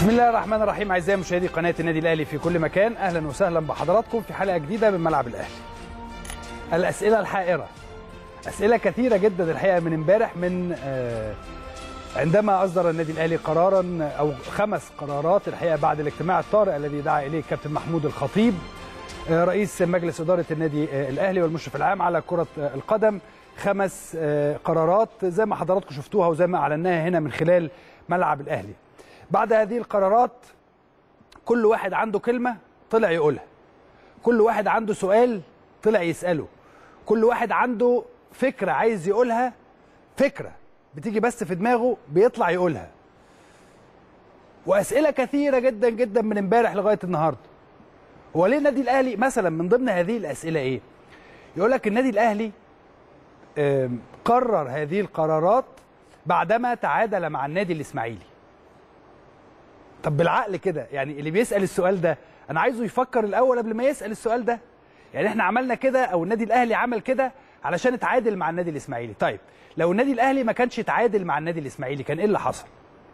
بسم الله الرحمن الرحيم اعزائي مشاهدي قناه النادي الاهلي في كل مكان اهلا وسهلا بحضراتكم في حلقه جديده من ملعب الاهلي. الاسئله الحائره. اسئله كثيره جدا الحقيقه من امبارح من آه، عندما اصدر النادي الاهلي قرارا او خمس قرارات الحقيقه بعد الاجتماع الطارئ الذي دعا اليه الكابتن محمود الخطيب آه، رئيس مجلس اداره النادي آه، الاهلي والمشرف العام على كره آه، القدم خمس آه، قرارات زي ما حضراتكم شفتوها وزي ما اعلناها هنا من خلال ملعب الاهلي. بعد هذه القرارات كل واحد عنده كلمة طلع يقولها كل واحد عنده سؤال طلع يسأله كل واحد عنده فكرة عايز يقولها فكرة بتيجي بس في دماغه بيطلع يقولها وأسئلة كثيرة جدا جدا من امبارح لغاية النهاردة هو ليه النادي الأهلي مثلا من ضمن هذه الأسئلة إيه يقول لك النادي الأهلي آم، قرر هذه القرارات بعدما تعادل مع النادي الإسماعيلي طب بالعقل كده يعني اللي بيسال السؤال ده انا عايزه يفكر الاول قبل ما يسال السؤال ده يعني احنا عملنا كده او النادي الاهلي عمل كده علشان اتعادل مع النادي الاسماعيلي طيب لو النادي الاهلي ما كانش اتعادل مع النادي الاسماعيلي كان ايه اللي حصل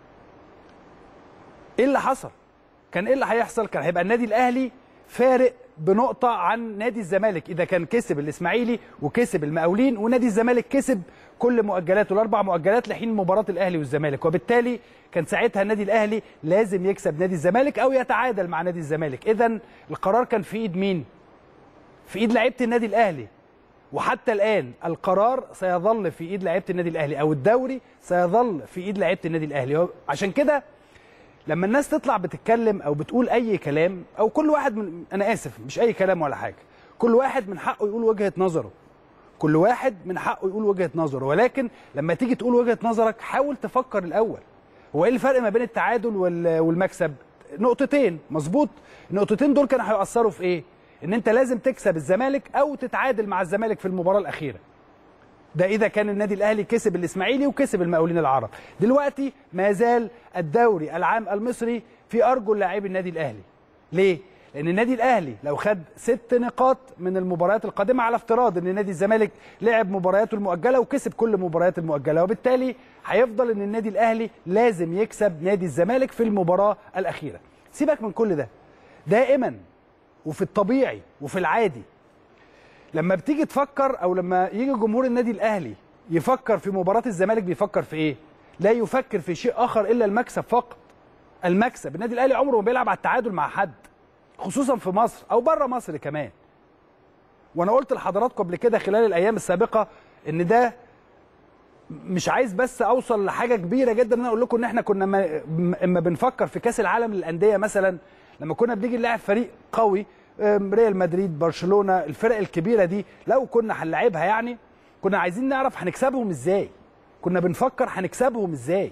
ايه اللي حصل كان ايه اللي هيحصل كان هيبقى النادي الاهلي فارق بنقطة عن نادي الزمالك إذا كان كسب الإسماعيلي وكسب المقاولين ونادي الزمالك كسب كل مؤجلاته الأربع مؤجلات لحين مباراة الأهلي والزمالك وبالتالي كان ساعتها النادي الأهلي لازم يكسب نادي الزمالك أو يتعادل مع نادي الزمالك إذا القرار كان في إيد مين؟ في إيد لعيبة النادي الأهلي وحتى الآن القرار سيظل في إيد لعيبة النادي الأهلي أو الدوري سيظل في إيد لعيبة النادي الأهلي عشان كده لما الناس تطلع بتتكلم او بتقول اي كلام او كل واحد من انا اسف مش اي كلام ولا حاجه كل واحد من حقه يقول وجهه نظره كل واحد من حقه يقول وجهه نظره ولكن لما تيجي تقول وجهه نظرك حاول تفكر الاول هو ايه الفرق ما بين التعادل وال- والمكسب نقطتين مظبوط النقطتين دول كانوا هيأثروا في ايه ان انت لازم تكسب الزمالك او تتعادل مع الزمالك في المباراه الاخيره ده اذا كان النادي الاهلي كسب الاسماعيلي وكسب المقاولين العرب دلوقتي ما زال الدوري العام المصري في ارجل لاعبي النادي الاهلي ليه لان النادي الاهلي لو خد ست نقاط من المباريات القادمه على افتراض ان نادي الزمالك لعب مبارياته المؤجله وكسب كل مباريات المؤجله وبالتالي هيفضل ان النادي الاهلي لازم يكسب نادي الزمالك في المباراه الاخيره سيبك من كل ده دائما وفي الطبيعي وفي العادي لما بتيجي تفكر او لما يجي جمهور النادي الاهلي يفكر في مباراه الزمالك بيفكر في ايه لا يفكر في شيء اخر الا المكسب فقط المكسب النادي الاهلي عمره ما بيلعب على التعادل مع حد خصوصا في مصر او بره مصر كمان وانا قلت لحضراتكم قبل كده خلال الايام السابقه ان ده مش عايز بس اوصل لحاجه كبيره جدا ان انا اقول لكم ان احنا كنا ما- اما بنفكر في كاس العالم للانديه مثلا لما كنا بنيجي نلاعب فريق قوي أم، ريال مدريد برشلونه الفرق الكبيره دي لو كنا هنلاعبها يعني كنا عايزين نعرف هنكسبهم ازاي كنا بنفكر هنكسبهم ازاي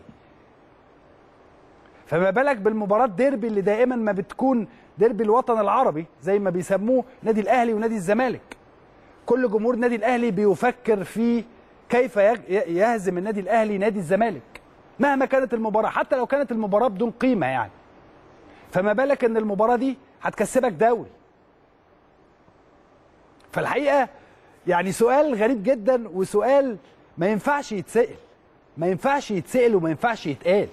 فما بالك بالمباراه ديربي اللي دائما ما بتكون ديربي الوطن العربي زي ما بيسموه نادي الاهلي ونادي الزمالك كل جمهور النادي الاهلي بيفكر في كيف يج- يهزم النادي الاهلي نادي الزمالك مهما كانت المباراه حتى لو كانت المباراه بدون قيمه يعني فما بالك ان المباراه دي هتكسبك دوري فالحقيقه يعني سؤال غريب جدا وسؤال ما ينفعش يتسال ما ينفعش يتسال وما ينفعش يتقال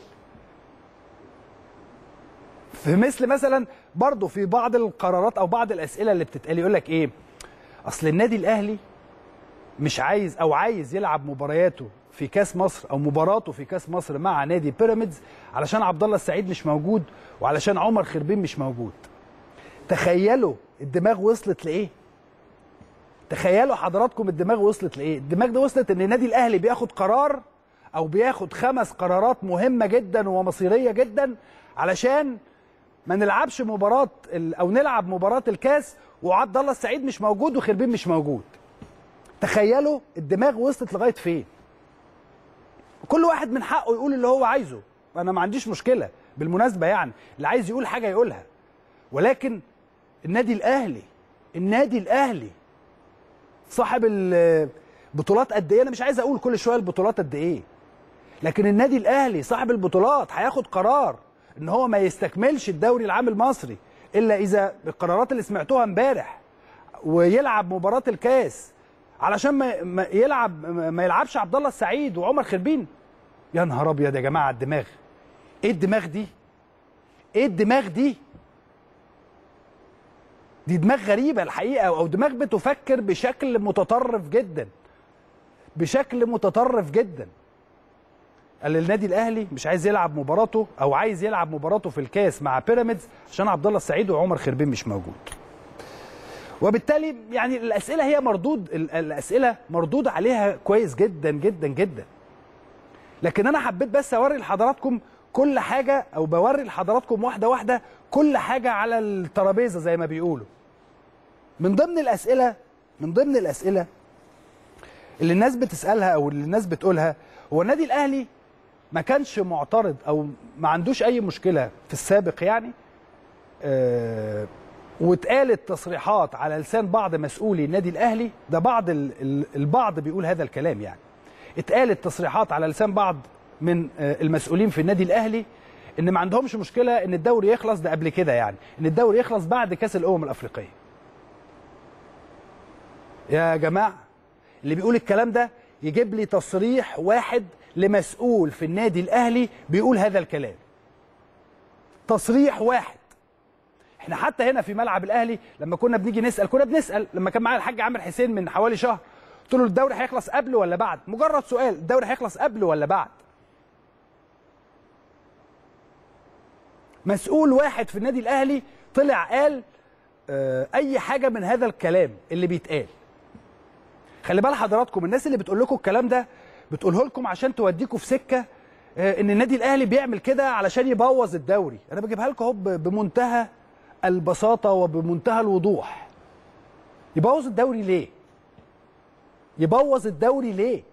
في مثل مثلا برضه في بعض القرارات او بعض الاسئله اللي بتتقال يقول لك ايه اصل النادي الاهلي مش عايز او عايز يلعب مبارياته في كاس مصر او مباراته في كاس مصر مع نادي بيراميدز علشان عبد الله السعيد مش موجود وعلشان عمر خربين مش موجود تخيلوا الدماغ وصلت لايه تخيلوا حضراتكم الدماغ وصلت لايه الدماغ ده وصلت ان النادي الاهلي بياخد قرار او بياخد خمس قرارات مهمه جدا ومصيريه جدا علشان ما نلعبش مباراه ال- او نلعب مباراه الكاس وعبد الله السعيد مش موجود وخربين مش موجود تخيلوا الدماغ وصلت لغايه فين كل واحد من حقه يقول اللي هو عايزه انا ما عنديش مشكله بالمناسبه يعني اللي عايز يقول حاجه يقولها ولكن النادي الاهلي النادي الاهلي صاحب البطولات قد ايه انا مش عايز اقول كل شويه البطولات قد ايه لكن النادي الاهلي صاحب البطولات هياخد قرار ان هو ما يستكملش الدوري العام المصري الا اذا القرارات اللي سمعتوها امبارح ويلعب مباراه الكاس علشان ما ما يلعب ما يلعبش عبد الله السعيد وعمر خربين يا نهار ابيض يا جماعه على الدماغ ايه الدماغ دي ايه الدماغ دي دي دماغ غريبه الحقيقه او دماغ بتفكر بشكل متطرف جدا بشكل متطرف جدا قال النادي الاهلي مش عايز يلعب مباراته او عايز يلعب مباراته في الكاس مع بيراميدز عشان عبد الله السعيد وعمر خربين مش موجود وبالتالي يعني الاسئله هي مردود الاسئله مردود عليها كويس جدا جدا جدا لكن انا حبيت بس اوري لحضراتكم كل حاجه او بوري لحضراتكم واحده واحده كل حاجه على الترابيزه زي ما بيقولوا من ضمن الاسئله من ضمن الاسئله اللي الناس بتسالها او اللي الناس بتقولها هو النادي الاهلي ما كانش معترض او ما عندوش اي مشكله في السابق يعني آه واتقالت تصريحات على لسان بعض مسؤولي النادي الاهلي ده بعض البعض بيقول هذا الكلام يعني اتقالت تصريحات على لسان بعض من المسؤولين في النادي الاهلي ان ما عندهمش مشكله ان الدوري يخلص ده قبل كده يعني ان الدوري يخلص بعد كاس الامم الافريقيه يا جماعه اللي بيقول الكلام ده يجيب لي تصريح واحد لمسؤول في النادي الاهلي بيقول هذا الكلام تصريح واحد احنا حتى هنا في ملعب الاهلي لما كنا بنيجي نسال كنا بنسال لما كان معايا الحاج عامر حسين من حوالي شهر قلت له الدوري هيخلص قبل ولا بعد مجرد سؤال الدوري هيخلص قبل ولا بعد مسؤول واحد في النادي الاهلي طلع قال اه اي حاجه من هذا الكلام اللي بيتقال خلي بال حضراتكم الناس اللي بتقول لكم الكلام ده بتقوله لكم عشان توديكم في سكه اه ان النادي الاهلي بيعمل كده علشان يبوظ الدوري انا بجيبها لكم اهو بمنتهى البساطه وبمنتهى الوضوح يبوظ الدوري ليه يبوظ الدوري ليه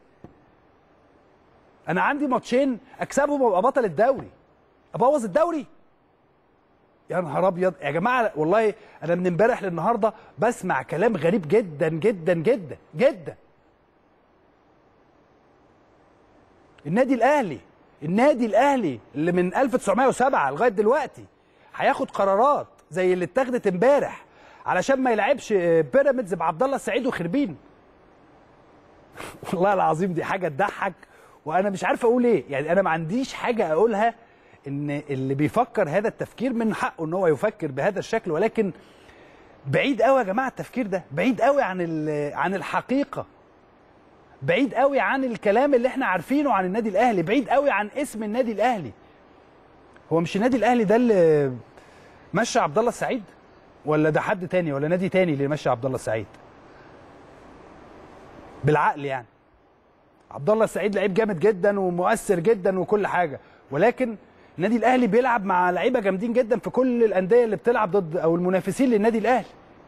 انا عندي ماتشين اكسبهم وابقى بطل الدوري ابوظ الدوري يا نهار ابيض يا جماعه والله انا من امبارح للنهارده بسمع كلام غريب جدا جدا جدا جدا النادي الاهلي النادي الاهلي اللي من 1907 لغايه دلوقتي هياخد قرارات زي اللي اتخذت امبارح علشان ما يلعبش بيراميدز بعبد الله السعيد وخربين والله العظيم دي حاجه تضحك وانا مش عارف اقول ايه يعني انا ما عنديش حاجه اقولها ان اللي بيفكر هذا التفكير من حقه ان هو يفكر بهذا الشكل ولكن بعيد قوي يا جماعه التفكير ده بعيد قوي عن عن الحقيقه بعيد قوي عن الكلام اللي احنا عارفينه عن النادي الاهلي بعيد قوي عن اسم النادي الاهلي هو مش النادي الاهلي ده اللي مشى عبد الله السعيد ولا ده حد تاني ولا نادي تاني اللي مشى عبد الله السعيد بالعقل يعني عبد الله السعيد لعيب جامد جدا ومؤثر جدا وكل حاجه ولكن النادي الاهلي بيلعب مع لعيبه جامدين جدا في كل الانديه اللي بتلعب ضد او المنافسين للنادي الاهلي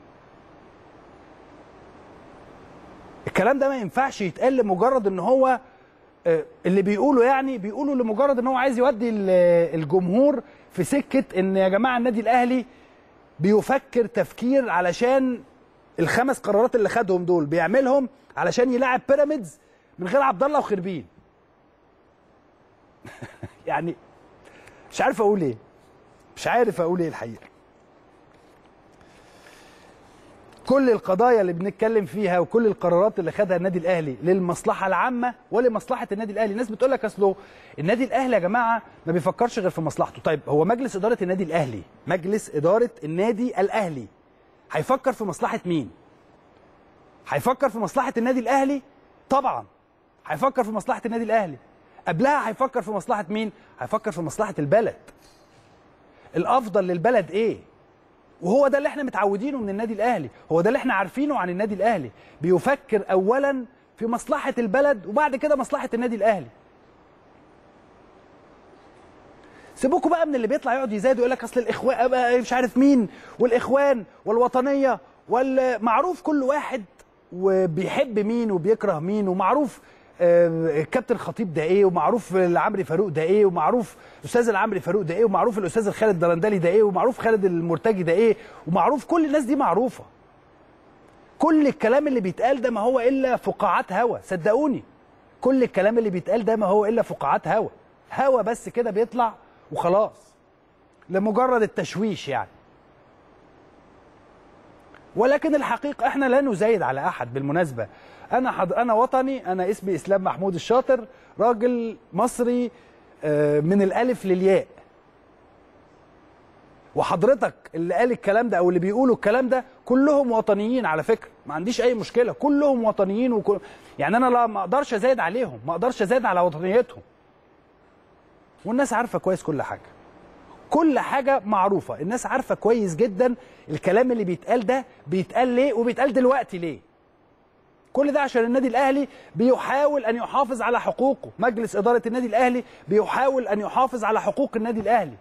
الكلام ده ما ينفعش يتقال لمجرد ان هو اللي بيقوله يعني بيقوله لمجرد ان هو عايز يودي الجمهور في سكه ان يا جماعه النادي الاهلي بيفكر تفكير علشان الخمس قرارات اللي خدهم دول بيعملهم علشان يلعب بيراميدز من غير عبد الله وخربين يعني مش عارف اقول ايه مش عارف اقول ايه الحقيقه كل القضايا اللي بنتكلم فيها وكل القرارات اللي خدها النادي الاهلي للمصلحه العامه ولمصلحه النادي الاهلي الناس بتقول لك اصله النادي الاهلي يا جماعه ما بيفكرش غير في مصلحته طيب هو مجلس اداره النادي الاهلي مجلس اداره النادي الاهلي هيفكر في مصلحه مين هيفكر في مصلحه النادي الاهلي طبعا هيفكر في مصلحه النادي الاهلي قبلها هيفكر في مصلحه مين هيفكر في مصلحه البلد الافضل للبلد ايه وهو ده اللي احنا متعودينه من النادي الاهلي هو ده اللي احنا عارفينه عن النادي الاهلي بيفكر اولا في مصلحه البلد وبعد كده مصلحه النادي الاهلي سيبوكوا بقى من اللي بيطلع يقعد يزايد ويقول لك اصل الاخوان مش عارف مين والاخوان والوطنيه والمعروف كل واحد وبيحب مين وبيكره مين ومعروف الكابتن خطيب ده ايه ومعروف العمري فاروق ده ايه ومعروف الاستاذ العمري فاروق ده ايه ومعروف الاستاذ الخالد درندلي ده ايه ومعروف خالد المرتجي ده ايه ومعروف كل الناس دي معروفه كل الكلام اللي بيتقال ده ما هو الا فقاعات هوا صدقوني كل الكلام اللي بيتقال ده ما هو الا فقاعات هوا هوا بس كده بيطلع وخلاص لمجرد التشويش يعني ولكن الحقيقه احنا لا نزايد على احد بالمناسبه انا حض... انا وطني انا اسمي اسلام محمود الشاطر راجل مصري من الالف للياء وحضرتك اللي قال الكلام ده او اللي بيقولوا الكلام ده كلهم وطنيين على فكره ما عنديش اي مشكله كلهم وطنيين وكل... يعني انا لا ما اقدرش ازايد عليهم ما اقدرش ازايد على وطنيتهم والناس عارفه كويس كل حاجه كل حاجه معروفه الناس عارفه كويس جدا الكلام اللي بيتقال ده بيتقال ليه وبيتقال دلوقتي ليه كل ده عشان النادي الاهلي بيحاول ان يحافظ على حقوقه مجلس اداره النادي الاهلي بيحاول ان يحافظ على حقوق النادي الاهلي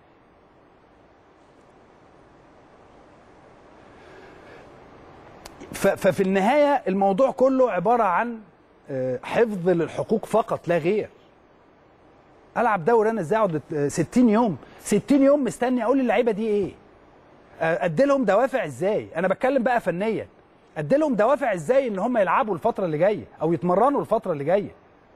ففي النهايه الموضوع كله عباره عن حفظ للحقوق فقط لا غير العب دوري انا ازاي اقعد 60 يوم 60 يوم مستني اقول للعيبه دي ايه ادي لهم دوافع ازاي انا بتكلم بقى فنيا ادي لهم دوافع ازاي ان هم يلعبوا الفتره اللي جايه او يتمرنوا الفتره اللي جايه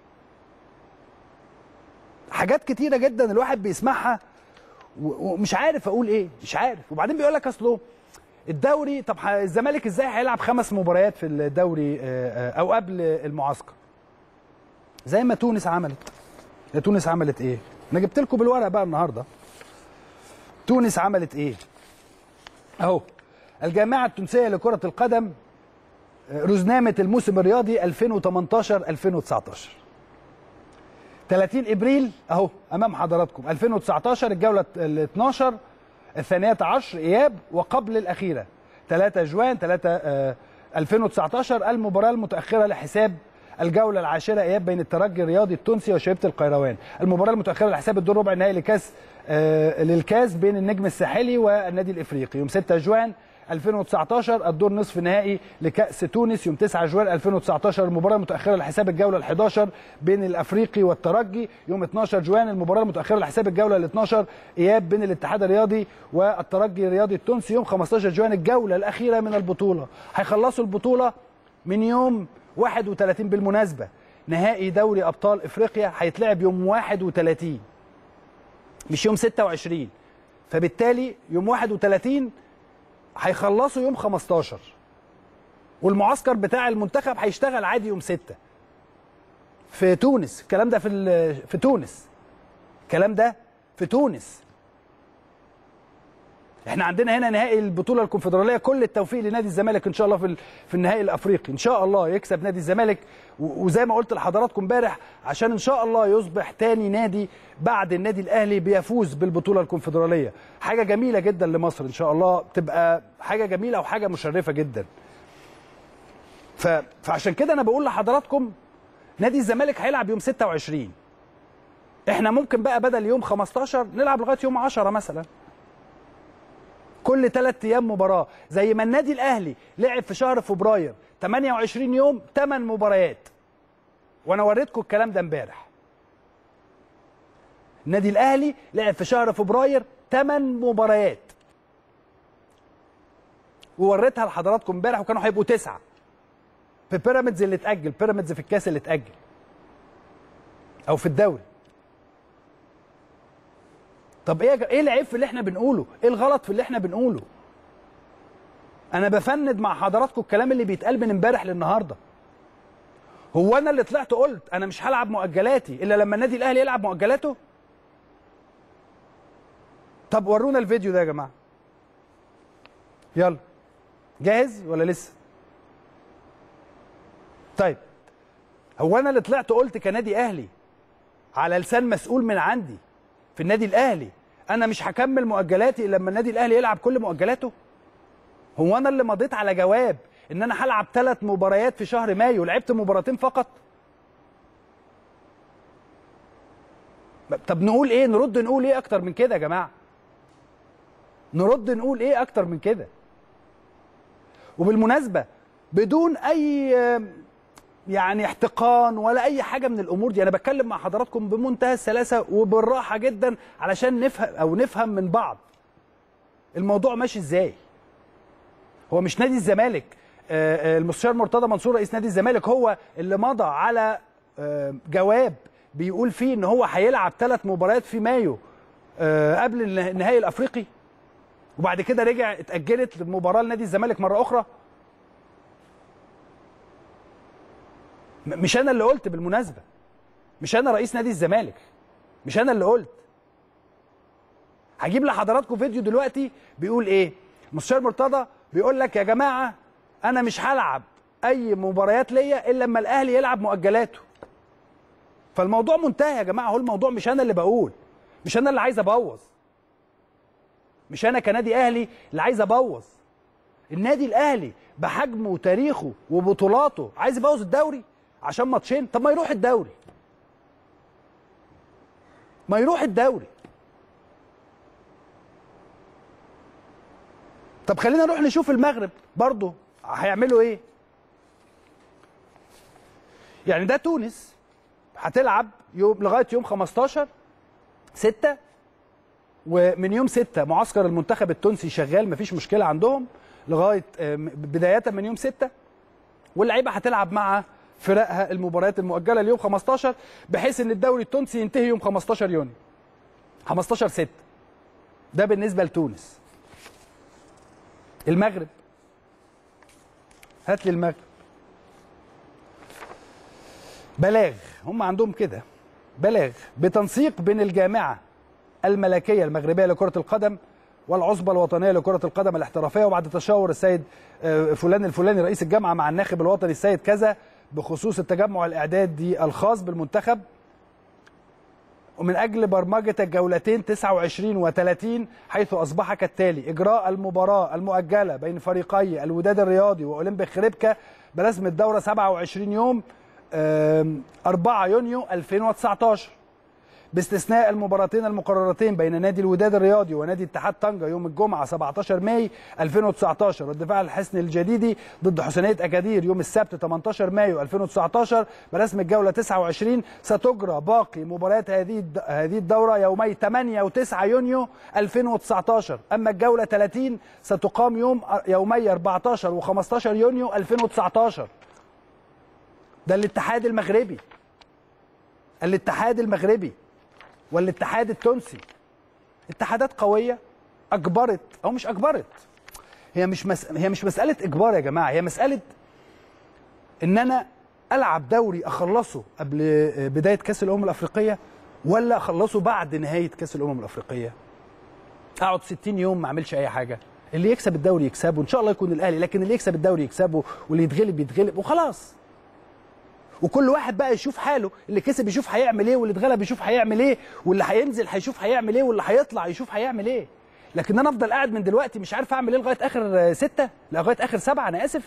حاجات كتيره جدا الواحد بيسمعها ومش عارف اقول ايه مش عارف وبعدين بيقول لك اصله الدوري طب الزمالك ازاي هيلعب خمس مباريات في الدوري او قبل المعسكر زي ما تونس عملت تونس عملت ايه انا جبت لكم بالورقه بقى النهارده تونس عملت ايه اهو الجامعه التونسيه لكره القدم رزنامه الموسم الرياضي 2018 2019 30 ابريل اهو امام حضراتكم 2019 الجوله ال 12 الثانيه عشر اياب وقبل الاخيره 3 جوان 3 آه 2019 المباراه المتاخره لحساب الجوله العاشره اياب بين الترجي الرياضي التونسي وشبيبه القيروان المباراه المتاخره لحساب الدور ربع النهائي لكاس آه للكاس بين النجم الساحلي والنادي الافريقي يوم 6 جوان 2019 الدور نصف النهائي لكأس تونس يوم 9 جوان 2019 المباراة المتأخرة لحساب الجولة ال11 بين الأفريقي والترجي يوم 12 جوان المباراة المتأخرة لحساب الجولة ال12 إياب بين الاتحاد الرياضي والترجي الرياضي التونسي يوم 15 جوان الجولة الأخيرة من البطولة هيخلصوا البطولة من يوم 31 بالمناسبة نهائي دوري أبطال إفريقيا هيتلعب يوم 31 مش يوم 26 فبالتالي يوم 31 هيخلصوا يوم 15 والمعسكر بتاع المنتخب هيشتغل عادي يوم 6 في تونس الكلام ده في في تونس الكلام ده في تونس احنا عندنا هنا نهائي البطوله الكونفدراليه كل التوفيق لنادي الزمالك ان شاء الله في في النهائي الافريقي ان شاء الله يكسب نادي الزمالك وزي ما قلت لحضراتكم امبارح عشان ان شاء الله يصبح تاني نادي بعد النادي الاهلي بيفوز بالبطوله الكونفدراليه حاجه جميله جدا لمصر ان شاء الله تبقى حاجه جميله وحاجه مشرفه جدا ف... فعشان كده انا بقول لحضراتكم نادي الزمالك هيلعب يوم 26 احنا ممكن بقى بدل يوم 15 نلعب لغايه يوم 10 مثلا كل ثلاث ايام مباراه زي ما النادي الاهلي لعب في شهر فبراير 28 يوم 8 مباريات وانا وريتكم الكلام ده امبارح النادي الاهلي لعب في شهر فبراير 8 مباريات ووريتها لحضراتكم امبارح وكانوا هيبقوا تسعه في بيراميدز اللي اتاجل بيراميدز في الكاس اللي اتاجل او في الدوري طب ايه ايه العيب في اللي احنا بنقوله؟ ايه الغلط في اللي احنا بنقوله؟ انا بفند مع حضراتكم الكلام اللي بيتقال من امبارح للنهارده. هو انا اللي طلعت قلت انا مش هلعب مؤجلاتي الا لما النادي الاهلي يلعب مؤجلاته؟ طب ورونا الفيديو ده يا جماعه. يلا. جاهز ولا لسه؟ طيب هو انا اللي طلعت قلت كنادي اهلي على لسان مسؤول من عندي في النادي الاهلي انا مش هكمل مؤجلاتي الا لما النادي الاهلي يلعب كل مؤجلاته هو انا اللي مضيت على جواب ان انا هلعب ثلاث مباريات في شهر مايو لعبت مباراتين فقط طب نقول ايه نرد نقول ايه اكتر من كده يا جماعه نرد نقول ايه اكتر من كده وبالمناسبه بدون اي يعني احتقان ولا اي حاجه من الامور دي انا بتكلم مع حضراتكم بمنتهى السلاسه وبالراحه جدا علشان نفهم او نفهم من بعض الموضوع ماشي ازاي هو مش نادي الزمالك المستشار مرتضى منصور رئيس نادي الزمالك هو اللي مضى على جواب بيقول فيه ان هو هيلعب ثلاث مباريات في مايو قبل النهائي الافريقي وبعد كده رجع اتاجلت المباراه لنادي الزمالك مره اخرى مش انا اللي قلت بالمناسبه مش انا رئيس نادي الزمالك مش انا اللي قلت هجيب لحضراتكم فيديو دلوقتي بيقول ايه مستشار مرتضى بيقول لك يا جماعه انا مش هلعب اي مباريات ليا الا لما الاهلي يلعب مؤجلاته فالموضوع منتهي يا جماعه هو الموضوع مش انا اللي بقول مش انا اللي عايز ابوظ مش انا كنادي اهلي اللي عايز ابوظ النادي الاهلي بحجمه وتاريخه وبطولاته عايز يبوظ الدوري عشان ماتشين طب ما يروح الدوري ما يروح الدوري طب خلينا نروح نشوف المغرب برضه هيعملوا ايه يعني ده تونس هتلعب يوم لغايه يوم 15 6 ومن يوم 6 معسكر المنتخب التونسي شغال مفيش مشكله عندهم لغايه بدايه من يوم 6 واللعيبه هتلعب مع فرقها المباريات المؤجله ليوم 15 بحيث ان الدوري التونسي ينتهي يوم 15 يونيو 15 6 ده بالنسبه لتونس المغرب هات لي المغرب بلاغ هم عندهم كده بلاغ بتنسيق بين الجامعه الملكيه المغربيه لكره القدم والعصبه الوطنيه لكره القدم الاحترافيه وبعد تشاور السيد فلان الفلاني رئيس الجامعه مع الناخب الوطني السيد كذا بخصوص التجمع الاعدادي الخاص بالمنتخب ومن اجل برمجه الجولتين 29 و30 حيث اصبح كالتالي اجراء المباراه المؤجله بين فريقي الوداد الرياضي واولمبيك خريبكا برسم الدوره 27 يوم 4 يونيو 2019 باستثناء المباراتين المقررتين بين نادي الوداد الرياضي ونادي اتحاد طنجة يوم الجمعة 17 ماي 2019 والدفاع الحسن الجديدي ضد حسينية أكادير يوم السبت 18 مايو 2019 برسم الجولة 29 ستجرى باقي مباريات هذه هذه الدورة يومي 8 و9 يونيو 2019 أما الجولة 30 ستقام يوم يومي 14 و15 يونيو 2019 ده الاتحاد المغربي الاتحاد المغربي والاتحاد التونسي اتحادات قويه اجبرت او مش اجبرت هي مش مس... هي مش مساله اجبار يا جماعه هي مساله ان انا العب دوري اخلصه قبل بدايه كاس الامم الافريقيه ولا اخلصه بعد نهايه كاس الامم الافريقيه اقعد 60 يوم ما اعملش اي حاجه اللي يكسب الدوري يكسبه ان شاء الله يكون الاهلي لكن اللي يكسب الدوري يكسبه واللي يتغلب يتغلب وخلاص وكل واحد بقى يشوف حاله اللي كسب يشوف هيعمل ايه واللي اتغلب يشوف هيعمل ايه واللي هينزل هيشوف هيعمل ايه واللي هيطلع يشوف هيعمل ايه لكن انا افضل قاعد من دلوقتي مش عارف اعمل ايه لغايه اخر ستة لغايه اخر سبعة انا اسف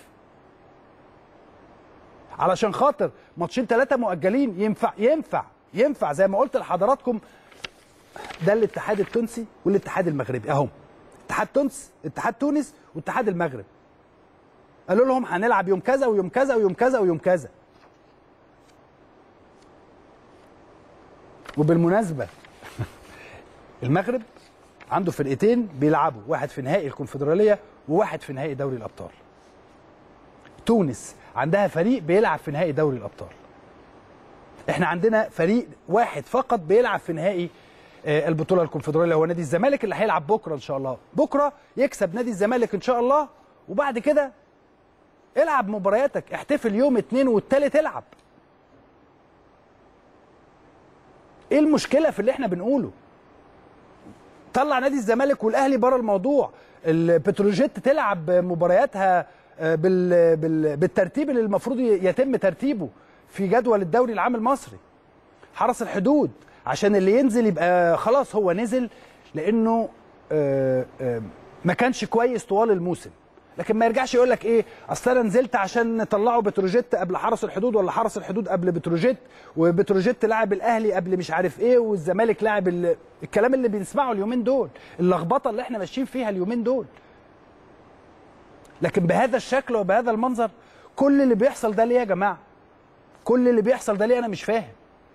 علشان خاطر ماتشين ثلاثه مؤجلين ينفع ينفع ينفع زي ما قلت لحضراتكم ده الاتحاد التونسي والاتحاد المغربي اهو اتحاد تونس اتحاد تونس واتحاد المغرب قالوا لهم هنلعب يوم كذا ويوم كذا ويوم كذا ويوم كذا وبالمناسبه المغرب عنده فرقتين بيلعبوا واحد في نهائي الكونفدراليه وواحد في نهائي دوري الابطال تونس عندها فريق بيلعب في نهائي دوري الابطال احنا عندنا فريق واحد فقط بيلعب في نهائي البطوله الكونفدراليه هو نادي الزمالك اللي هيلعب بكره ان شاء الله بكره يكسب نادي الزمالك ان شاء الله وبعد كده العب مبارياتك احتفل يوم اتنين والتالت العب ايه المشكله في اللي احنا بنقوله طلع نادي الزمالك والاهلي بره الموضوع البتروجيت تلعب مبارياتها بال... بال... بالترتيب اللي المفروض يتم ترتيبه في جدول الدوري العام المصري حرس الحدود عشان اللي ينزل يبقى خلاص هو نزل لانه ما كانش كويس طوال الموسم لكن ما يرجعش يقول لك ايه اصل انا نزلت عشان طلعوا بتروجيت قبل حرس الحدود ولا حرس الحدود قبل بتروجيت وبتروجيت لعب الاهلي قبل مش عارف ايه والزمالك لعب ال... الكلام اللي بنسمعه اليومين دول اللخبطه اللي احنا ماشيين فيها اليومين دول لكن بهذا الشكل وبهذا المنظر كل اللي بيحصل ده ليه يا جماعه كل اللي بيحصل ده ليه انا مش فاهم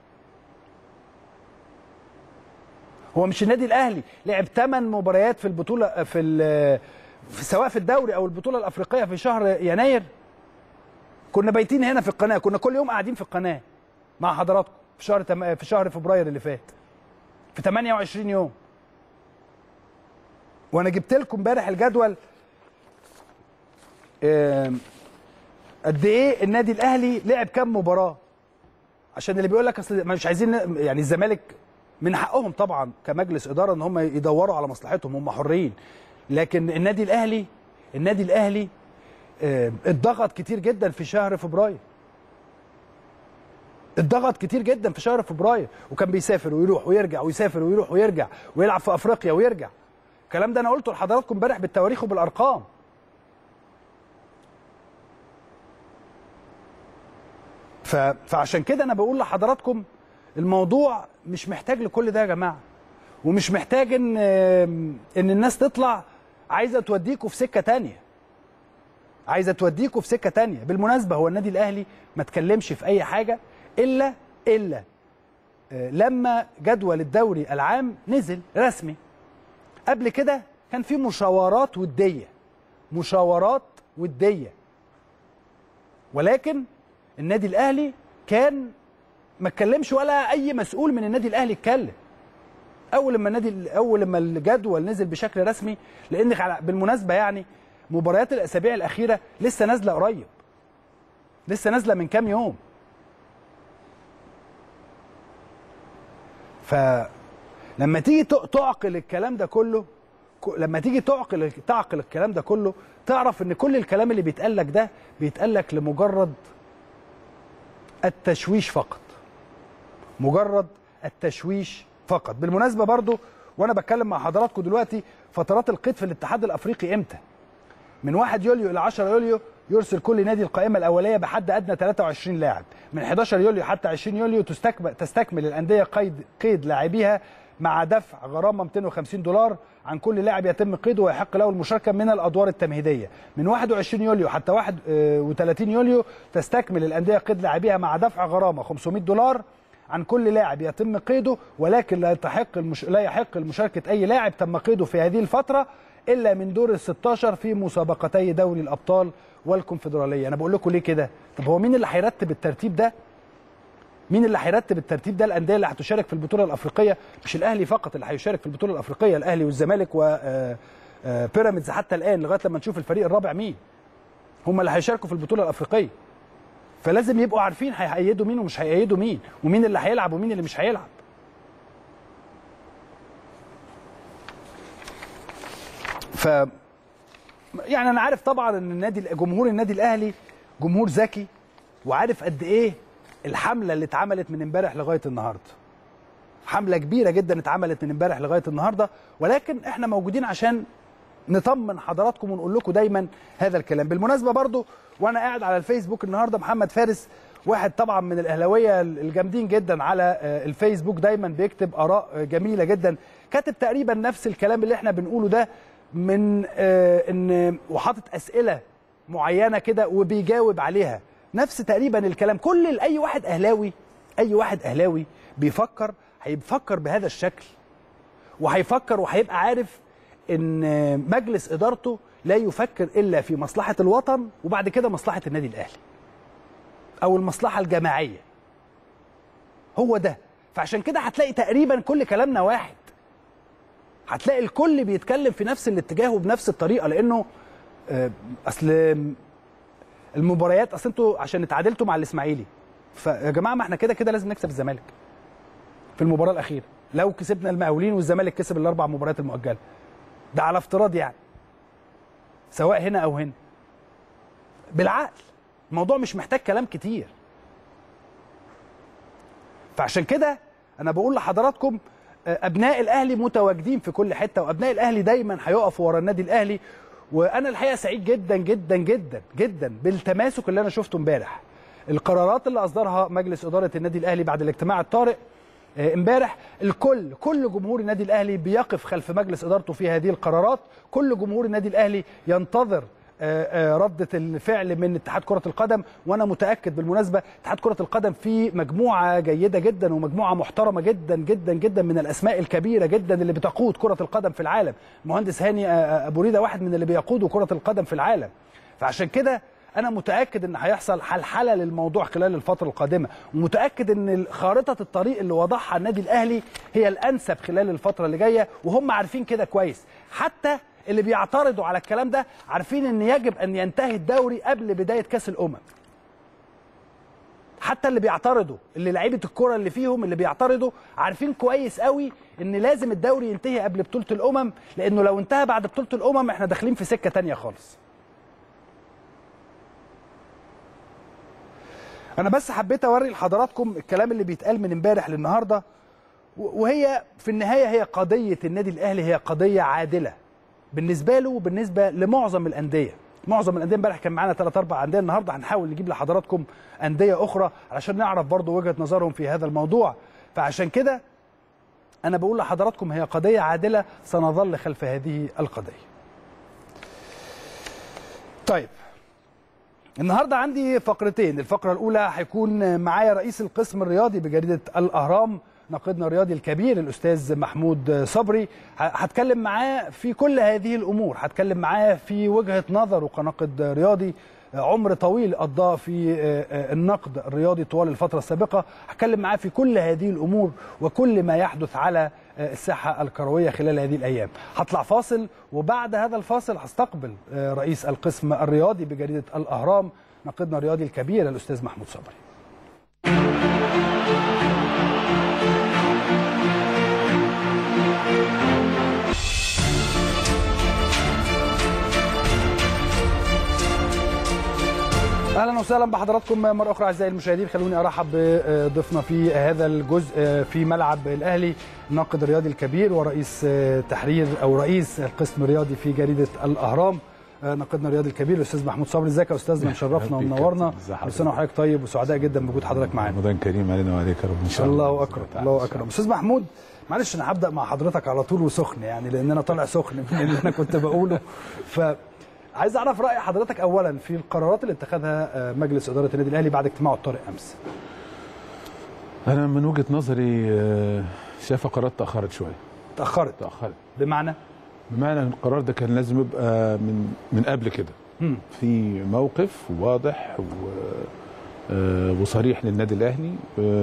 هو مش النادي الاهلي لعب 8 مباريات في البطوله في في سواء في الدوري او البطوله الافريقيه في شهر يناير كنا بايتين هنا في القناه كنا كل يوم قاعدين في القناه مع حضراتكم في شهر تم... في شهر فبراير اللي فات في 28 يوم وانا جبت لكم امبارح الجدول قد ايه النادي الاهلي لعب كام مباراه عشان اللي بيقول لك اصل مش عايزين يعني الزمالك من حقهم طبعا كمجلس اداره ان هم يدوروا على مصلحتهم هم حرين لكن النادي الاهلي النادي الاهلي آه، اتضغط كتير جدا في شهر فبراير اتضغط كتير جدا في شهر فبراير وكان بيسافر ويروح ويرجع ويسافر ويروح ويرجع ويلعب في افريقيا ويرجع الكلام ده انا قلته لحضراتكم امبارح بالتواريخ وبالارقام ف... فعشان كده انا بقول لحضراتكم الموضوع مش محتاج لكل ده يا جماعه ومش محتاج ان ان الناس تطلع عايزه توديكوا في سكه تانية عايزه توديكوا في سكه تانية بالمناسبه هو النادي الاهلي ما اتكلمش في اي حاجه الا الا آه، لما جدول الدوري العام نزل رسمي قبل كده كان في مشاورات وديه مشاورات وديه ولكن النادي الاهلي كان ما اتكلمش ولا اي مسؤول من النادي الاهلي اتكلم اول لما النادي اول لما الجدول نزل بشكل رسمي لان على- بالمناسبه يعني مباريات الاسابيع الاخيره لسه نازله قريب لسه نازله من كام يوم فلما تيجي تع- تعقل الكلام ده كله ك- لما تيجي تعقل تعقل الكلام ده كله تعرف ان كل الكلام اللي بيتقال لك ده بيتقال لك لمجرد التشويش فقط مجرد التشويش فقط بالمناسبه برضو وانا بتكلم مع حضراتكم دلوقتي فترات القيد في الاتحاد الافريقي امتى من 1 يوليو الى 10 يوليو يرسل كل نادي القائمه الاوليه بحد ادنى 23 لاعب من 11 يوليو حتى 20 يوليو تستكمل تستكمل الانديه قيد قيد لاعبيها مع دفع غرامه 250 دولار عن كل لاعب يتم قيده ويحق له المشاركه من الادوار التمهيديه من 21 يوليو حتى 31 يوليو تستكمل الانديه قيد لاعبيها مع دفع غرامه 500 دولار عن كل لاعب يتم قيده ولكن لا تحق المش... لا يحق المشاركه اي لاعب تم قيده في هذه الفتره الا من دور ال 16 في مسابقتي دوري الابطال والكونفدراليه انا بقول لكم ليه كده طب هو مين اللي هيرتب الترتيب ده مين اللي هيرتب الترتيب ده الانديه اللي هتشارك في البطوله الافريقيه مش الاهلي فقط اللي هيشارك في البطوله الافريقيه الاهلي والزمالك وبيراميدز حتى الان لغايه لما نشوف الفريق الرابع مين هم اللي هيشاركوا في البطوله الافريقيه فلازم يبقوا عارفين هيأيدوا مين ومش هيأيدوا مين ومين اللي هيلعب ومين اللي مش هيلعب ف يعني انا عارف طبعا ان النادي جمهور النادي الاهلي جمهور ذكي وعارف قد ايه الحمله اللي اتعملت من امبارح لغايه النهارده حمله كبيره جدا اتعملت من امبارح لغايه النهارده ولكن احنا موجودين عشان نطمن حضراتكم ونقول لكم دايما هذا الكلام بالمناسبه برضو وانا قاعد على الفيسبوك النهارده محمد فارس واحد طبعا من الاهلاويه الجامدين جدا على آه، الفيسبوك دايما بيكتب اراء آه، جميله جدا كاتب تقريبا نفس الكلام اللي احنا بنقوله ده من آه، ان وحاطط اسئله معينه كده وبيجاوب عليها نفس تقريبا الكلام كل اي واحد اهلاوي اي واحد اهلاوي بيفكر هيفكر بهذا الشكل وهيفكر وهيبقى عارف ان مجلس ادارته لا يفكر الا في مصلحه الوطن وبعد كده مصلحه النادي الاهلي او المصلحه الجماعيه هو ده فعشان كده هتلاقي تقريبا كل كلامنا واحد هتلاقي الكل بيتكلم في نفس الاتجاه وبنفس الطريقه لانه آه، اصل المباريات اصل انتوا عشان اتعادلتوا مع الاسماعيلي فيا جماعه ما احنا كده كده لازم نكسب الزمالك في المباراه الاخيره لو كسبنا المقاولين والزمالك كسب الاربع مباريات المؤجله ده على افتراض يعني سواء هنا او هنا بالعقل الموضوع مش محتاج كلام كتير فعشان كده انا بقول لحضراتكم آه، ابناء الاهلي متواجدين في كل حته وابناء الاهلي دايما هيقفوا ورا النادي الاهلي وانا الحقيقه سعيد جدا جدا جدا جدا بالتماسك اللي انا شفته امبارح القرارات اللي اصدرها مجلس اداره النادي الاهلي بعد الاجتماع الطارئ آه، امبارح الكل كل جمهور النادي الاهلي بيقف خلف مجلس ادارته في هذه القرارات كل جمهور النادي الاهلي ينتظر آه، آه، ردة الفعل من اتحاد كرة القدم وانا متأكد بالمناسبة اتحاد كرة القدم فيه مجموعة جيدة جدا ومجموعة محترمة جدا جدا جدا من الاسماء الكبيرة جدا اللي بتقود كرة القدم في العالم المهندس هاني آه، آه، ابو ريدة واحد من اللي بيقودوا كرة القدم في العالم فعشان كده انا متاكد ان هيحصل حلحله للموضوع خلال الفتره القادمه ومتاكد ان خارطه الطريق اللي وضعها النادي الاهلي هي الانسب خلال الفتره اللي جايه وهم عارفين كده كويس حتى اللي بيعترضوا على الكلام ده عارفين ان يجب ان ينتهي الدوري قبل بدايه كاس الامم حتى اللي بيعترضوا اللي لعيبه الكره اللي فيهم اللي بيعترضوا عارفين كويس قوي ان لازم الدوري ينتهي قبل بطوله الامم لانه لو انتهى بعد بطوله الامم احنا داخلين في سكه تانية خالص انا بس حبيت اوري لحضراتكم الكلام اللي بيتقال من امبارح للنهارده وهي في النهايه هي قضيه النادي الاهلي هي قضيه عادله بالنسبه له وبالنسبه لمعظم الانديه معظم الانديه امبارح كان معانا ثلاث اربع انديه النهارده هنحاول نجيب لحضراتكم انديه اخرى علشان نعرف برضو وجهه نظرهم في هذا الموضوع فعشان كده انا بقول لحضراتكم هي قضيه عادله سنظل خلف هذه القضيه طيب النهارده عندي فقرتين الفقره الاولى هيكون معايا رئيس القسم الرياضي بجريده الاهرام ناقدنا الرياضي الكبير الاستاذ محمود صبري هتكلم معاه في كل هذه الامور هتكلم معاه في وجهه نظره كناقد رياضي عمر طويل قضاه في النقد الرياضي طوال الفتره السابقه هتكلم معاه في كل هذه الامور وكل ما يحدث على الساحه الكرويه خلال هذه الايام هطلع فاصل وبعد هذا الفاصل هستقبل رئيس القسم الرياضي بجريده الاهرام ناقدنا الرياضي الكبير الاستاذ محمود صبري اهلا وسهلا بحضراتكم مره اخرى اعزائي المشاهدين خلوني ارحب بضيفنا في هذا الجزء في ملعب الاهلي الناقد الرياضي الكبير ورئيس تحرير او رئيس القسم الرياضي في جريده الاهرام ناقدنا الرياضي الكبير الاستاذ محمود صبري ازيك يا استاذنا مشرفنا ومنورنا كل سنه وحضرتك طيب وسعداء جدا بوجود حضرتك معانا رمضان كريم علينا وعليك يا رب ان شاء الله الله اكرم الله اكرم استاذ محمود معلش انا هبدا مع حضرتك على طول وسخن يعني لان انا طالع سخن من اللي انا كنت بقوله ف عايز اعرف راي حضرتك اولا في القرارات اللي اتخذها مجلس اداره النادي الاهلي بعد اجتماعه الطارئ امس انا من وجهه نظري شايفه قرارات تاخرت شويه تاخرت تاخرت بمعنى بمعنى ان القرار ده كان لازم يبقى من من قبل كده مم. في موقف واضح و وصريح للنادي الاهلي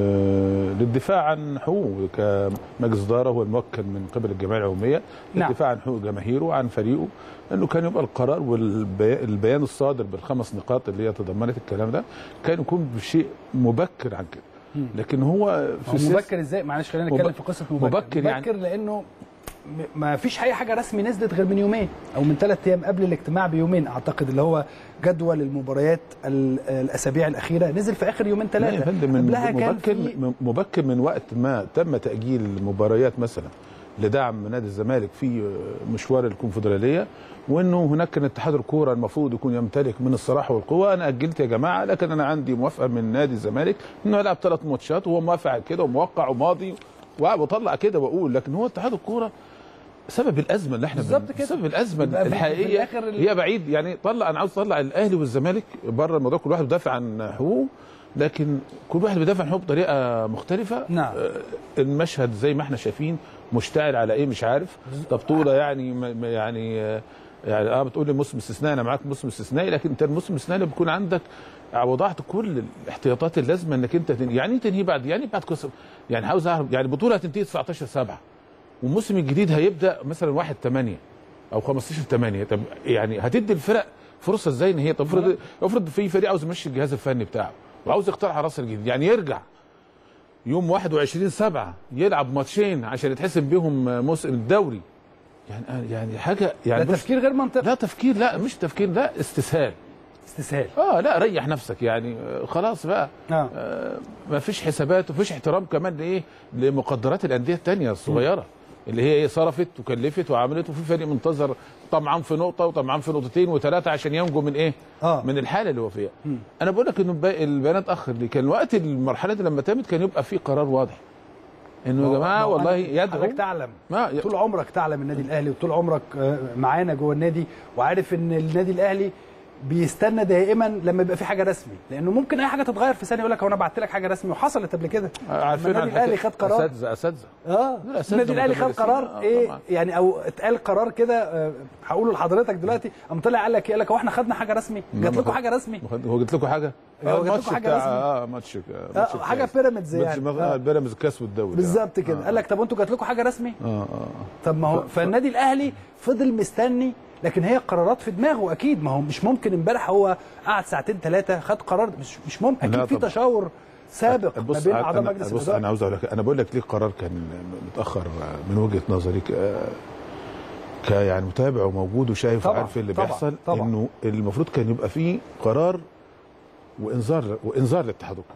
للدفاع عن حقوقه كمجلس اداره هو الموكل من قبل الجمعيه العموميه للدفاع عن حقوق جماهيره وعن فريقه انه كان يبقى القرار والبيان الصادر بالخمس نقاط اللي هي تضمنت الكلام ده كان يكون بشيء مبكر عن كده لكن هو في هو مبكر ازاي معلش خلينا نتكلم في قصه مبكر مبكر, يعني مبكر لانه ما فيش اي حاجه رسمي نزلت غير من يومين او من ثلاث ايام قبل الاجتماع بيومين اعتقد اللي هو جدول المباريات الاسابيع الاخيره نزل في اخر يومين ثلاثه قبلها كان مبكر في مبكر من وقت ما تم تاجيل المباريات مثلا لدعم نادي الزمالك في مشوار الكونفدراليه وانه هناك كان اتحاد الكوره المفروض يكون يمتلك من الصراحه والقوه انا اجلت يا جماعه لكن انا عندي موافقه من نادي الزمالك انه يلعب ثلاث ماتشات وهو موافق على كده وموقع وماضي وبطلع كده واقول لكن هو اتحاد الكوره سبب الازمه اللي احنا بالظبط كده سبب الازمه الحقيقيه هي بعيد يعني طلع انا عاوز اطلع الاهلي والزمالك بره الموضوع كل واحد بيدافع عن حقوقه لكن كل واحد بيدافع عن حقوقه بطريقه مختلفه نعم المشهد زي ما احنا شايفين مشتعل على ايه مش عارف طب بطوله يعني يعني يعني اه بتقول لي موسم استثنائي انا معاك موسم استثنائي لكن انت الموسم الاستثنائي بيكون عندك وضعت كل الاحتياطات اللازمه انك انت تنهي يعني ايه تنهي بعد يعني بعد قسم يعني عاوز اعرف يعني البطوله هتنتهي 19 7 والموسم الجديد هيبدا مثلا 1 8 او 15 8 طب يعني هتدي الفرق فرصه ازاي ان هي طب افرض افرض في فريق عاوز يمشي الجهاز الفني بتاعه وعاوز يقترح راس الجديد يعني يرجع يوم 21 7 يلعب ماتشين عشان يتحسب بيهم موسم الدوري يعني يعني حاجه يعني ده تفكير غير منطقي لا تفكير لا مش تفكير لا استسهال استسهال اه لا ريح نفسك يعني خلاص بقى آه. آه ما فيش حسابات ومفيش احترام كمان لايه لمقدرات الانديه الثانيه الصغيره اللي هي ايه صرفت وكلفت وعملت وفي فريق منتظر طمعان في نقطه وطمعان في نقطتين وثلاثه عشان ينجو من ايه؟ آه. من الحاله اللي هو فيها. انا بقول لك انه البيانات اتاخر ليه؟ كان وقت المرحله دي لما تمت كان يبقى في قرار واضح. انه يا جماعه والله يدعو حضرتك تعلم ما طول عمرك تعلم النادي الاهلي وطول عمرك معانا جوه النادي وعارف ان النادي الاهلي بيستنى دائما لما يبقى في حاجه رسمي لانه ممكن اي حاجه تتغير في ثانيه يقول لك هو انا بعت لك حاجه رسمي وحصلت قبل كده عارفين النادي الاهلي خد قرار اساتذه اساتذه اه النادي الاهلي خد قرار آه ايه طبعا. يعني او اتقال قرار كده هقوله لحضرتك دلوقتي قام طلع قال لك ايه قال لك هو احنا خدنا حاجه رسمي جات لكم حاجه رسمي هو جات لكم حاجه هو جات لكم حاجه رسمي اه ماتش آه حاجه بيراميدز يعني آه بيراميدز الكاس والدوري بالظبط كده قال لك طب انتوا جات لكم حاجه رسمي اه اه طب ما هو فالنادي الاهلي فضل مستني لكن هي قرارات في دماغه اكيد ما هو مش ممكن امبارح هو قعد ساعتين ثلاثه خد قرار مش مش ممكن اكيد في تشاور سابق ما بص بين أنا- اعضاء أنا- مجلس بص الاداره انا عاوز اقول لك انا بقول لك ليه القرار كان متاخر من وجهه نظري ك ك- يعني متابع وموجود وشايف طبعاً، وعارف اللي طبعاً، بيحصل طبعاً. انه المفروض كان يبقى فيه قرار وانذار وانذار للاتحاد الكوره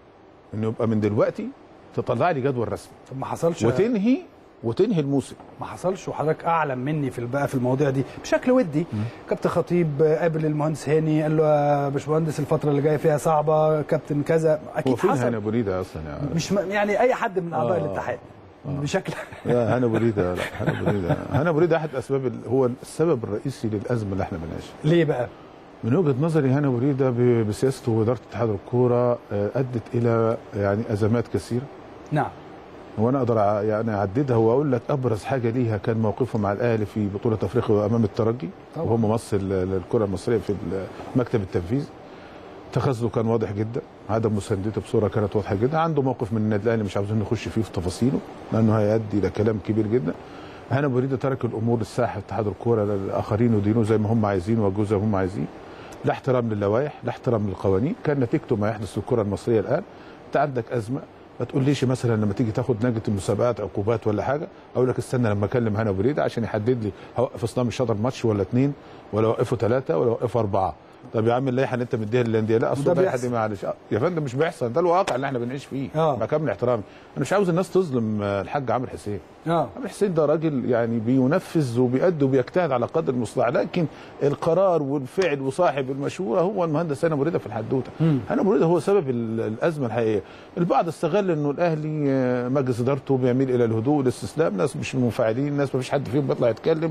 انه يبقى من دلوقتي تطلع لي جدول رسمي طب ما حصلش وتنهي وتنهي الموسم ما حصلش وحضرتك اعلم مني في بقى في المواضيع دي بشكل ودي كابتن خطيب قابل المهندس هاني قال له يا باشمهندس الفتره اللي جايه فيها صعبه كابتن كذا هو اكيد فين حصل هاني ابو ريده اصلا يعني مش م... يعني اي حد من اعضاء آه. الاتحاد بشكل لا هاني ابو ريده لا هاني ابو ريده هاني ابو ريده احد اسباب ال- هو السبب الرئيسي للازمه اللي احنا بنعيشها ليه بقى؟ من وجهه نظري هاني ابو ريده ب- بسياسته واداره اتحاد الكوره آه، ادت الى يعني ازمات كثيره نعم وانا اقدر ع- يعني اعددها واقول لك ابرز حاجه ليها كان موقفه مع الاهلي في بطوله افريقيا امام الترجي طبعا. وهو ممثل للكره المصريه في المكتب التنفيذي تخاذله كان واضح جدا عدم مساندته بصوره كانت واضحه جدا عنده موقف من النادي الاهلي مش عاوزين نخش فيه في تفاصيله لانه هيؤدي الى كلام كبير جدا هنا بريدة ترك الامور للساحه اتحاد الكوره للاخرين يدينوه زي ما هم عايزين ويوجهوا زي ما هم عايزين لا احترام للوائح لا احترام للقوانين كان نتيجته ما يحدث في الكره المصريه الان انت عندك ازمه ما تقوليش مثلا لما تيجي تاخد لجنه المسابقات عقوبات ولا حاجه اقول لك استنى لما اكلم هنا بريده عشان يحدد لي هوقف اسلام الشاطر ماتش ولا اثنين ولا اوقفه ثلاثه ولا اوقفه اربعه طب يا عم اللائحه اللي انت مديها للانديه لا اصل وده اللائحه بيحصل. دي معلش آه، يا فندم مش بيحصل ده الواقع اللي احنا بنعيش فيه آه. مع كامل احترامي انا مش عاوز الناس تظلم آه، الحاج عمرو حسين اه عمرو حسين ده راجل يعني بينفذ وبيأدي وبيجتهد على قدر المستطاع لكن القرار والفعل وصاحب المشوره هو المهندس هاني مريده في الحدوته مم. هاني مريده هو سبب ال- الازمه الحقيقيه البعض استغل انه الاهلي آه، مجلس ادارته بيميل الى الهدوء والاستسلام ناس مش منفعلين ناس ما فيش حد فيهم بيطلع يتكلم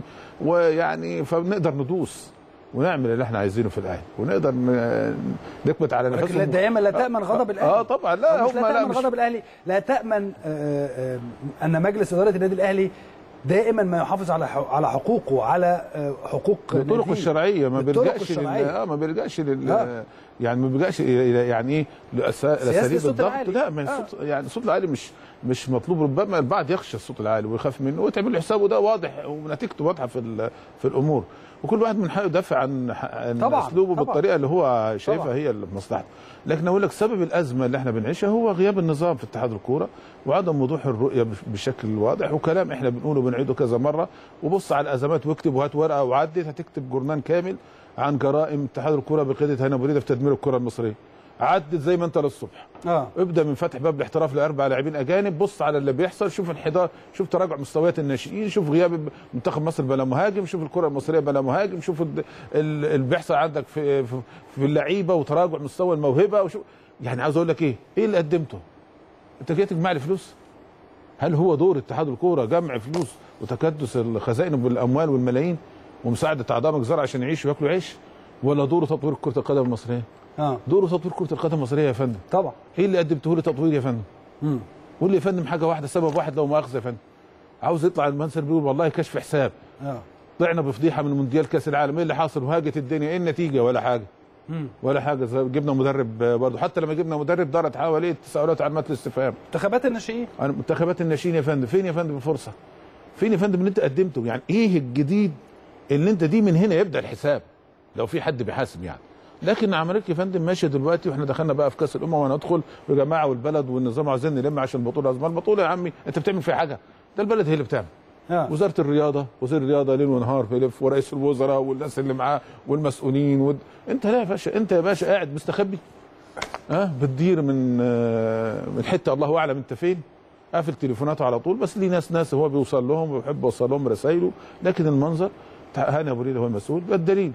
ويعني فبنقدر ندوس ونعمل اللي احنا عايزينه في الاهلي ونقدر ن- نكبت على ولكن نفسهم دائما لا تامن غضب الاهلي اه طبعا لا أو مش هم لا لا تامن مش غضب الاهلي لا تامن آه، آه، ان مجلس اداره النادي الاهلي دائما ما يحافظ على حق- على حقوقه على آه، حقوق بالطرق ناديه. الشرعيه ما بالطرق بيلجاش لل الشرعية. اه ما بيلجاش لل آه. يعني ما بيلجاش إلى- إلى يعني ايه لأسا- لاساليب الصوت الضغط العالي. لا ما آه. الصوت يعني الصوت العالي مش مش مطلوب ربما البعض يخشى الصوت العالي ويخاف منه وتعمل له حسابه ده واضح ونتيجته واضحه في ال- في الامور وكل واحد من حقه يدافع عن عن طبعاً، اسلوبه طبعاً. بالطريقه اللي هو شايفها طبعاً. هي اللي في مصلحته لكن اقول لك سبب الازمه اللي احنا بنعيشها هو غياب النظام في اتحاد الكوره وعدم وضوح الرؤيه بش- بشكل واضح وكلام احنا بنقوله بنعيده كذا مره وبص على الازمات واكتب وهات ورقه وعدت هتكتب جورنان كامل عن جرائم اتحاد الكوره بقياده هنا بريده في تدمير الكره المصريه عدت زي ما انت للصبح اه ابدا من فتح باب الاحتراف لاربع لاعبين اجانب بص على اللي بيحصل شوف انحدار شوف تراجع مستويات الناشئين شوف غياب منتخب مصر بلا مهاجم شوف الكره المصريه بلا مهاجم شوف ال- ال- اللي بيحصل عندك في في, في اللعيبه وتراجع مستوى الموهبه وشوف يعني عاوز اقول لك ايه ايه اللي قدمته انت جاي تجمع لي فلوس هل هو دور اتحاد الكوره جمع فلوس وتكدس الخزائن بالاموال والملايين ومساعده اعضاء مجزره عشان يعيشوا وياكلوا عيش ولا دوره تطوير كره القدم المصريه اه دوره تطوير كره القدم المصريه يا فندم طبعا ايه اللي قدمته لي تطوير يا فندم مم. قول لي يا فندم حاجه واحده سبب واحد لو مؤاخذه يا فندم عاوز يطلع المنصر بيقول والله كشف حساب اه طلعنا بفضيحه من مونديال كاس العالم ايه اللي حاصل وهاجت الدنيا ايه النتيجه ولا حاجه مم. ولا حاجه زي- جبنا مدرب برضه حتى لما جبنا مدرب دارت حواليه تساؤلات علامات الاستفهام منتخبات الناشئين انا منتخبات الناشئين يا فندم فين يا فندم الفرصه فين يا فندم اللي انت قدمته يعني ايه الجديد اللي انت دي من هنا يبدا الحساب لو في حد بيحاسب يعني لكن عمليه يا فندم ماشيه دلوقتي واحنا دخلنا بقى في كاس الامم وهندخل يا جماعه والبلد والنظام عاوزين نلم عشان البطوله ما البطوله يا عمي انت بتعمل فيها حاجه ده البلد هي اللي بتعمل اه وزاره الرياضه وزير الرياضه ليل ونهار بيلف ورئيس الوزراء والناس اللي معاه والمسؤولين ود... انت لا يا باشا انت يا باشا قاعد مستخبي ها بتدير من آه، من حته الله اعلم انت فين قافل تليفوناته على طول بس ليه ناس ناس هو بيوصل لهم وبيحب يوصل لهم رسائله لكن المنظر بتاع هاني ابو ريده هو المسؤول ده الدليل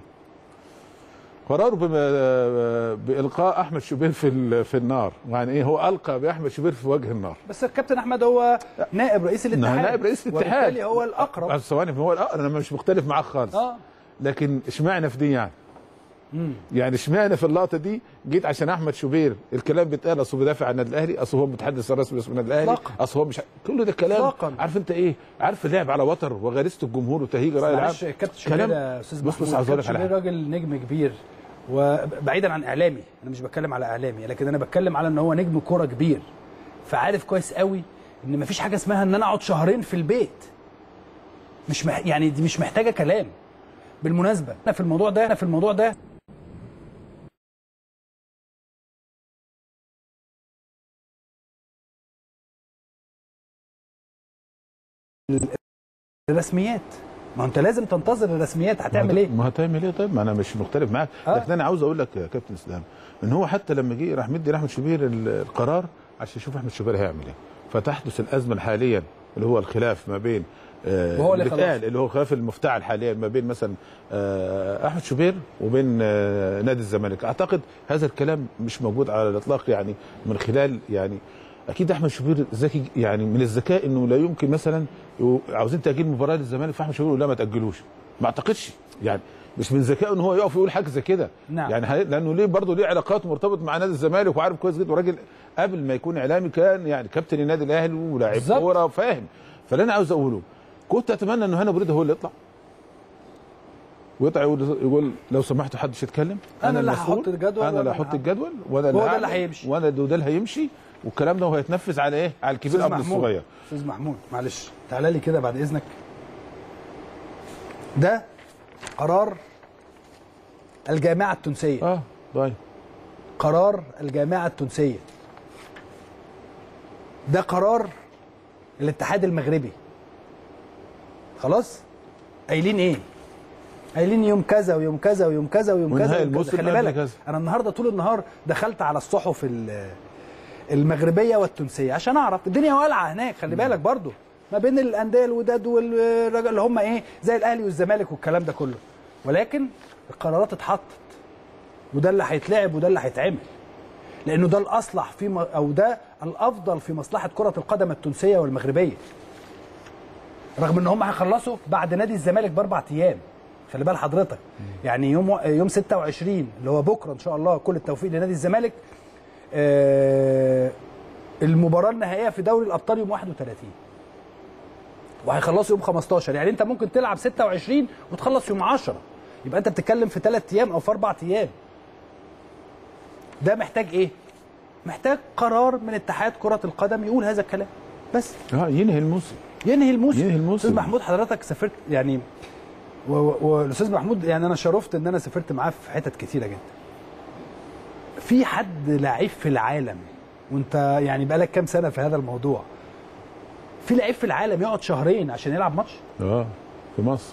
قرار بما- بالقاء احمد شوبير في ال- في النار يعني ايه هو القى باحمد شوبير في وجه النار بس الكابتن احمد هو نائب رئيس الاتحاد نائب رئيس الاتحاد وبالتالي هو الاقرب بس ثواني هو الأقرب انا مش مختلف معاك خالص اه لكن اشمعنى في دي يعني مم. يعني اشمعنى في اللقطه دي جيت عشان احمد شوبير الكلام بيتقال اصل بيدافع عن النادي الاهلي اصل هو المتحدث الرسمي باسم النادي الاهلي إطلاقاً. اصل هو مش كل ده كلام إطلاقاً. عارف انت ايه عارف اللعب على وتر وغريزه الجمهور وتهيج الراي العام معلش كابتن شوبير كلام يا استاذ بص بص محمود عاوز اقول كابتن لك على شوبير حاجه راجل نجم كبير وبعيدا عن اعلامي انا مش بتكلم على اعلامي لكن انا بتكلم على ان هو نجم كوره كبير فعارف كويس قوي ان مفيش حاجه اسمها ان انا اقعد شهرين في البيت مش مح... يعني دي مش محتاجه كلام بالمناسبه انا في الموضوع ده انا في الموضوع ده الرسميات ما هو انت لازم تنتظر الرسميات هتعمل ايه ما هتعمل ايه طيب ما انا مش مختلف معاك آه. لكن انا عاوز اقول لك يا كابتن اسلام ان هو حتى لما جه راح مدي لاحمد شوبير ال- القرار عشان يشوف احمد شوبير هيعمل ايه فتحدث الازمه حاليا اللي هو الخلاف ما بين آه، وهو اللي اللي خلاص. اتقال اللي هو خلاف المفتعل حاليا ما بين مثلا آه، احمد شوبير وبين آه، نادي الزمالك اعتقد هذا الكلام مش موجود على الاطلاق يعني من خلال يعني اكيد احمد شوبير ذكي يعني من الذكاء انه لا يمكن مثلا يو- عاوزين تاجيل مباراه للزمالك فاحمد شوبير يقول لا ما تاجلوش ما اعتقدش يعني مش من ذكائه ان هو يقف يقول حاجه زي كده نعم. يعني هي- لانه ليه برضه ليه علاقات مرتبط مع نادي الزمالك وعارف كويس جدا وراجل قبل ما يكون اعلامي كان يعني كابتن النادي الاهلي ولاعب بالظبط. كوره وفاهم فاللي انا عاوز اقوله كنت اتمنى ان هنا بريده هو اللي يطلع ويطلع يقول, يقول لو سمحتوا حدش يتكلم أنا اللي المسؤول، هحط الجدول انا اللي وأنا هحط اللي الجدول وانا هو ده هعمل، اللي هيمشي. وانا ده اللي هيمشي والكلام ده هيتنفذ على ايه؟ على الكبير استاذ قبل محمود الصغير استاذ محمود معلش تعالى لي كده بعد اذنك ده قرار الجامعه التونسيه اه طيب قرار الجامعه التونسيه ده قرار الاتحاد المغربي خلاص قايلين ايه قايلين يوم كذا ويوم كذا ويوم كذا ويوم كذا ونهاية ويوم كذا الموسم خلي قبل بالك كذا. انا النهارده طول النهار دخلت على الصحف ال- المغربيه والتونسيه عشان اعرف الدنيا والعه هناك خلي بالك برضو ما بين الانديه الوداد والرجل اللي هم ايه زي الاهلي والزمالك والكلام ده كله ولكن القرارات اتحطت وده اللي هيتلعب وده اللي هيتعمل لانه ده الاصلح في م... او ده الافضل في مصلحه كره القدم التونسيه والمغربيه رغم ان هم هيخلصوا بعد نادي الزمالك باربع ايام خلي بال حضرتك يعني يوم يوم 26 اللي هو بكره ان شاء الله كل التوفيق لنادي الزمالك آه المباراه النهائيه في دوري الابطال يوم 31 وهيخلصوا يوم 15 يعني انت ممكن تلعب 26 وتخلص يوم 10 يبقى انت بتتكلم في ثلاث ايام او في اربع ايام ده محتاج ايه؟ محتاج قرار من اتحاد كره القدم يقول هذا الكلام بس اه ينهي الموسم ينهي الموسم ينهي الموسم. استاذ محمود حضرتك سافرت يعني و- و- والاستاذ محمود يعني انا شرفت ان انا سافرت معاه في حتت كتيره جدا في حد لعيب في العالم وانت يعني بقالك كام سنه في هذا الموضوع في لعيب في العالم يقعد شهرين عشان يلعب ماتش اه في مصر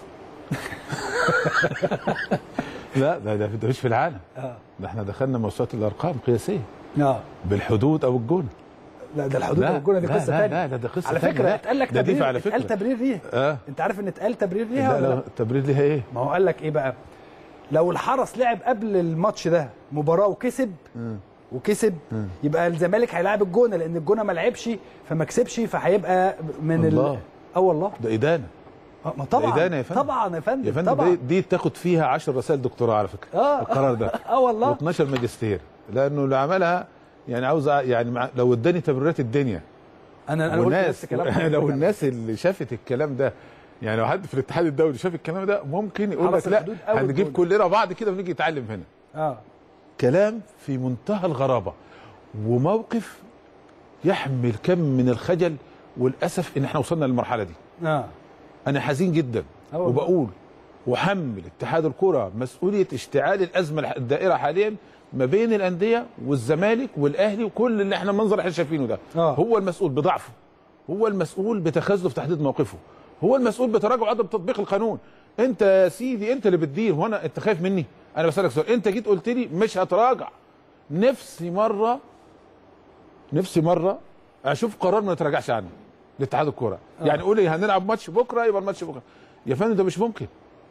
لا ده ده ده مش في العالم اه ده احنا دخلنا موسوعه الارقام قياسيه اه بالحدود او الجون لا ده الحدود لا، والجونه دي لا، قصه لا، ثانيه لا، لا، ده قصة على تانية، فكره لا. اتقال لك ده دي تبرير على اتقال فكرة. تبرير ليها اه انت عارف ان اتقال تبرير ليها لا ولا لا لا؟ التبرير ليها ايه؟ ما هو قال لك ايه بقى لو الحرس لعب قبل الماتش ده مباراه وكسب وكسب يبقى الزمالك هيلاعب الجونه لان الجونه ما لعبش فما كسبش فهيبقى من الله. ال... اه والله ده ادانه آه، ما طبعا إدانة يا فندم. طبعا يا فندم يا فندم طبعا دي, دي تاخد فيها 10 رسائل دكتوراه على فكره آه. القرار ده اه والله و12 ماجستير لانه اللي عملها يعني عاوز أ- يعني مع لو اداني تبريرات الدنيا انا انا قلت والناس نفس الكلام حضرتك. لو الناس اللي شافت الكلام ده يعني لو حد في الاتحاد الدولي شاف الكلام ده ممكن يقول حرس لك لا الحدود أول هنجيب جول. كلنا بعض كده ونيجي نتعلم هنا اه كلام في منتهى الغرابه وموقف يحمل كم من الخجل والاسف ان احنا وصلنا للمرحله دي اه انا حزين جدا أه والله. وبقول وحمل اتحاد الكره مسؤوليه اشتعال الازمه الح- الدائره حاليا ما بين الانديه والزمالك والاهلي وكل اللي احنا المنظر اللي احنا شايفينه ده آه. هو المسؤول بضعفه هو المسؤول بتخاذله في تحديد موقفه هو المسؤول بتراجع عدم تطبيق القانون انت يا سيدي انت اللي بتدير وانا انت خايف مني انا بسالك سؤال انت جيت قلت لي مش هتراجع نفسي مره نفسي مره اشوف قرار ما يتراجعش عنه لاتحاد الكوره يعني قول لي هنلعب ماتش بكره يبقى الماتش بكره يا فندم ده مش ممكن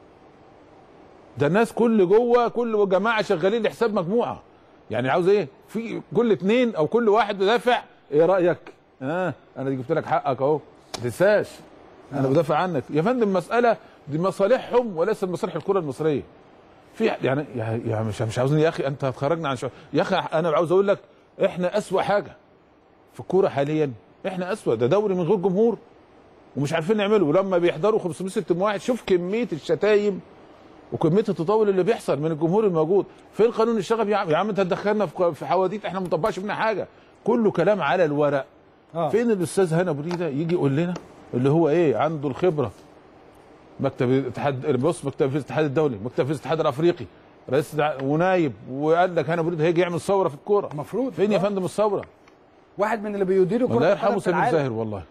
ده الناس كل جوه كل جماعه شغالين لحساب مجموعه يعني عاوز ايه في كل اتنين او كل واحد بدافع ايه رايك اه انا جبت لك حقك اهو ما تنساش انا بدافع عنك يا فندم مساله دي مصالحهم وليس مصالح الكره المصريه في يعني يا يا مش مش عاوزني يا اخي انت هتخرجنا عن شو يا اخي انا عاوز اقول لك احنا اسوا حاجه في الكوره حاليا احنا اسوا ده دوري من غير جمهور ومش عارفين نعمله ولما بيحضروا 500 600 واحد شوف كميه الشتايم وكميه التطاول اللي بيحصل من الجمهور الموجود فين قانون الشغب يا عم يا عم انت هتدخلنا في في حواديت احنا ما مطبقش منها حاجه كله كلام على الورق اه فين الاستاذ هنا بريده يجي يقول لنا اللي هو ايه عنده الخبره مكتب الاتحاد بص مكتب في الاتحاد الدولي مكتب في الاتحاد الافريقي رئيس دع- ونايب وقال لك هنا بريده هيجي يعمل ثوره في الكوره المفروض فين يا آه. فندم الثوره واحد من اللي بيديروا كره الله القدم يرحمه في سامي العالم. زاهر والله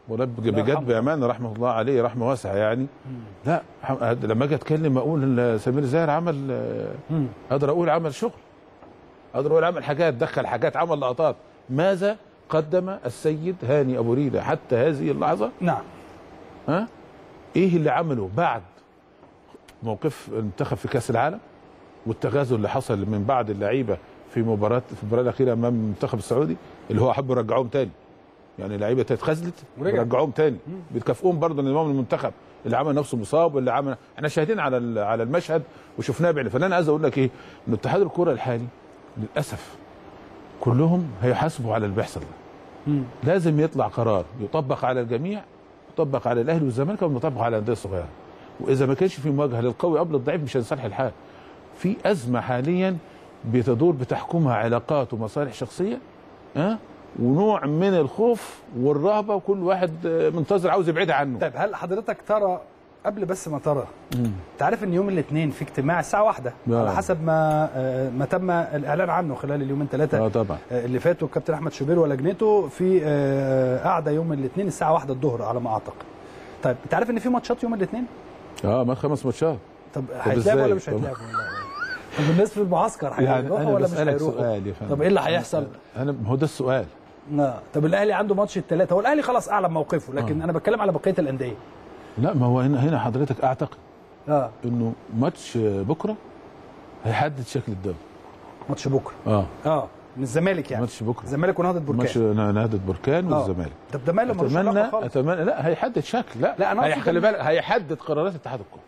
والله بج- الله بجد يرحمه. بامانه رحمه الله عليه رحمه واسعه يعني لا ح- لما اجي اتكلم اقول إن سمير زاهر عمل آه، مم. اقدر اقول عمل شغل اقدر اقول عمل حاجات دخل حاجات عمل لقطات ماذا قدم السيد هاني ابو ريده حتى هذه اللحظه نعم ها ايه اللي عمله بعد موقف المنتخب في كاس العالم والتغازل اللي حصل من بعض اللعيبه في مباراه في المباراه الاخيره امام المنتخب السعودي اللي هو حبوا يرجعوهم تاني يعني لعيبه اتخذلت ورجع. رجعوهم تاني بتكافئوهم برضه نظام المنتخب اللي عمل نفسه مصاب واللي عمل احنا شاهدين على ال- على المشهد وشفناه بعيننا فانا عايز اقول لك ايه ان اتحاد الكره الحالي للاسف كلهم هيحاسبوا على اللي بيحصل ده مم. لازم يطلع قرار يطبق على الجميع يطبق على الاهلي والزمالك ويطبق على الانديه الصغيره واذا ما كانش في مواجهه للقوي قبل الضعيف مش هنصلح الحال في ازمه حاليا بتدور بتحكمها علاقات ومصالح شخصيه ها ونوع من الخوف والرهبه وكل واحد آه، منتظر عاوز يبعدها عنه طيب هل حضرتك ترى قبل بس ما ترى انت عارف ان يوم الاثنين في اجتماع الساعه واحدة آه. على حسب ما آه، ما تم الاعلان عنه خلال اليومين ثلاثه اه طبعا آه، اللي فاتوا الكابتن احمد شوبير ولجنته في آه، قعده يوم الاثنين الساعه واحدة الظهر على ما اعتقد طيب انت عارف ان في ماتشات يوم الاثنين اه ما خمس ماتشات طب هيتلعب إزاي؟ ولا مش طب- هيتلعب طب الناس في المعسكر يعني هيروحوا انا ولا مش بسالك هيروحوا سؤال يا فندم طب ايه اللي هيحصل انا هو ده السؤال آه. طب الاهلي عنده ماتش الثلاثه هو الاهلي خلاص اعلن موقفه لكن آه. انا بتكلم على بقيه الانديه لا ما هو هنا هنا حضرتك اعتقد اه انه ماتش بكره هيحدد شكل الدوري ماتش بكره اه اه من الزمالك يعني ماتش بكره الزمالك ونهضه ماتش بركان نهضه بركان آه. والزمالك طب ده ماله ملوش اتمنى علاقه خالص اتمنى لا هيحدد شكل لا لا، أنا هي- أقصد خلي إن- بالك هيحدد قرارات اتحاد الكوره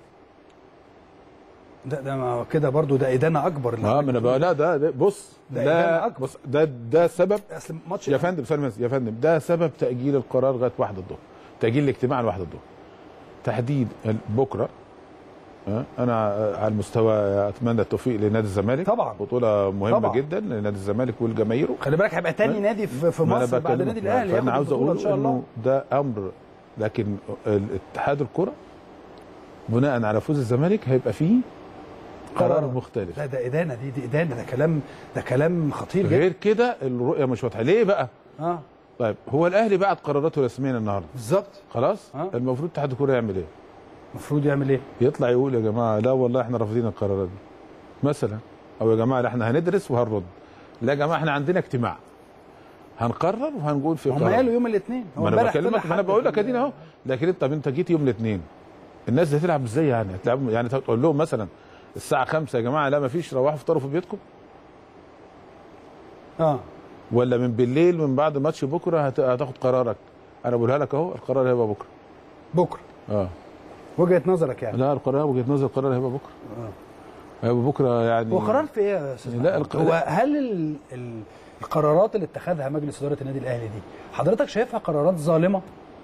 ده ده ما كده برضو ده ادانه اكبر اللي اه عمل ما انا كده. بقى لا ده, ده بص ده إدانة ده أكبر. بص ده ده سبب اصل ماتش يا فندم ثانيه بس، يا فندم ده سبب تاجيل القرار لغايه واحد الظهر تاجيل الاجتماع لواحد الظهر تحديد ال- بكره آه، انا آه، على المستوى اتمنى التوفيق لنادي الزمالك طبعا. بطوله مهمه طبعا. جدا لنادي الزمالك والجماهير خلي بالك هيبقى تاني نادي في, في ما أنا مصر بعد بكلمك النادي بقى. الاهلي ياخد فانا عاوز البطولة اقول ان شاء الله انه ده امر لكن اتحاد الكره بناء على فوز الزمالك هيبقى فيه قرار قرار. مختلف لا ده ادانه دي دي ادانه ده كلام ده كلام خطير جدا غير كده الرؤيه مش واضحه ليه بقى اه طيب هو الاهلي بعت قراراته رسميا النهارده بالظبط خلاص آه. المفروض اتحاد الكوره يعمل ايه المفروض يعمل ايه يطلع يقول يا جماعه لا والله احنا رافضين القرارات دي مثلا او يا جماعه لا احنا هندرس وهنرد لا يا جماعه احنا عندنا اجتماع هنقرر وهنقول في هم قرار قالوا يوم الاثنين ما انا بكلمك ما انا بقول لك ادينا اهو لكن انت طب انت جيت يوم الاثنين الناس دي هتلعب ازاي يعني هتلعب يعني تقول لهم مثلا الساعه 5 يا جماعه لا ما فيش روحوا افطروا في بيتكم اه ولا من بالليل من بعد ماتش بكره هت- هتاخد قرارك انا بقولها لك اهو القرار هيبقى بكره بكره اه وجهه نظرك يعني لا القرار وجهه نظر القرار هيبقى بكره هيبقى بكره يعني هو قرار في ايه يا استاذ لا، محمود؟ الق- هو هل ال... ال... القرارات اللي اتخذها مجلس اداره النادي الاهلي دي حضرتك شايفها قرارات ظالمه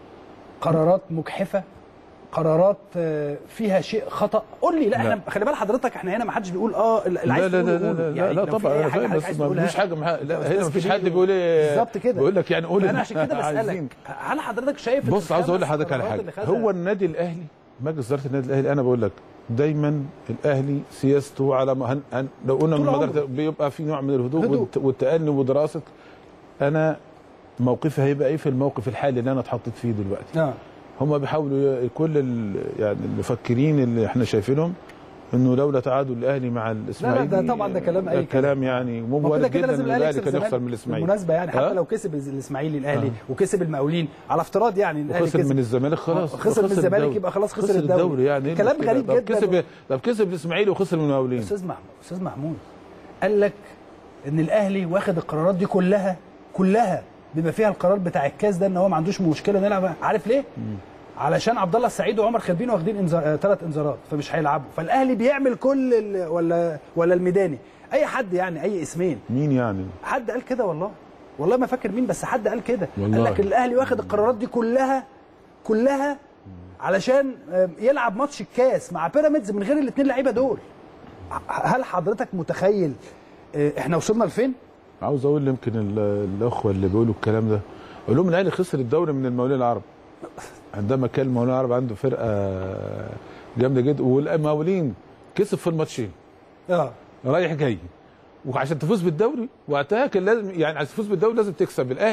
قرارات مجحفه قرارات آه، فيها شيء خطا قول لي لا, لا. احنا خلي بال حضرتك احنا هنا ما حدش بيقول اه اللي لا عايز لا تقوله لا لا قوله. لا, يعني لا لو في طبعا أي أنا حاجة فاهم حضرتك بس عايز ما تقولها، فيش حاجه مح... لا أستاذ هنا ما فيش كبير حد بيقول ايه بالظبط كده بيقول لك يعني قول انا عشان كده عايزين. بسالك هل حضرتك شايف إن بص عاوز اقول الخمس لحضرتك على قرارات حاجه اللي خدها- هو النادي الاهلي مجلس اداره النادي الاهلي انا بقول لك دايما الاهلي سياسته على ما هن... هن... لو قلنا من طول مدرسة عمره. بيبقى في نوع من الهدوء هدوء. والت... والتأني ودراسه انا موقفي هيبقى ايه في الموقف الحالي اللي انا اتحطيت فيه دلوقتي اه هم بيحاولوا ي- كل ال... يعني المفكرين اللي احنا شايفينهم انه لولا تعادل الاهلي مع الاسماعيلي ده طبعا ده كلام أي ده كلام يعني مو ما وارد كده كده جدا لازم ان الاهلي الاهلي يكسب كان يخسر الزمالك. من الاسماعيلي بالمناسبه يعني حتى ها؟ لو كسب الاسماعيلي الاهلي آه. وكسب المقاولين على افتراض يعني الاهلي وخسر كسب من الزمالك خلاص خسر من الزمالك الدوري. يبقى خلاص خسر الدوري. يعني إيه كلام المشكلة؟ غريب طب جدا. كسب طب كسب الاسماعيلي وخسر من المقاولين استاذ محمود استاذ محمود قال لك ان الاهلي واخد القرارات دي كلها كلها بما فيها القرار بتاع الكاس ده ان هو ما عندوش مشكله نلعب عارف ليه؟ علشان عبد الله السعيد وعمر خربين واخدين انذار ثلاث انذارات فمش هيلعبوا فالاهلي بيعمل كل ال... ولا ولا الميداني اي حد يعني اي اسمين مين يعني حد قال كده والله والله ما فاكر مين بس حد قال كده قال والله. لك الاهلي واخد القرارات دي كلها كلها علشان آه، يلعب ماتش الكاس مع بيراميدز من غير الاثنين لعيبه دول ه- هل حضرتك متخيل آه، احنا وصلنا لفين؟ عاوز اقول يمكن ال- الاخوه اللي بيقولوا الكلام ده اقول لهم الاهلي خسر الدوري من المقاولين العرب عندما كان المقاولين العرب عنده فرقه جامده جدا والمقاولين كسب في الماتشين اه رايح جاي وعشان تفوز بالدوري وقتها كان لازم يعني عشان تفوز بالدوري لازم تكسب الاهلي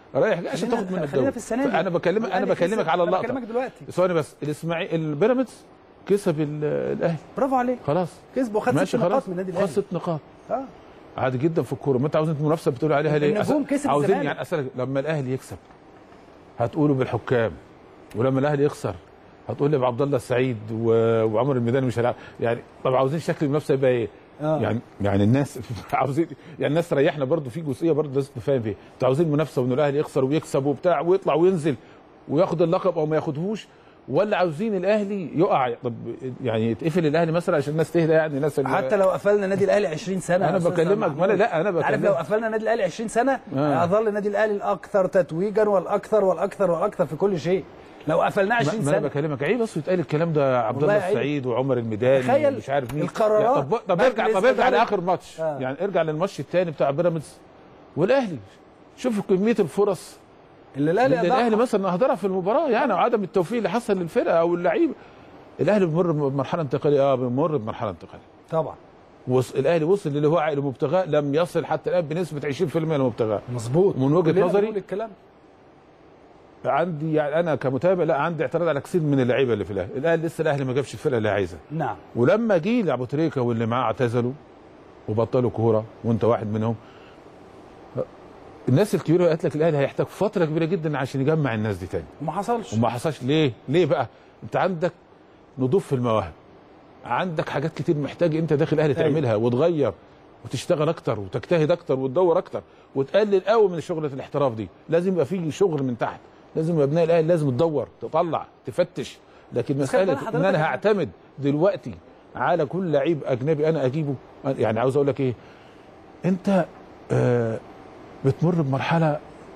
رايح جاي عشان خلينا- تاخد منه خلينا الدوري في السنة دي. انا بكلمك انا الأهلي بكلمك كسب. على أنا اللقطه بكلمك دلوقتي. ثواني بس الاسماعيلي البيراميدز كسب ال- الاهلي برافو عليك خلاص كسب وخد ست ماشي نقاط خلاص من النادي خد الاهلي ست نقاط اه عادي جدا في الكوره ما انت عاوزين المنافسه بتقول عليها ليه النجوم أس- كسب عاوزين الزمالك. يعني اسالك لما الاهلي يكسب هتقولوا بالحكام ولما الاهلي يخسر هتقول لي بعبد الله السعيد و- وعمر الميداني مش هيلعب يعني طب عاوزين شكل المنافسه يبقى ايه؟ آه. يعني يعني الناس عاوزين يعني الناس تريحنا برضو في جزئيه برضو لازم تفهم فيها انتوا عاوزين منافسه وان الاهلي يخسر ويكسب وبتاع ويطلع وينزل وياخد اللقب او ما ياخدهوش ولا عاوزين الاهلي يقع طب يعني يتقفل الاهلي مثلا عشان الناس تهدى يعني الناس اللي- حتى لو قفلنا النادي الاهلي 20 سنه أنا يا أستاذ بكلمك، محمود. ما أنا- لا، أنا عارف بكلمك. لو قفلنا النادي الاهلي 20 سنه آه. هيظل النادي الاهلي الاكثر تتويجا والاكثر والاكثر والاكثر في كل شيء لو قفلناه 20 ما انا سنه بكلمك عيب بس يتقال الكلام ده عبد والله الله عيب. السعيد وعمر الميداني تخيل مش عارف مين القرارات يعني طب طب ارجع مجلس طب ارجع إدارة. لاخر ماتش آه. يعني ارجع للماتش الثاني بتاع بيراميدز والاهلي شوف كميه الفرص اللي الاهلي اللي الاهلي أضاعها. مثلا اهدرها في المباراه يعني وعدم التوفيق اللي حصل للفرقه او اللعيبه الاهلي بيمر بمرحله انتقاليه اه بيمر بمرحله انتقاليه طبعا وص... الاهلي وصل للي هو عقل مبتغاه لم يصل حتى الان بنسبه 20% لمبتغاه مظبوط من وجهة كلنا نظري- بنقول الكلام عندي يعني انا كمتابع لا عندي اعتراض على كثير من اللعيبه اللي في الاهلي الاهلي لسه الاهلي ما جابش الفرقه اللي عايزها نعم ولما جه ابو تريكه واللي معاه اعتزلوا وبطلوا كوره وانت واحد منهم الناس الكبيره قالت لك الاهلي هيحتاج فتره كبيره جدا عشان يجمع الناس دي تاني وما حصلش وما حصلش ليه؟ ليه بقى؟ انت عندك نضوف في المواهب عندك حاجات كتير محتاج انت داخل الاهلي أيوة. تعملها وتغير وتشتغل اكتر وتجتهد اكتر وتدور اكتر وتقلل قوي من شغله الاحتراف دي لازم يبقى في شغل من تحت لازم يبقى ابناء الاهلي لازم تدور تطلع تفتش لكن بس خلي بال مساله ان حضرتك انا إن- هعتمد دلوقتي على كل لعيب اجنبي انا اجيبه يعني عاوز اقول لك ايه انت آه بتمر بمرحله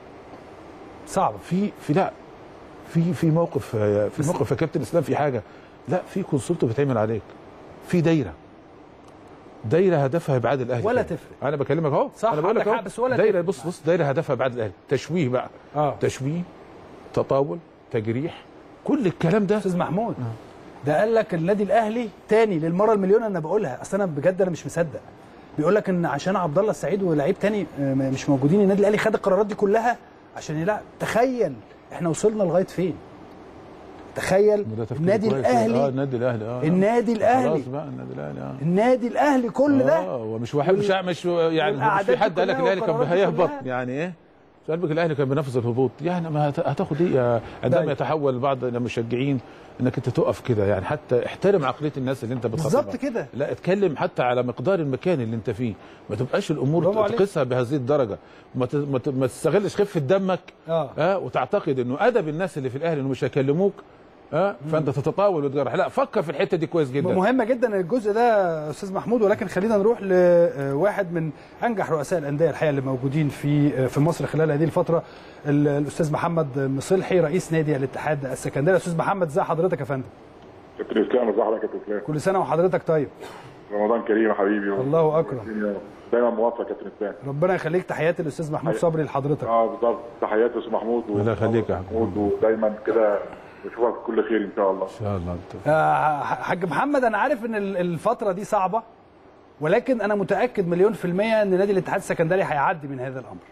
صعب في في لا في في موقف في بس- موقف يا كابتن اسلام في حاجه لا في كونسلت بيتعمل عليك في دايره دايره هدفها ابعاد الاهلي ولا تاني. تفرق. انا بكلمك اهو صح، انا بقول لك عندك اهو حق، بس ولا دايره تفرق. بص بص دايره هدفها ابعاد الاهلي تشويه بقى اه تشويه تطاول تجريح كل الكلام ده استاذ محمود ده قال لك النادي الاهلي تاني للمره المليون انا بقولها اصل انا بجد انا مش مصدق بيقول لك ان عشان عبد الله السعيد ولاعيب تاني آه، مش موجودين النادي الاهلي خد القرارات دي كلها عشان يلعب تخيل احنا وصلنا لغايه فين تخيل وده تفكير النادي كويس. اه الاهلي النادي الاهلي اه النادي الاهلي خلاص بقى النادي الاهلي اه النادي الاهلي كل ده اه ومش واحد مش مش يعني مش والأعداد في دي حد قال لك كلها الاهلي كان والقرارات دي هيهبط كلها. يعني ايه مش قلبك الاهلي كان بينافس الهبوط يعني ما هت- هتاخد ايه يا- عندما طيب. يتحول بعض المشجعين انك انت تقف كده يعني حتى احترم عقليه الناس اللي انت بتخاطبها بالظبط كده. لا اتكلم حتى على مقدار المكان اللي انت فيه ما تبقاش برافو الامور عليك. تقيسها بهذه الدرجه ما ت- ما ت- ما تستغلش خفه دمك اه اه وتعتقد انه ادب الناس اللي في الاهلي انه مش هيكلموك اه فانت تتطاول وتجرح لا فكر في الحته دي كويس جدا مهمة جدا الجزء ده يا استاذ محمود ولكن خلينا نروح لواحد من انجح رؤساء الانديه الحقيقه اللي موجودين في في مصر خلال هذه الفتره ال- الاستاذ محمد مصلحي رئيس نادي الاتحاد السكندري استاذ محمد ازي حضرتك يا فندم كابتن اسلام ازي حضرتك يا كابتن اسلام كل سنه وحضرتك طيب رمضان كريم يا حبيبي الله أكرم. دايما موفق يا كابتن اسلام ربنا يخليك تحياتي للاستاذ محمود صبري لحضرتك اه بالظبط تحياتي يا استاذ محمود الله يخليك يا محمود ودايما كده نشوفك في كل خير ان شاء الله ان شاء الله انت آه، حاج محمد انا عارف ان ال- الفتره دي صعبه ولكن انا متاكد مليون في الميه ان نادي الاتحاد السكندري هيعدي من هذا الامر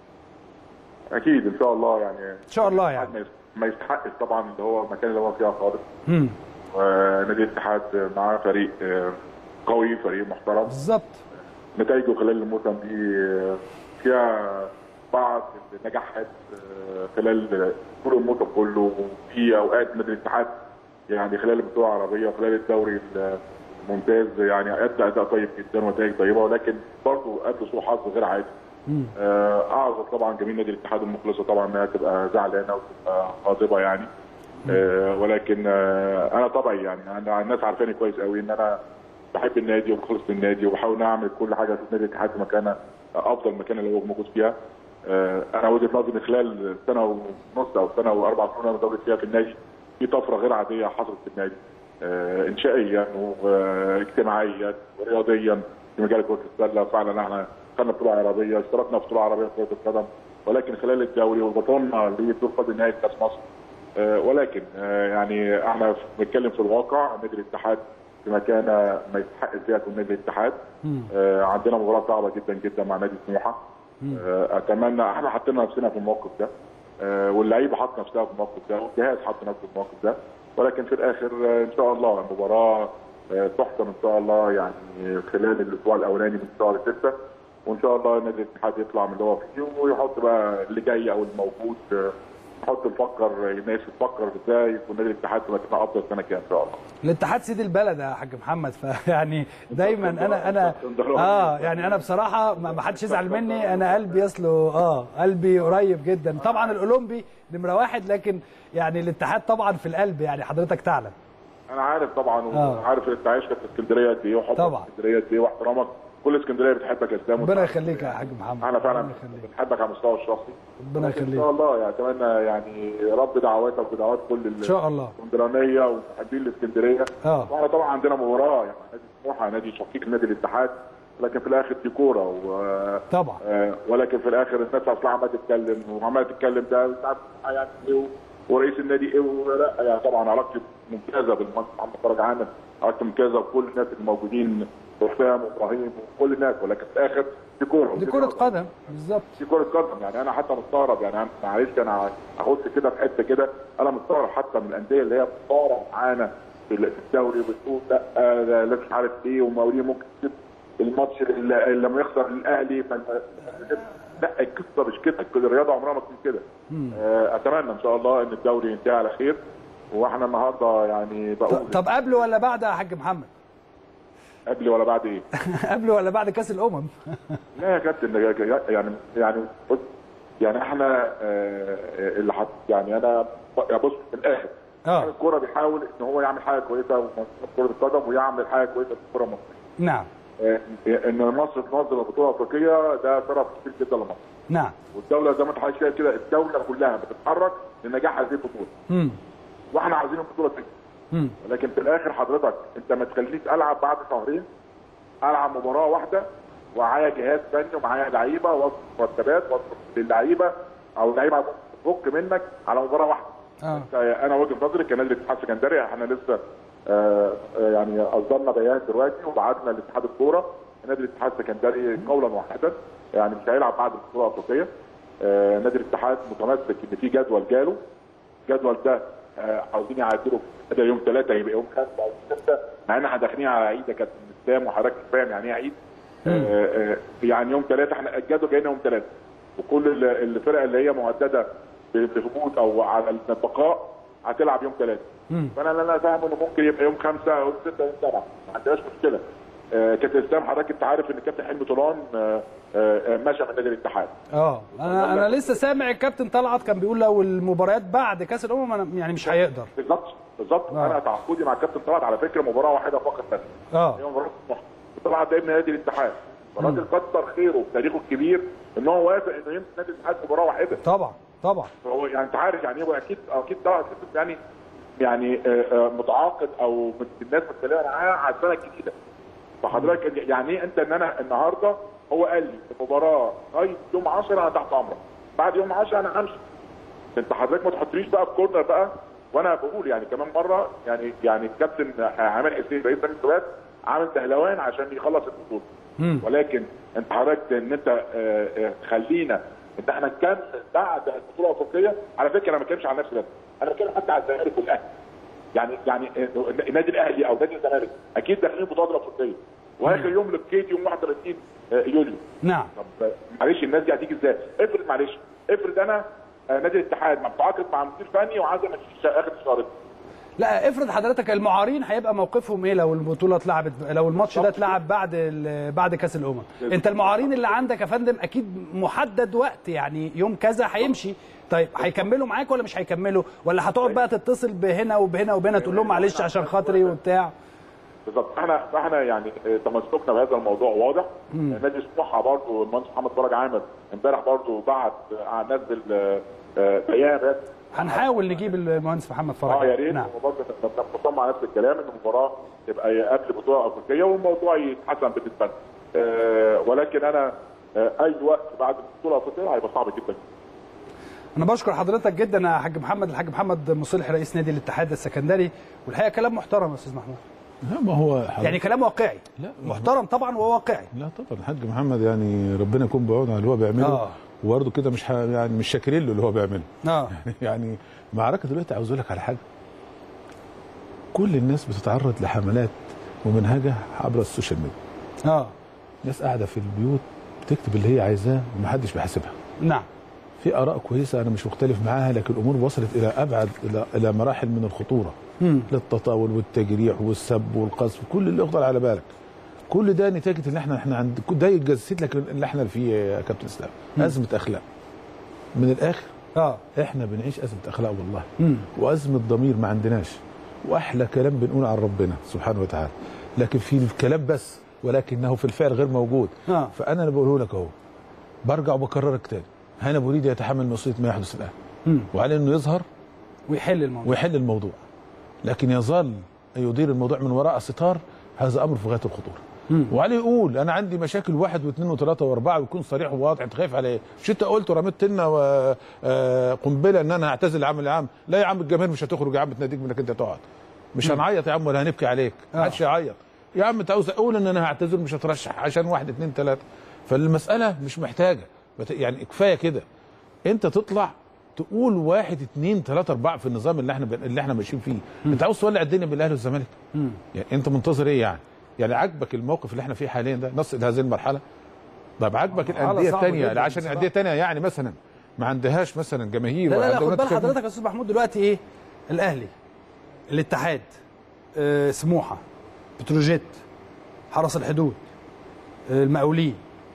اكيد ان شاء الله يعني ان شاء الله يعني ما يس- ما يستحقش طبعا اللي هو المكان اللي هو فيها خالص مم. ونادي الاتحاد معاه فريق آه، قوي فريق محترم بالظبط نتائجه خلال الموسم دي آه، فيها بعض النجاحات آه، خلال طول الموسم كله وفي اوقات نادي الاتحاد يعني خلال البطوله العربيه وخلال الدوري الممتاز يعني ادى اداء طيب جدا ونتائج طيبه ولكن برضه ادى سوء حظ غير عادي. آه، اعذر طبعا جميع نادي الاتحاد المخلصه طبعا انها تبقى زعلانه وتبقى غاضبه يعني آه، ولكن آه، انا طبعي يعني انا الناس عارفاني كويس قوي ان انا بحب النادي وبخلص للنادي وبحاول اعمل كل حاجه في نادي الاتحاد في مكانها افضل مكان اللي هو موجود فيها آه، انا وجهه نظري من خلال سنه ونص او سنه واربع شهور انا متواجد فيها في النادي في طفره غير عاديه حصلت في النادي آه، انشائيا واجتماعيا ورياضيا في مجال كره السله فعلا احنا خدنا بطوله عربيه اشتركنا في بطوله عربيه في كره القدم ولكن خلال الدوري وبطلنا لدور قادم نهائي كاس مصر آه، ولكن آه، يعني احنا بنتكلم في الواقع نادي الاتحاد في مكانه ما يستحق فيها يكون نادي الاتحاد آه، عندنا مباراه صعبه جدا جدا مع نادي سموحه آه، اتمنى احنا حطينا نفسنا في الموقف ده آه، واللعيبه حط نفسها في الموقف ده والجهاز حط نفسه في الموقف ده ولكن في الاخر آه، ان شاء الله المباراه آه، تحسم ان شاء الله يعني خلال الاسبوع الاولاني من شهر 6 وان شاء الله نادي الاتحاد يطلع من اللي هو فيه ويحط بقى اللي جاي او الموجود آه، يحط يفكر الناس تفكر ازاي يكون نادي الاتحاد في مكان افضل سنه كده ان شاء الله الاتحاد سيد البلد يا حاج محمد فيعني دايما انا انا اه يعني انا بصراحه ما ما حدش يزعل مني انا قلبي يصله اه قلبي قريب جدا طبعا الاولمبي نمره واحد لكن يعني الاتحاد طبعا في القلب يعني حضرتك تعلم انا عارف طبعا آه. وعارف انت عايش في اسكندريه قد ايه وحبك طبعا. في اسكندريه قد ايه واحترامك كل اسكندريه بتحبك يا اسلام ربنا يخليك يا حاج محمد احنا فعلا ربنا يخليك بنحبك على المستوى الشخصي ربنا لكن ان يخليك شاء الله يعني اتمنى يعني رب دعواتك ودعوات كل ان شاء الله الاسكندرانيه ومحبين الاسكندريه اه واحنا طبعا عندنا مباراه يعني نادي سموحه نادي شقيق نادي الاتحاد لكن في الاخر دي كوره و... طبعا آه، ولكن في الاخر الناس اصلا عماله تتكلم وعماله تتكلم ده مش عارف يعني ايه و- ورئيس النادي ايه ولا يعني طبعا علاقتي ممتازه بالمهندس محمد فرج عامر علاقتي ممتازه بكل الناس الموجودين حسام وابراهيم وكل الناس ولكن في الاخر دي كوره دي كره قدم بالظبط دي كرة قدم يعني انا حتى مستغرب يعني أنا- معلش انا هخش كده في حته كده انا مستغرب حتى من الانديه اللي هي بتصارع معانا في ال- في الدوري وبتقول لا آه، ده لا مش عارف ايه ومقاولين ممكن تكسب الماتش اللي اللي لما يخسر الاهلي فالم- لا القصه مش كده كل الرياضه عمرها ما تكون كده آه، اتمنى ان شاء الله ان الدوري ينتهي على خير واحنا النهارده يعني بقول طب قبل ولا بعد يا حاج محمد قبل ولا بعد ايه؟ قبل ولا بعد كاس الامم لا يا كابتن يعني يعني بص يعني احنا آه، اللي حط يعني انا بص في الاخر اه الكوره بيحاول ان هو يعمل حاجه كويسه في كره القدم ويعمل حاجه كويسه في الكوره المصريه. نعم آه، ان مصر تنظم البطوله الافريقيه ده شرف كبير جدا لمصر نعم والدوله زي ما انت حضرتك شايف كده الدوله كلها بتتحرك لنجاح هذه البطوله امم واحنا عايزين البطوله تكسب امم ولكن في الاخر حضرتك انت ما تخلينيش العب بعد شهرين العب مباراه واحده ومعايا جهاز فني ومعايا لعيبه واصرف مرتبات واصرف للعيبه او لعيبه تفك منك على مباراه واحده اه انا وجهه نظري كنادي الاتحاد السكندري احنا لسه آه، آه، يعني اصدرنا بيان دلوقتي وبعتنا لاتحاد الكوره نادي الاتحاد السكندري قولا واحدا يعني مش هيلعب بعد البطوله الافريقيه آه، نادي الاتحاد متمسك ان في جدول جاله الجدول ده آه، عاوزين يعدلوا بدل يوم ثلاثه يبقى يوم خمسه او سته مع ان احنا داخلين على عيد يا كابتن اسلام وحضرتك فاهم يعني ايه عيد آه، آه، يعني يوم ثلاثه احنا الجدول جاينا يوم ثلاثه وكل ال- الفرق اللي هي مهدده بهبوط او على البقاء هتلعب يوم ثلاثه مم. فانا اللي انا فاهم انه ممكن يبقى يوم خمسه او سته يوم سبعه ما عندناش مشكله آه، كابتن اسلام حضرتك انت عارف ان كابتن حلمي طولان آه، آه، آه، مشى من نادي الاتحاد اه انا انا لسه سامع الكابتن طلعت كان بيقول لو المباريات بعد كاس الامم أنا يعني مش هيقدر بالظبط بالظبط آه. انا تعاقدي مع الكابتن طلعت على فكره مباراه واحده فقط بس اه هي مباراه سموحه طلعت ده ابن نادي الاتحاد الراجل كتر خيره في تاريخه الكبير ان هو وافق انه يمسك نادي الاتحاد مباراه واحده طبعا طبعا فهو يعني انت عارف يعني هو اكيد اكيد طلعت يعني يعني آه، آه، متعاقد او من الناس متكلمه معاه على السنه الجديده فحضرتك يعني ايه انت ان انا النهارده هو قال لي المباراه لغايه يوم 10 انا تحت امرك بعد يوم 10 انا همشي انت حضرتك ما تحطنيش بقى في كورنر بقى وانا بقول يعني كمان مره يعني يعني الكابتن عامر حسين رئيس لجنه الشباب عامل دهلوان عشان يخلص البطوله مم. ولكن انت حضرتك ان انت آه، آه، خلينا ان احنا نكمل بعد البطوله الافريقيه على فكره انا ما بتكلمش عن نفسي بس انا بتكلم حتى على الزمالك والاهلي يعني يعني آه، النادي الاهلي او نادي الزمالك اكيد داخلين البطوله الافريقيه واخر يوم للكيت يوم 31 آه، يوليو نعم طب آه، معلش الناس دي هتيجي ازاي؟ افرض معلش افرض انا آه، نادي الاتحاد متعاقد مع مدير فني وعايز امشيه اخر الشهر ده. لا افرض حضرتك المعارين هيبقى موقفهم ايه لو البطوله اتلعبت لو الماتش ده اتلعب بعد ال- بعد كاس الامم انت المعارين اللي عندك يا فندم اكيد محدد وقت يعني يوم كذا هيمشي طيب هيكملوا معاك ولا مش هيكملوا ولا هتقعد بقى تتصل بهنا وبهنا وبهنا تقول لهم معلش عشان خاطري وبتاع بالظبط احنا احنا يعني آه، تمسكنا بهذا الموضوع واضح آه، نادي سموحه برضه المهندس محمد فرج عامر امبارح برضه بعت آه، نزل آه، آه، بيان رسمي هنحاول نجيب المهندس محمد فرج اه يا ريت نعم وبرضه نتفق مع نفس الكلام ان المباراه تبقى قبل بطوله افريقيه والموضوع يتحسن بالنسبه لنا آه، ولكن انا آه، اي وقت بعد البطوله الافريقيه هيبقى صعب جدا انا بشكر حضرتك جدا يا حاج محمد الحاج محمد مصلح رئيس نادي الاتحاد السكندري والحقيقه كلام محترم يا استاذ محمود لا ما هو حضرتك- يعني كلام واقعي لا محترم طبعا وواقعي لا طبعا الحاج محمد يعني ربنا يكون بعونه على اللي هو بيعمله آه. وبرده كده مش ح... يعني مش شاكرين له اللي هو بيعمله اه يعني معركه دلوقتي عاوز اقول لك على حاجه كل الناس بتتعرض لحملات ممنهجه عبر السوشيال ميديا اه ناس قاعده في البيوت بتكتب اللي هي عايزاه ومحدش بيحاسبها نعم في اراء كويسه انا مش مختلف معاها لكن الامور وصلت الى ابعد الى الى مراحل من الخطوره مم. للتطاول والتجريح والسب والقذف كل اللي يخطر على بالك كل ده نتيجه ان احنا احنا عند ده يجسد لك اللي احنا فيه يا كابتن اسلام ازمه اخلاق من الاخر اه احنا بنعيش ازمه اخلاق والله مم. وازمه ضمير ما عندناش واحلى كلام بنقول عن ربنا سبحانه وتعالى لكن في الكلام بس ولكنه في الفعل غير موجود آه. فانا اللي بقوله لك اهو برجع وبكررك تاني هنا ابو ريد يتحمل مسؤوليه ما يحدث الان مم. وعليه انه يظهر ويحل الموضوع ويحل الموضوع لكن يظل يدير الموضوع من وراء ستار هذا امر في غايه الخطوره مم. وعليه يقول انا عندي مشاكل واحد واثنين وثلاثه واربعه ويكون صريح وواضح انت خايف على ايه؟ مش انت قلت ورميت لنا و- آه، قنبله ان انا هعتزل العمل العام لا يا عم الجماهير مش هتخرج يا عم تناديك منك انت تقعد مش هنعيط يا عم ولا هنبكي عليك ما آه. حدش يعيط يا عم انت عاوز اقول ان انا هعتذر مش هترشح عشان واحد اثنين ثلاثه فالمساله مش محتاجه بت- يعني كفايه كده انت تطلع تقول واحد اثنين ثلاثة أربعة في النظام اللي احنا ب... اللي احنا ماشيين فيه، أنت عاوز تولع الدنيا بالأهلي والزمالك؟ مم. يعني أنت منتظر إيه يعني؟ يعني عاجبك الموقف اللي احنا فيه حاليا ده نصل هذه المرحلة؟ طب عاجبك مرحلة الأندية صعبة الثانية جداً عشان بصراحة. الأندية الثانية يعني مثلا ما عندهاش مثلا جماهير لا لا لا وعندها خد بال ناس كده. حضرتك يا استاذ محمود دلوقتي ايه الاهلي الاتحاد آه سموحه بتروجيت حرس الحدود آه المقاولين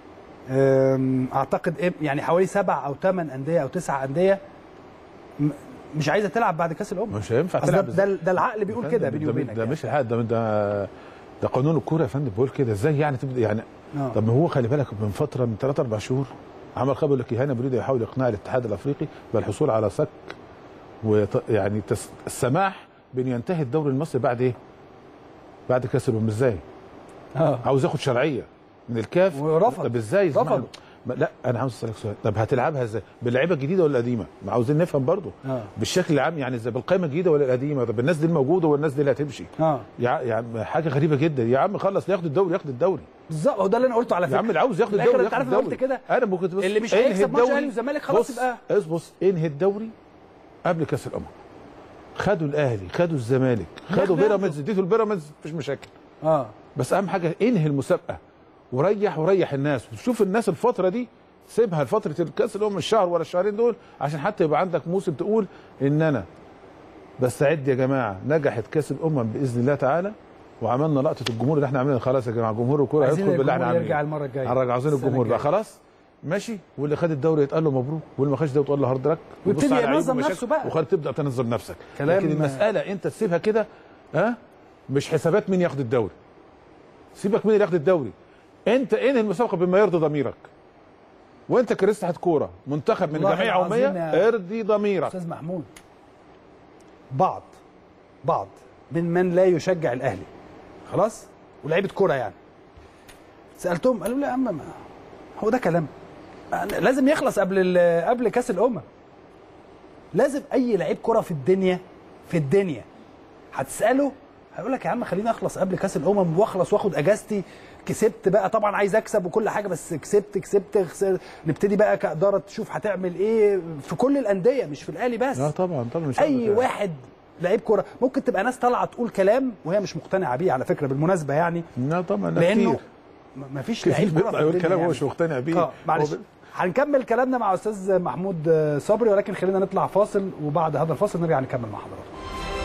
آم، اعتقد إيه يعني حوالي سبع او ثمان انديه او تسع انديه م- مش عايزه تلعب بعد كاس الامم مش هينفع أصل ده, تلعب ده, ده العقل بيقول كده بيني ده- وبينك ده يعني. مش الحق ده ده ده قانون الكوره يا فندم بيقول كده ازاي يعني تبدا يعني آه. طب ما هو خلي بالك من فتره من ثلاث اربع شهور عمل خبر لك اهانه بريده يحاول اقناع الاتحاد الافريقي بالحصول على صك ويط... يعني تس... السماح بان ينتهي الدوري المصري بعد ايه؟ بعد كاس الامم ازاي؟ اه عاوز ياخد شرعيه من الكاف ورفض. طب ازاي يسمح رفض. له؟ ما- لا انا عاوز اسالك سؤال طب هتلعبها ازاي؟ باللعيبه الجديده ولا القديمه؟ ما عاوزين نفهم برضه آه. بالشكل العام يعني ازاي بالقائمه الجديده ولا القديمه؟ طب الناس دي الموجوده والناس دي اللي هتمشي اه يا يا عم حاجه غريبه جدا يا عم خلص ياخد الدوري ياخد الدوري بالظبط هو ده اللي انا قلته على فكره يا عم اللي عاوز ياخد في الآخر الدوري انت ياخد عارف انا قلت الدوري كده انا ممكن بس اللي مش انهي هيكسب ماتش الدوري. اهلي وزمالك خلاص بص يبقى بص بص انهي الدوري قبل كاس الامم خدوا الاهلي خدوا الزمالك خدوا ياخدوا. بيراميدز اديتوا البيراميدز مفيش مشاكل اه بس اهم حاجه انهي المسابقه وريح وريح الناس وشوف الناس الفتره دي سيبها لفتره الكاس الامم الشهر ولا الشهرين دول عشان حتى يبقى عندك موسم تقول ان انا بستعد يا جماعه نجحت كاس الامم باذن الله تعالى وعملنا لقطه الجمهور اللي احنا عاملينها خلاص يا جماعه جمهور الكوره عايزين هيدخل باللي احنا الجمهور يرجع عاملينه المره الجايه هنرجع عاوزين السنة الجمهور بقى الجاية. خلاص ماشي واللي خد الدوري يتقال له مبروك واللي ما خدش الدوري تقول له هارد لك ويبتدي وبص على عيوب ينظم ومشاكل نفسه بقى. وخلاص تبدا تنظم نفسك كلام- لكن المساله انت تسيبها كده ها مش حسابات مين ياخد الدوري سيبك مين اللي ياخد الدوري انت انهي المسابقه بما يرضي ضميرك وانت كريست هات كوره منتخب من والله جمعيه العظيم عموميه يا- ارضي ضميرك استاذ محمود بعض بعض من من لا يشجع الاهلي خلاص ولاعيبه كوره يعني سالتهم قالوا لي يا عم ما هو ده كلام أنا لازم يخلص قبل ال- قبل كاس الامم لازم اي لعيب كوره في الدنيا في الدنيا هتساله هيقول لك يا عم خليني اخلص قبل كاس الامم واخلص واخد اجازتي كسبت بقى طبعا عايز اكسب وكل حاجه بس كسبت كسبت خسر نبتدي بقى كاداره تشوف هتعمل ايه في كل الانديه مش في الاهلي بس لا طبعا طبعا مش اي هقدر يعني. واحد لعيب كوره ممكن تبقى ناس طالعه تقول كلام وهي مش مقتنعه بيه على فكره بالمناسبه يعني لا طبعا لا لانه كتير م- مفيش كتير لعيب كوره بيطلع في يقول الدنيا كلام هو يعني. مش مقتنع بيه اه معلش هو ب- هنكمل كلامنا مع استاذ محمود آه، صبري ولكن خلينا نطلع فاصل وبعد هذا الفاصل نرجع نكمل مع حضراتكم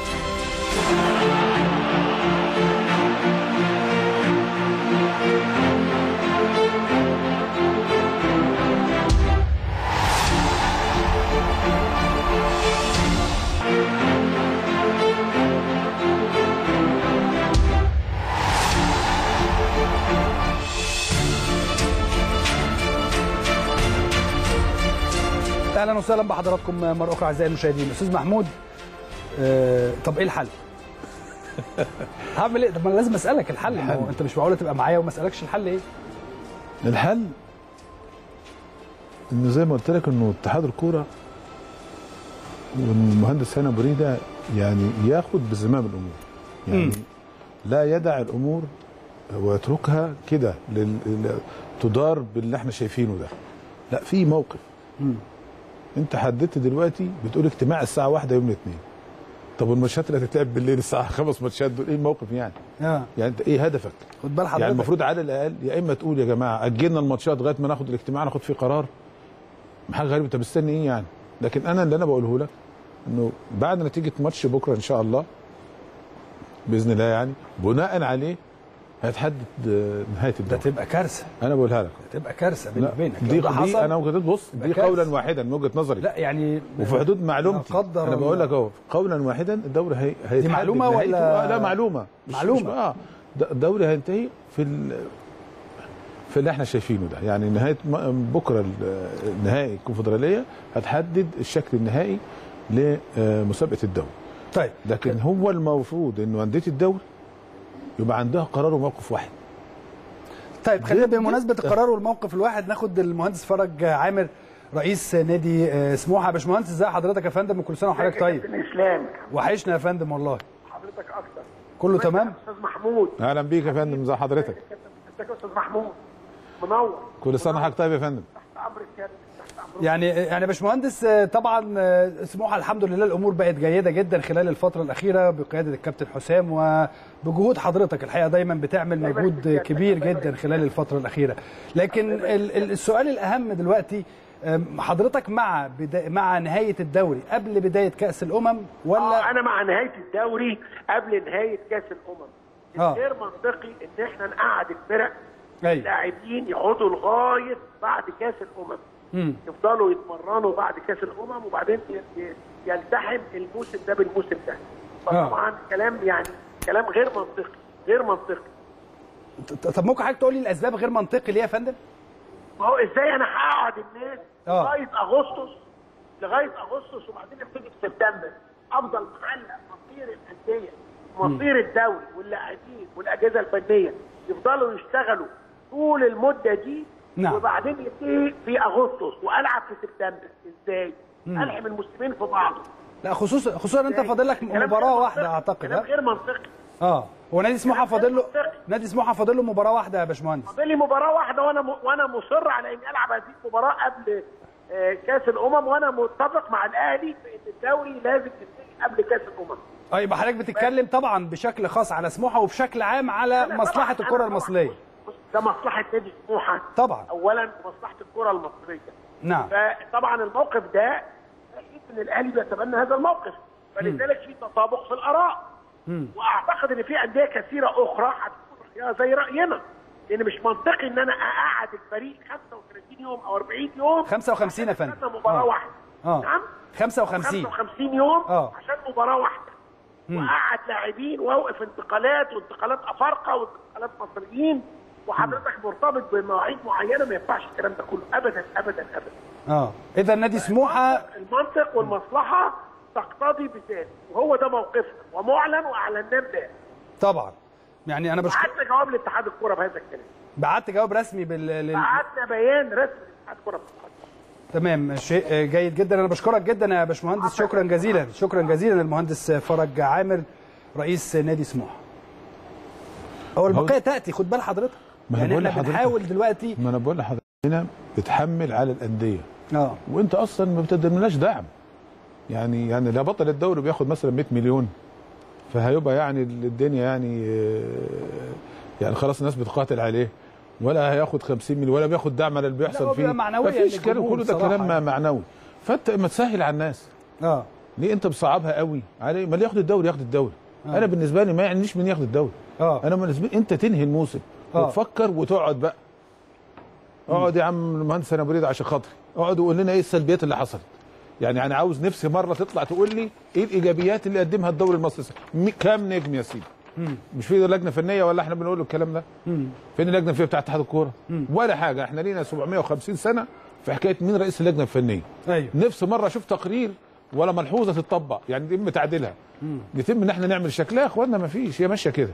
اهلا وسهلا بحضراتكم مره اخرى اعزائي المشاهدين استاذ محمود آه طب ايه الحل هعمل ايه طب ما أنا لازم اسالك الحل ما هو الحل. انت مش معقوله تبقى معايا وما اسالكش الحل ايه الحل انه زي ما قلت لك انه اتحاد الكوره والمهندس هاني ابو ريده يعني ياخد بزمام الامور يعني مم. لا يدع الامور ويتركها كده لل... لل- تدار باللي احنا شايفينه ده لا في موقف انت حددت دلوقتي بتقول اجتماع الساعه واحدة يوم الاثنين طب والماتشات اللي هتتلعب بالليل الساعه خمس ماتشات دول ايه الموقف يعني اه يعني انت ايه هدفك خد بال حضرتك يعني المفروض على الاقل يا اما تقول يا جماعه اجلنا الماتشات لغايه ما ناخد الاجتماع ناخد فيه قرار حاجه غريبه انت مستني ايه يعني لكن انا اللي انا بقوله لك انه بعد نتيجه ماتش بكره ان شاء الله باذن الله يعني بناء عليه هيتحدد آه، نهايه ده الدوري تبقى كارثه انا بقولها لك تبقى كارثه بيني لا وبينك دي, لو ده دي حصل انا ممكن بص دي كارثة. قولا واحدا من وجهه نظري لا يعني وفي حدود معلومتي لا قدر انا بقول الله. لك اهو قولا واحدا الدوري هي هيتحدد معلومة نهايته. ولا- آه لا معلومه مش معلومة. مش اه ده- الدوري هينتهي في ال... في اللي احنا شايفينه ده يعني نهايه م- بكره ال- نهائي الكونفدراليه هتحدد الشكل النهائي لمسابقه الدوري طيب لكن هو المفروض انه انديه الدوري يبقى عندها قرار وموقف واحد طيب خلينا جدا. بمناسبه القرار والموقف الواحد ناخد المهندس فرج عامر رئيس نادي آه، سموحه يا باشمهندس ازي حضرتك يا فندم وكل سنه وحضرتك طيب كابتن اسلام وحشنا يا فندم والله حضرتك اكتر كله تمام استاذ محمود اهلا بيك يا فندم زي حضرتك ازيك يا استاذ محمود منور كل سنه وحضرتك طيب يا فندم تحت امر السياده تحت امر يعني يعني يا باشمهندس آه، طبعا آه، سموحه الحمد لله الامور بقت جيده جدا خلال الفتره الاخيره بقياده الكابتن حسام وبجهود حضرتك الحقيقه دايما بتعمل مجهود كبير جدا خلال الفتره الاخيره لكن ال- ال- السؤال الاهم دلوقتي آم، حضرتك مع بدا... مع نهايه الدوري قبل بدايه كاس الامم ولا آه انا مع نهايه الدوري قبل نهايه كاس الامم آه. غير منطقي ان احنا نقعد الفرق ايوه اللاعبين يقعدوا لغايه بعد كاس الامم مم. يفضلوا يتمرنوا بعد كاس الامم وبعدين ي- ي- يلتحم الموسم ده بالموسم ده فطبعا كلام يعني كلام غير منطقي غير منطقي ط- طب ممكن حضرتك تقول لي الاسباب غير منطقي ليه يا فندم؟ ما هو ازاي انا هقعد الناس آه. لغايه اغسطس لغايه اغسطس وبعدين ابتدي في سبتمبر افضل معلق مصير الانديه مصير الدوري واللاعبين والاجهزه الفنيه يفضلوا يشتغلوا طول المده دي نعم. وبعدين ينتهي في اغسطس والعب في سبتمبر ازاي؟ الحم المسلمين في بعض لا خصوصا خصوصا انت فاضل لك كلام غير مباراه واحده منطقي. اعتقد كلام ها؟ غير منطقي اه هو نادي سموحه كلام غير فاضل له منطقي. نادي سموحه فاضل له مباراه واحده يا باشمهندس فاضل لي مباراه واحده وانا م... وانا مصر على اني العب هذه المباراه قبل آه، كاس الامم وانا متفق مع الاهلي في ان الدوري لازم ينتهي قبل كاس الامم اه يبقى حضرتك بتتكلم طبعا بشكل خاص على سموحه وبشكل عام على أنا مصلحه طبعاً- الكره أنا المصريه طبعاً بص، ده مصلحه نادي سموحه طبعا اولا مصلحه الكره المصريه نعم فطبعا الموقف ده اكيد ان الاهلي بيتبنى هذا الموقف فلذلك في تطابق في الاراء واعتقد ان في انديه كثيره اخرى هتكون رايها زي راينا لان مش منطقي ان انا اقعد الفريق 35 يوم او 40 يوم 55 يا فندم. عشان مباراه آه. واحده اه نعم 55 55 يوم آه. عشان مباراه واحده وقعد لاعبين واوقف انتقالات وانتقالات افارقه وانتقالات مصريين وحضرتك مرتبط بمواعيد معينه ما ينفعش الكلام ده كله ابدا ابدا ابدا اه اذا نادي سموحه المنطق والمصلحه تقتضي بذلك وهو ده موقفنا ومعلن واعلناه امبارح طبعا يعني انا بشكر بعتنا جواب لاتحاد الكوره بهذا الكلام بعت جواب رسمي بال لل... بعتنا بيان رسمي لاتحاد الكوره بالقدس. تمام شيء جيد جدا انا بشكرك جدا يا باشمهندس شكرا جزيلا شكرا جزيلا المهندس فرج عامر رئيس نادي سموحه هو البقيه تاتي خد بال حضرتك ما أنا يعني بقول احنا لحضرتك. بنحاول دلوقتي ما انا بقول لحضرتك هنا بتحمل على الانديه اه وانت اصلا ما بتقدملناش دعم يعني يعني لا بطل الدوري بياخد مثلا 100 مليون فهيبقى يعني الدنيا يعني آه، يعني خلاص الناس بتقاتل عليه ولا هياخد 50 مليون ولا بياخد دعم على اللي لا، بيحصل هو فيه بيبقى معنوية مفيش كلام للجمهور كله ده بصراحة كلام يعني. معنوي فانت ما تسهل على الناس اه ليه انت بتصعبها قوي عليه ما اللي ياخد الدوري ياخد الدوري آه. انا بالنسبه لي ما يعنيش مين ياخد الدوري اه انا بالنسبه لي انت تنهي الموسم آه. وتفكر وتقعد بقى اقعد يا عم المهندس انا بريد عشان خاطري اقعد وقول لنا ايه السلبيات اللي حصلت يعني انا عاوز نفسي مره تطلع تقول لي ايه الايجابيات اللي قدمها الدوري المصري مي- كام نجم يا سيدي مش في لجنه فنيه ولا احنا بنقول الكلام ده فين اللجنه الفنيه بتاعت اتحاد الكوره ولا حاجه احنا لينا 750 سنه في حكايه مين رئيس اللجنه الفنيه ايوه نفسي مره اشوف تقرير ولا ملحوظه تطبق يعني يتم تعديلها يتم ان احنا نعمل شكلها يا اخوانا ما فيش هي ماشيه كده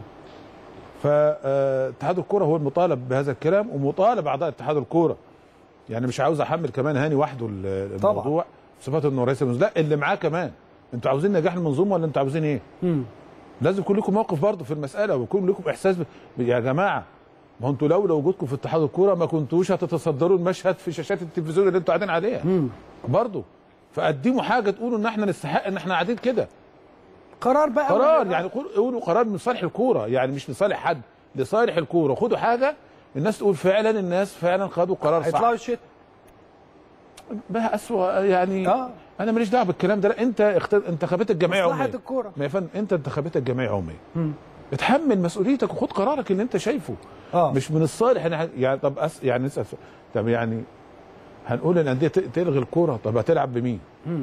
فاتحاد الكوره هو المطالب بهذا الكلام ومطالب اعضاء اتحاد الكوره يعني مش عاوز احمل كمان هاني وحده ال- طبعا. الموضوع بصفته انه رئيس المنظومه لا اللي معاه كمان انتوا عاوزين نجاح المنظومه ولا انتوا عاوزين ايه؟ لازم يكون لكم موقف برضه في المساله ويكون لكم احساس ب... يا جماعه ما هو انتوا لولا وجودكم في اتحاد الكوره ما كنتوش هتتصدروا المشهد في شاشات التلفزيون اللي انتوا قاعدين عليها برضه فقدموا حاجه تقولوا ان احنا نستحق ان احنا قاعدين كده قرار بقى قرار يعني قول- قولوا قرار من صالح الكوره يعني مش لصالح حد لصالح الكوره خدوا حاجه الناس تقول فعلا الناس فعلا خدوا قرار صح هيطلعوا الشتاء بقى اسوء يعني آه. انا ماليش دعوه بالكلام ده لا انت اخت... انتخابات الجمعيه مصلحة عموميه الكورة. ما يا فندم انت انتخابات الجمعيه عموميه اتحمل مسؤوليتك وخد قرارك اللي انت شايفه آه. مش من الصالح انا ه- يعني طب أس... يعني نسال سؤال. طب يعني هنقول الانديه ت- تلغي الكوره طب هتلعب بمين؟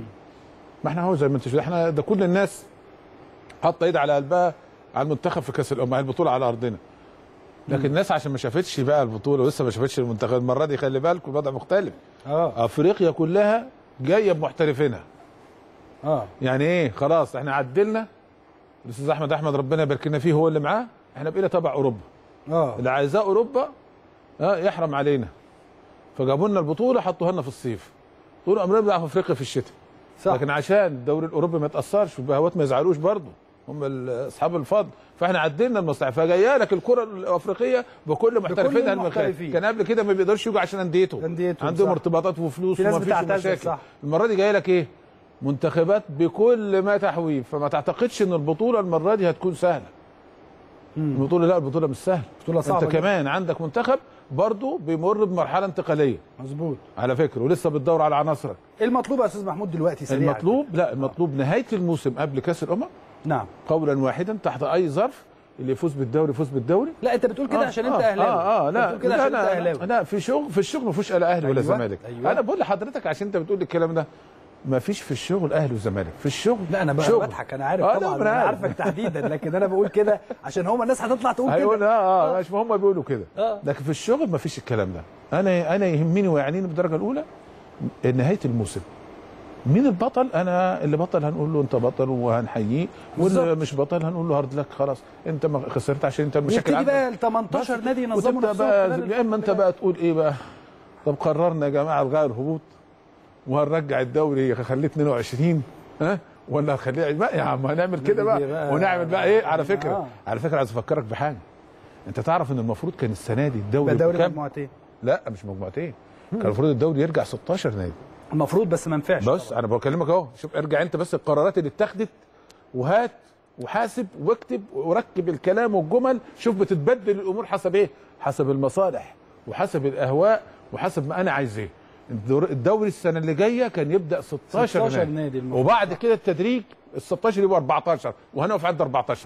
ما احنا هو زي ما انت شايف احنا ده كل الناس حاطه ايد على قلبها على المنتخب في كاس الامم البطوله على ارضنا لكن الناس عشان ما شافتش بقى البطوله ولسه ما شافتش المنتخب المره دي خلي بالكم الوضع مختلف اه افريقيا كلها جايه بمحترفينها اه يعني ايه خلاص احنا عدلنا الاستاذ احمد احمد ربنا يبارك لنا فيه هو اللي معاه احنا بقينا تبع اوروبا اه اللي عايزاه اوروبا اه يحرم علينا فجابوا لنا البطوله حطوها لنا في الصيف طول عمرنا بنلعب في افريقيا في الشتاء صح لكن عشان الدوري الاوروبي ما يتاثرش والبهوات ما يزعلوش برضه هم ال- اصحاب الفضل فاحنا عدلنا المصلحه فجايه لك الكره الافريقيه بكل محترفينها المخالف المحترفين. كان قبل كده ما بيقدرش يجوا عشان انديتهم أنديتهم، عندهم صح. ارتباطات وفلوس في ناس وما فيش بتعتزل، مشاكل صح. المره دي جايه لك ايه منتخبات بكل ما تحويه فما تعتقدش ان البطوله المره دي هتكون سهله البطوله لا البطوله مش سهله بطولة صعبة انت جدا. كمان عندك منتخب برضه بيمر بمرحله انتقاليه مظبوط على فكره ولسه بتدور على عناصرك ايه المطلوب يا استاذ محمود دلوقتي سريعا المطلوب لا المطلوب نهايه الموسم قبل كاس الامم نعم قولا واحدا تحت اي ظرف اللي يفوز بالدوري يفوز بالدوري لا انت بتقول كده عشان انت آه اهلاوي اه اه أنت لا بتقول كده لا عشان انت لا, اهلاوي لا في شغل في الشغل ما فيهوش لا اهلي ولا أيوة، زمالك أيوة. انا بقول لحضرتك عشان انت بتقول الكلام ده ما فيش في الشغل اهلي وزمالك في الشغل لا انا بقى شغل. بضحك انا عارف آه، لا، طبعا ما أنا انا عارف. عارفك تحديدا لكن انا بقول كده عشان هما الناس هتطلع تقول هيقول كده اه اه مش ما هم بيقولوا كده آه. لكن في الشغل ما فيش الكلام ده انا انا يهمني ويعنيني بالدرجه الاولى نهايه الموسم مين البطل انا اللي بطل هنقول له انت بطل وهنحييه واللي بالظبط. مش بطل هنقول له هارد لك خلاص انت ما خسرت عشان انت المشاكل يبتدي عندك بقى ال 18 بس. نادي ينظموا وتبدا نفسهم بقى خلال يا اما انت الفترة بقى تقول ايه بقى طب قررنا يا جماعه الغاء الهبوط وهنرجع الدوري خليه 22 ها ولا هنخليه بقى يا عم هنعمل كده بقى, دي بقى- ونعمل بقى ايه على فكره آه. على فكره عايز افكرك بحاجه انت تعرف ان المفروض كان السنه دي الدوري يبقى دوري بكام؟ مجموعتين لا مش مجموعتين كان المفروض الدوري يرجع 16 نادي المفروض بس ما ينفعش بس انا بكلمك اهو شوف ارجع انت بس القرارات اللي اتخذت وهات وحاسب واكتب وركب الكلام والجمل شوف بتتبدل الامور حسب ايه حسب المصالح وحسب الاهواء وحسب ما انا عايز ايه الدور- الدوري السنه اللي جايه كان يبدا 16, 16 نادي, نادي المفروض. وبعد كده التدريج ال 16 يبقوا 14 وهنقف عند 14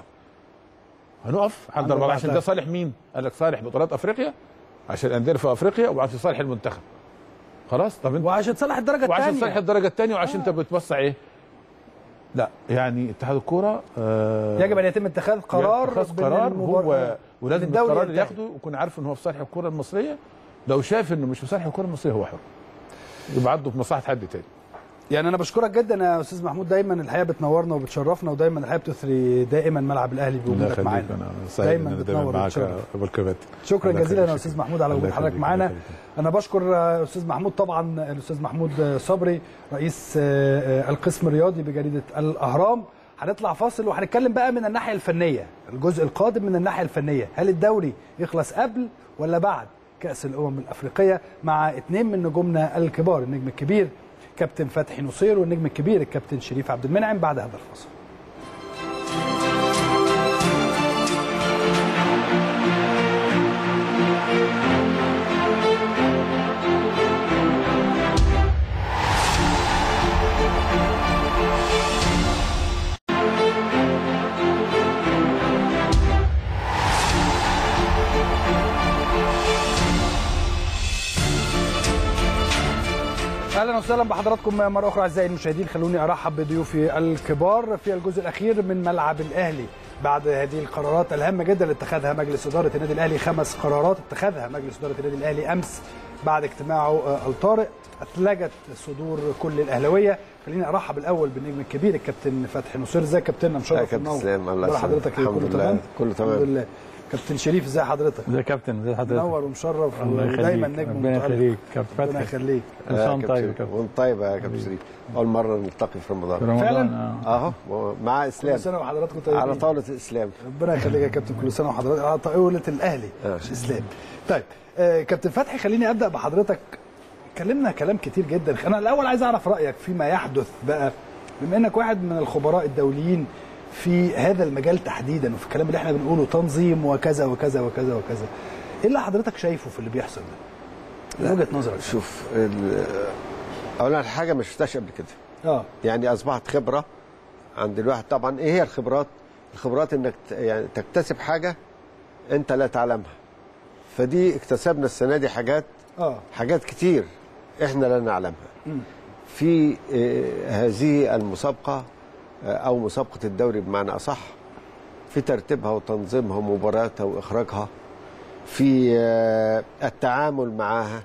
هنقف عند عند 14 عشان ده 14. صالح مين؟ قال لك صالح بطولات افريقيا عشان الانديه في افريقيا وعشان صالح المنتخب خلاص طب انت وعشان تصلح الدرجه وعشان الثانيه صالح الدرجه الثانيه وعشان انت بتوسع ايه؟ لا يعني اتحاد الكوره آه يجب ان يتم اتخاذ قرار اتخاذ بين قرار المبار- هو ولازم الدوري القرار اللي ينتهي. ياخده يكون عارف ان هو في صالح الكره المصريه لو شاف انه مش في صالح الكره المصريه هو حر يبقى عنده في مصلحه حد تاني يعني انا بشكرك جدا يا استاذ محمود دايما الحقيقه بتنورنا وبتشرفنا ودايما الحقيقه بتثري دايما ملعب الاهلي بوجودك معانا انا سعيد دايما ان انا بتنور دايما معاك وتشرف. يا ابو الكباتن شكرا الله جزيلا يا يخليك. استاذ محمود على الله وجود حضرتك يخليك، معانا الله يخليك. انا بشكر آه، استاذ محمود طبعا الاستاذ محمود آه، صبري رئيس آه، آه، القسم الرياضي بجريده الاهرام هنطلع فاصل وهنتكلم بقى من الناحيه الفنيه الجزء القادم من الناحيه الفنيه هل الدوري يخلص قبل ولا بعد كاس الامم الافريقيه مع اثنين من نجومنا الكبار النجم الكبير كابتن فتحي نصير والنجم الكبير الكابتن شريف عبد المنعم بعد هذا الفاصل اهلا وسهلا بحضراتكم مره اخرى اعزائي المشاهدين خلوني ارحب بضيوفي الكبار في الجزء الاخير من ملعب الاهلي بعد هذه القرارات الهامه جدا اللي اتخذها مجلس اداره النادي الاهلي خمس قرارات اتخذها مجلس اداره النادي الاهلي امس بعد اجتماعه آه، الطارئ اثلجت صدور كل الاهلاويه خليني ارحب الاول بالنجم الكبير الكابتن فتحي نصير ازيك يا كابتن مشرف يا كابتن ومنور. سلام، الله أخبار يسلمك. حضرتك إيه؟ الحمد كله لله. تمام كله تمام. الحمد لله كابتن شريف ازي حضرتك ازي يا كابتن ازي حضرتك منور ومشرف الله يخليك ودايما نجم ربنا متألق. يخليك كابتن ربنا فتحي يخليك كل سنه وانت طيب يا كابتن كابتن وانت طيب يا كابتن شريف اول مره نلتقي في في رمضان رمضان فعلا؟ آه. اهو مع اسلام كل سنه وحضراتكم طيبين على طاوله الاسلام ربنا يخليك يا كابتن كل سنه وحضرتك على طاوله الاهلي آه. الاسلام طيب آه كابتن فتحي خليني ابدا بحضرتك اتكلمنا كلام كتير جدا انا الاول عايز اعرف رايك فيما يحدث بقى بما انك واحد من الخبراء الدوليين في هذا المجال تحديدا وفي الكلام اللي احنا بنقوله تنظيم وكذا وكذا وكذا وكذا ايه اللي حضرتك شايفه في اللي بيحصل ده من وجهه نظرك شوف ال- اولا حاجه ما شفتهاش قبل كده اه يعني اصبحت خبره عند الواحد طبعا ايه هي الخبرات الخبرات انك ت- يعني تكتسب حاجه انت لا تعلمها فدي اكتسبنا السنه دي حاجات اه حاجات كتير احنا لا نعلمها في آه، هذه المسابقه آه، او مسابقه الدوري بمعنى اصح في ترتيبها وتنظيمها ومبارياتها واخراجها في آه، التعامل معها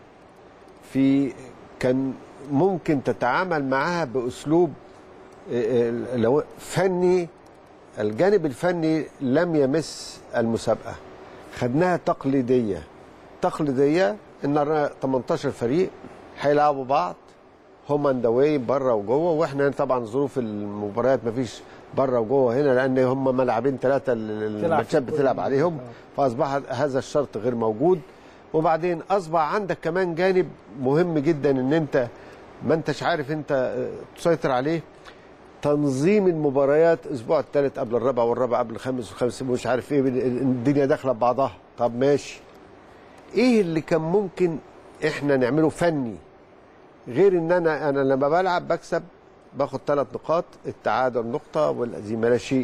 في كان ممكن تتعامل معها باسلوب آه، آه، لو فني الجانب الفني لم يمس المسابقه خدناها تقليديه تقليديه ان أنا 18 فريق هيلعبوا بعض هم اند واي بره وجوه واحنا هنا طبعا ظروف المباريات مفيش بره وجوه هنا لان هم ملعبين ثلاثه الماتشات في بتلعب كل- عليهم فاصبح هذا الشرط غير موجود وبعدين اصبح عندك كمان جانب مهم جدا ان انت ما انتش عارف انت آه، تسيطر عليه تنظيم المباريات اسبوع الثالث قبل الرابع والرابع قبل الخامس والخامس مش عارف ايه الدنيا داخله ببعضها طب ماشي ايه اللي كان ممكن احنا نعمله فني غير ان انا انا لما بلعب بكسب باخد ثلاث نقاط التعادل نقطه والهزيمه لا شيء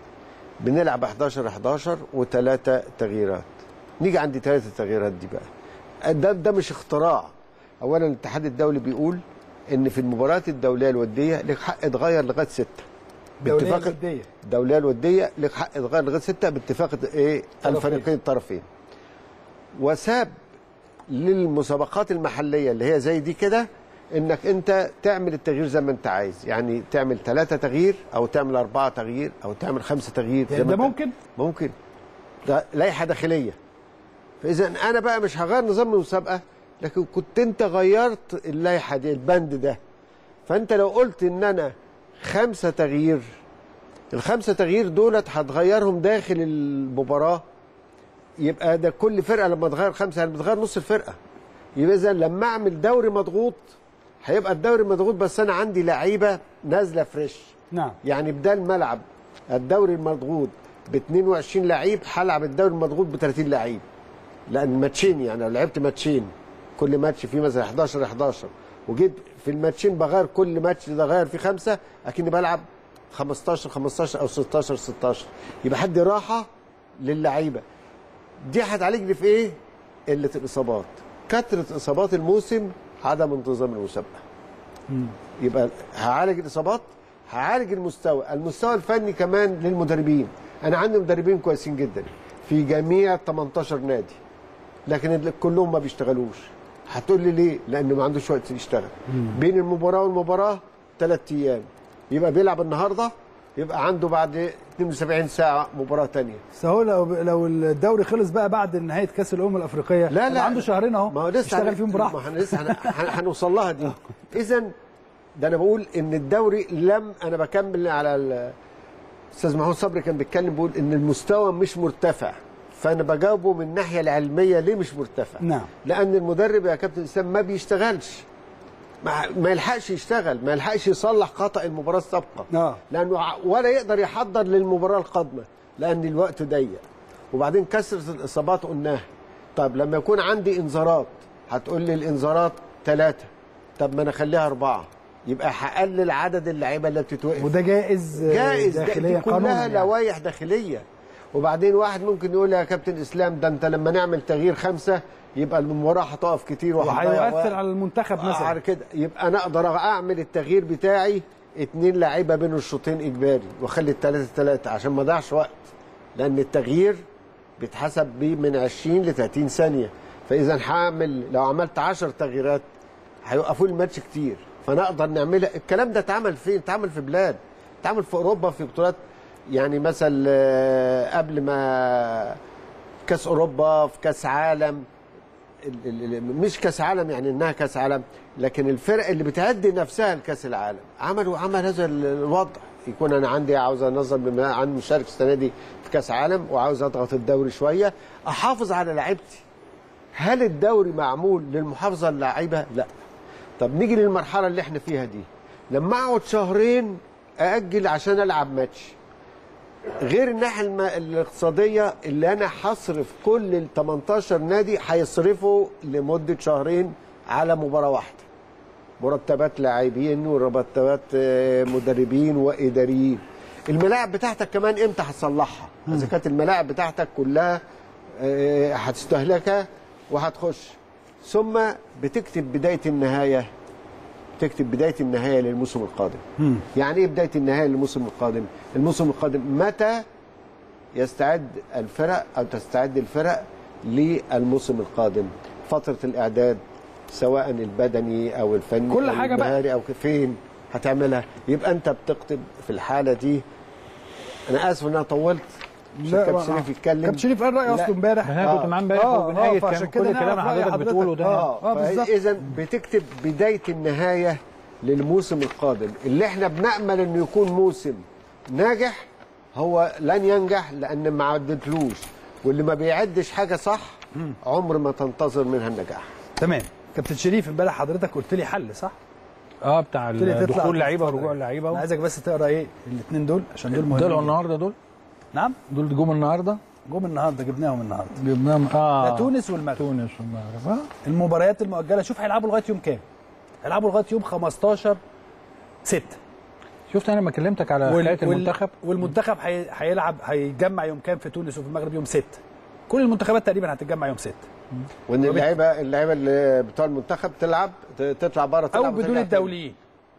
بنلعب 11 11 وثلاثه تغييرات نيجي عند ثلاثه تغييرات دي بقى ده ده مش اختراع اولا الاتحاد الدولي بيقول ان في المباريات الدوليه الوديه لك حق تغير لغايه سته دوليه وديه الدوليه الوديه لك حق تغير لغايه سته باتفاق ايه طرفين. الفريقين الطرفين وساب للمسابقات المحليه اللي هي زي دي كده انك انت تعمل التغيير زي ما انت عايز يعني تعمل ثلاثه تغيير او تعمل اربعه تغيير او تعمل خمسه تغيير زي يعني ما ده انت- ممكن ممكن ده لائحه داخليه فاذا انا بقى مش هغير نظام المسابقه لكن كنت انت غيرت اللائحه دي البند ده فانت لو قلت ان انا خمسه تغيير الخمسه تغيير دولت هتغيرهم داخل المباراه يبقى ده كل فرقه لما تغير خمسه يعني بتغير نص الفرقه يبقى اذا لما اعمل دوري مضغوط هيبقى الدوري مضغوط بس انا عندي لعيبه نازله فريش نعم يعني بدال ملعب الدوري المضغوط ب 22 لعيب هلعب الدوري المضغوط ب 30 لعيب لان ماتشين يعني لو لعبت ماتشين كل ماتش فيه مثلا 11 11 وجيت في الماتشين بغير كل ماتش ده غير فيه خمسه اكني بلعب 15 15 او 16 16 يبقى حد راحه للعيبه دي هتعالجني في ايه؟ قله الاصابات كثره اصابات الموسم عدم انتظام المسابقه يبقى هعالج الاصابات هعالج المستوى المستوى الفني كمان للمدربين انا عندي مدربين كويسين جدا في جميع 18 نادي لكن ال- كلهم ما بيشتغلوش هتقول لي ليه لانه ما عندوش وقت يشتغل بين المباراه والمباراه ثلاث ايام يبقى بيلعب النهارده يبقى عنده بعد 72 ساعه مباراه تانية بس هو لو لو الدوري خلص بقى بعد نهايه كاس الامم الافريقيه لا يبقى لا عنده شهرين اهو ما هو لسه يشتغل هن- فيهم براحته ما احنا لسه هن- هن- هنوصل لها دي اذا ده انا بقول ان الدوري لم انا بكمل على ال- استاذ محمود صبري كان بيتكلم بيقول ان المستوى مش مرتفع فانا بجاوبه من الناحيه العلميه ليه مش مرتفع نعم. لان المدرب يا كابتن اسلام ما بيشتغلش ما, ما يلحقش يشتغل ما يلحقش يصلح خطا المباراه السابقه آه. لانه ع- ولا يقدر يحضر للمباراه القادمه لان الوقت ضيق وبعدين كثره الاصابات قلناها طب لما يكون عندي انذارات هتقول لي الانذارات ثلاثه طب ما انا اخليها اربعه يبقى هقلل عدد اللعيبه اللي بتتوقف وده جائز آه، جائز ده- داخليا دي كلها قانونا يعني. لوائح داخليه وبعدين واحد ممكن يقول يا كابتن اسلام ده انت لما نعمل تغيير خمسه يبقى المباراه هتقف كتير وهتضيع وهيؤثر وقت. على المنتخب آه، مثلا على كده يبقى انا اقدر اعمل التغيير بتاعي اتنين لعيبه بين الشوطين اجباري واخلي الثلاثه ثلاثه عشان ما اضيعش وقت لان التغيير بيتحسب بيه من 20 ل 30 ثانيه فاذا هعمل لو عملت 10 تغييرات هيوقفوا لي الماتش كتير فانا اقدر نعملها الكلام ده اتعمل فين؟ اتعمل في بلاد اتعمل في اوروبا في بطولات يعني مثلا آه، قبل ما كاس اوروبا في كاس عالم ال- ال- ال- مش كاس عالم يعني انها كاس عالم لكن الفرق اللي بتهدي نفسها لكاس العالم عملوا عمل هذا ال- الوضع يكون انا عندي عاوز انظم بما عندي مشارك السنه دي في كاس عالم وعاوز اضغط الدوري شويه احافظ على لعيبتي هل الدوري معمول للمحافظه على اللعيبه؟ لا طب نيجي للمرحله اللي احنا فيها دي لما اقعد شهرين ااجل عشان العب ماتش غير الناحيه الم- الاقتصاديه اللي انا هصرف كل ال 18 نادي هيصرفوا لمده شهرين على مباراه واحده مرتبات لاعبين ومرتبات آه، مدربين واداريين الملاعب بتاعتك كمان امتى هتصلحها اذا كانت الملاعب بتاعتك كلها آه، هتستهلكها وهتخش ثم بتكتب بدايه النهايه تكتب بدايه النهايه للموسم القادم يعني ايه بدايه النهايه للموسم القادم الموسم القادم متى يستعد الفرق او تستعد الفرق للموسم القادم فتره الاعداد سواء البدني او الفني كل أو حاجة بقى. المهاري او فين هتعملها يبقى انت بتكتب في الحاله دي انا اسف ان انا طولت عشان لا، كابتن آه. شريف يتكلم كابتن شريف قال رايه لا. اصله امبارح انا كنت معاه امبارح آه، آه، وبنأيد فعشان كان كده كل كلام نعرف رأي حضرتك بتقوله ده اه اه بالظبط اذا بتكتب بدايه النهايه للموسم القادم اللي احنا بنامل انه يكون موسم ناجح هو لن ينجح لان ما عدتلوش واللي ما بيعدش حاجه صح عمر ما تنتظر منها النجاح تمام كابتن شريف امبارح حضرتك قلت لي حل صح؟ اه بتاع قلت لي تطلع دخول لعيبه تتفرج. ورجوع انا اللعيبه عايزك بس تقرا ايه الاثنين دول عشان دول مهمين طلعوا جداً. النهارده دول نعم دول جم النهارده جم النهارده جبناهم النهارده جبناهم اه ده تونس والمغرب تونس والمغرب اه المباريات المؤجله شوف هيلعبوا لغايه يوم كام؟ هيلعبوا لغايه يوم 15 6 شفت انا لما كلمتك على حكايه المنتخب والمنتخب هي- هيلعب هيتجمع يوم كام في تونس وفي المغرب يوم 6 كل المنتخبات تقريبا هتتجمع يوم 6 وان اللعيبه اللعيبه اللي بتوع المنتخب تلعب ت- تطلع بره او تلعب بدون وترجع تاني. الدوليين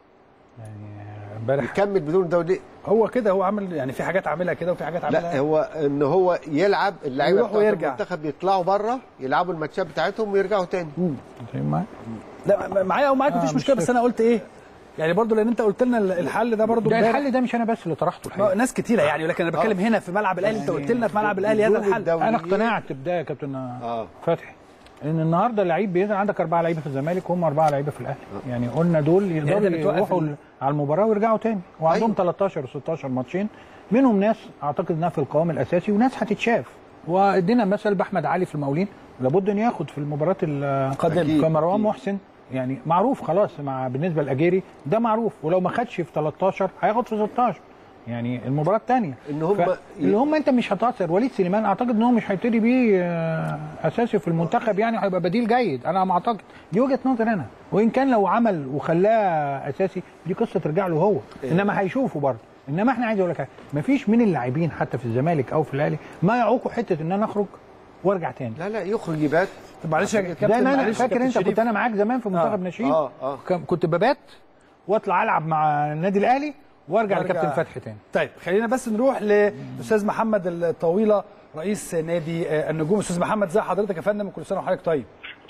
امبارح يكمل بدون دولي هو كده هو عامل يعني في حاجات عاملها كده وفي حاجات عاملها لا هو ان هو يلعب اللعيبه ويروح بتوع ويرجع. المنتخب يطلعوا بره يلعبوا الماتشات بتاعتهم ويرجعوا تاني زي ما- لا م- معايا او معاك آه، مفيش مش مشكله بس فاكر. انا قلت ايه يعني برضو لان انت قلت لنا ال- الحل ده برضو ده امبارح. الحل ده مش انا بس اللي طرحته ما- الحقيقه ناس كتيره يعني لكن انا بتكلم هنا في ملعب الاهلي انت قلت لنا في ملعب الاهلي هذا بدون الحل الدولي. انا اقتنعت بده يا كابتن آه. فتحي ان النهارده اللعيب بينزل عندك اربعه لعيبه في الزمالك وهم اربعه لعيبه في الاهلي يعني قلنا دول يعني يقدروا أنت بتوقف يروحوا ال- على المباراه ويرجعوا تاني وعندهم أيوة. 13 و16 ماتشين منهم ناس اعتقد انها في القوام الاساسي وناس هتتشاف وادينا مثل باحمد علي في المقاولين لابد ان ياخد في المباراه قادمة. القادمه كمروان محسن يعني معروف خلاص مع بالنسبه لاجيري ده معروف ولو ما خدش في 13 هياخد في 16 يعني المباراه الثانيه إن هم- اللي هم انت مش هتاثر وليد سليمان اعتقد ان هو مش هيبتدي بيه آه، اساسي في المنتخب يعني هيبقى بديل جيد انا ما اعتقد دي وجهه نظري انا وان كان لو عمل وخلاه اساسي دي قصه ترجع له هو انما هيشوفه برضه انما احنا عايز اقول لك حاجة، مفيش من اللاعبين حتى في الزمالك او في الاهلي ما يعوقوا حته ان انا اخرج وارجع تاني لا لا يخرج يبات طب معلش يا زي كابتن ما انا معلش يا فاكر كابتن انت شريف. كنت انا معاك زمان في منتخب آه. ناشئين آه، آه. كان- كنت ببات واطلع العب مع النادي الاهلي وارجع وارجع. لكابتن فتحي تاني طيب خلينا بس نروح لاستاذ محمد الطويله رئيس نادي آه، النجوم استاذ محمد زي حضرتك يا فندم وكل سنه وحضرتك طيب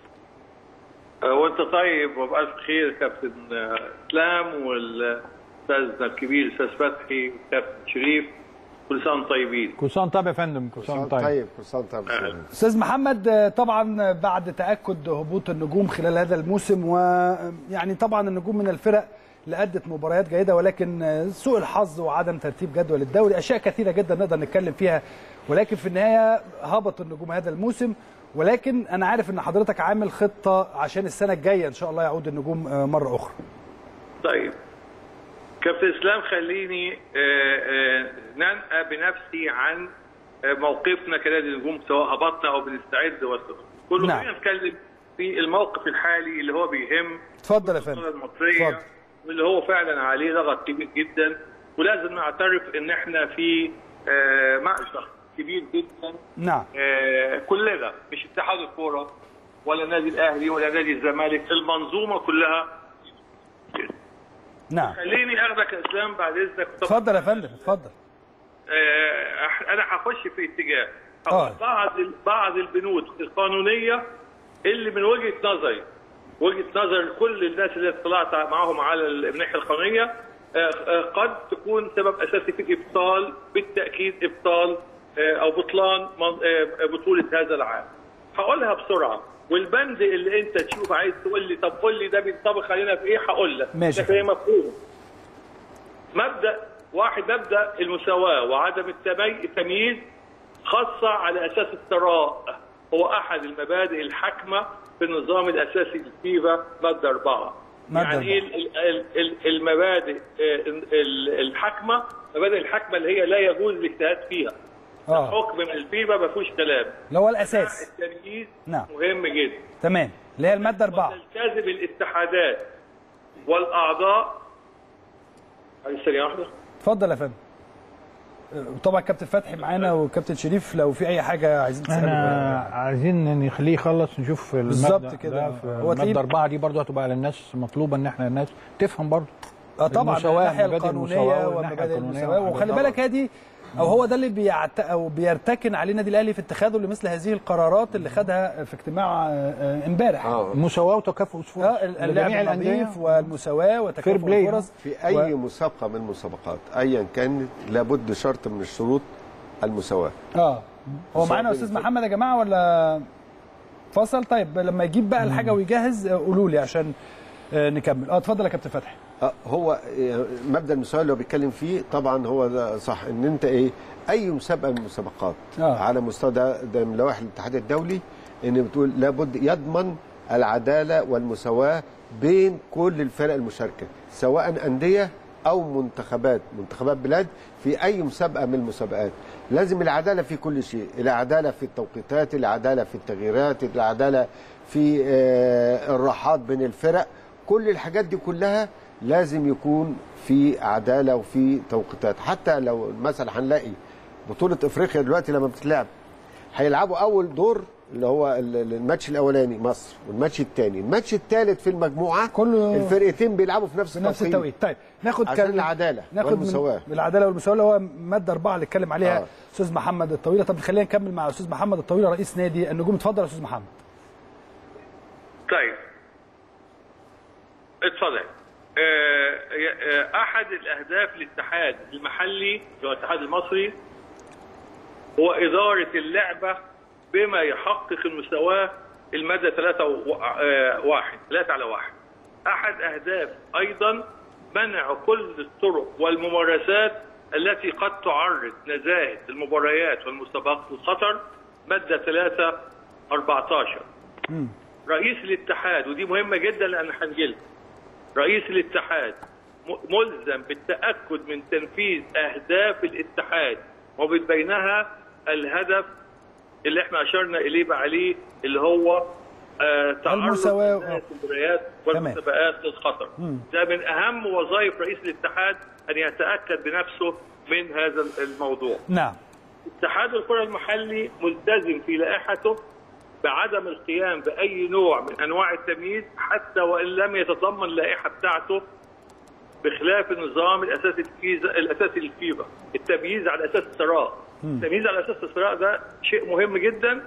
وانت طيب وبألف خير كابتن اسلام والاستاذ الكبير الاستاذ فتحي والكابتن شريف كل سنه وانتم طيبين كل سنه طيب يا فندم كل سنه طيب طيب كل سنه طيب استاذ محمد آه، طبعا بعد تاكد هبوط النجوم خلال هذا الموسم ويعني طبعا النجوم من الفرق اللي ادت مباريات جيده ولكن آه، سوء الحظ وعدم ترتيب جدول الدوري اشياء كثيره جدا نقدر نتكلم فيها ولكن في النهايه هبط النجوم هذا الموسم ولكن انا عارف ان حضرتك عامل خطه عشان السنه الجايه ان شاء الله يعود النجوم آه، مره اخرى طيب كابتن اسلام خليني آه، آه، ننأى بنفسي عن آه، موقفنا كنادي نجوم سواء هبطنا او بنستعد وصلنا كله نعم. خلينا نتكلم في الموقف الحالي اللي هو بيهم اتفضل يا الكرة فندم المصريه اتفضل. واللي هو فعلا عليه ضغط كبير جدا ولازم نعترف ان احنا في آه، مأزق كبير جدا نعم آه، كلنا مش اتحاد الكوره ولا نادي الاهلي ولا نادي الزمالك المنظومه كلها نعم خليني اخدك يا اسلام بعد اذنك اتفضل يا فندم اتفضل آه، أح- انا هخش في اتجاه آه. بعض ال- بعض البنود القانونيه اللي من وجهه نظري وجهه نظر كل الناس اللي اطلعت معاهم على الناحيه القانونيه آه، آه، قد تكون سبب اساسي في ابطال بالتاكيد ابطال آه، او بطلان من- آه، بطوله هذا العام هقولها بسرعه والبند اللي انت تشوف عايز تقول لي طب قول لي ده بينطبق علينا في ايه هقول لك ماشي. لكن هي مفهوم مبدا واحد مبدا المساواه وعدم التمي- التمييز خاصه على اساس الثراء هو احد المبادئ الحاكمه في النظام الاساسي للفيفا ماده اربعه مادة يعني ايه ال- ال- ال- المبادئ آه، ال- الحاكمه مبادئ الحاكمه اللي هي لا يجوز الاجتهاد فيها اه حكم من الفيفا ما فيهوش كلام اللي هو الاساس التمييز نعم. مهم جدا تمام اللي هي الماده اربعه تلتزم الاتحادات والاعضاء عايز ثانيه واحده اتفضل يا فندم طبعا كابتن فتحي معانا وكابتن شريف لو في اي حاجه عايزين احنا تسالوا عايزين نخليه يخلص نشوف بالظبط المبدأ كده. ده في هو تلاقيه- الماده اربعه دي برضه هتبقى على الناس مطلوبه ان احنا الناس تفهم برضه اه طبعا المساواة، الناحيه مبادئ القانونيه المساواة والناحية ومبادئ القانونية المساواه وحاجات وخلي طبعا. بالك هذه او هو ده اللي بيعت او بيرتكن عليه النادي الاهلي في اتخاذه لمثل هذه القرارات اللي خدها في اجتماع آه، آه، امبارح اه مساواه وتكافؤ الفرص اه اللعب لجميع الانديه النظيف والمساواه وتكافؤ Fair play. الفرص في اي مسابقه من المسابقات ايا كانت لابد شرط من الشروط المساواه اه هو معانا مساواه استاذ بالفعل. محمد يا جماعه ولا فصل طيب لما يجيب بقى الحاجه ويجهز آه، قولوا لي عشان آه، نكمل اه اتفضل يا كابتن فتحي آه، هو آه، مبدا المساواه اللي هو بيتكلم فيه طبعا هو ده صح ان انت ايه اي مسابقه من المسابقات آه. على مستوى ده, ده من لوائح الاتحاد الدولي ان بتقول لابد يضمن العداله والمساواه بين كل الفرق المشاركه سواء انديه او منتخبات منتخبات بلاد في اي مسابقه من المسابقات لازم العداله في كل شيء العداله في التوقيتات العداله في التغييرات العداله في آه، الراحات بين الفرق كل الحاجات دي كلها لازم يكون في عداله وفي توقيتات حتى لو مثلا هنلاقي بطوله افريقيا دلوقتي لما بتتلعب هيلعبوا اول دور اللي هو ال- ال- الماتش الاولاني مصر والماتش الثاني الماتش الثالث في المجموعه كله- الفرقتين بيلعبوا في نفس في نفس التوقيت طيب ناخد عشان كان- العدالة ناخد والمساواة. من العداله والمساواه اللي هو ماده اربعه اللي اتكلم عليها آه. استاذ محمد الطويله طب خلينا نكمل مع استاذ محمد الطويله رئيس نادي النجوم اتفضل يا استاذ محمد طيب اتفضل آه، آه، احد الاهداف الاتحاد المحلي اللي هو الاتحاد المصري هو اداره اللعبه بما يحقق المساواه الماده 3 واحد 3 على واحد احد اهداف ايضا منع كل الطرق والممارسات التي قد تعرض نزاهه المباريات والمسابقات للخطر ماده 3 14 رئيس الاتحاد ودي مهمه جدا لان هنجيلها رئيس الاتحاد م- ملزم بالتاكد من تنفيذ اهداف الاتحاد ومن بينها الهدف اللي احنا اشرنا اليه بقى عليه اللي هو آه تعرض المساواة. نزاهة المباريات تمام. والمسابقات للخطر ده من اهم وظائف رئيس الاتحاد ان يتاكد بنفسه من هذا الموضوع نعم اتحاد الكرة المحلي ملتزم في لائحته بعدم القيام بأي نوع من أنواع التمييز حتى وإن لم يتضمن اللائحة بتاعته بخلاف النظام الأساسي الفيزا الأساسي للفيفا التمييز على أساس الثراء التمييز على أساس الثراء ده شيء مهم جدا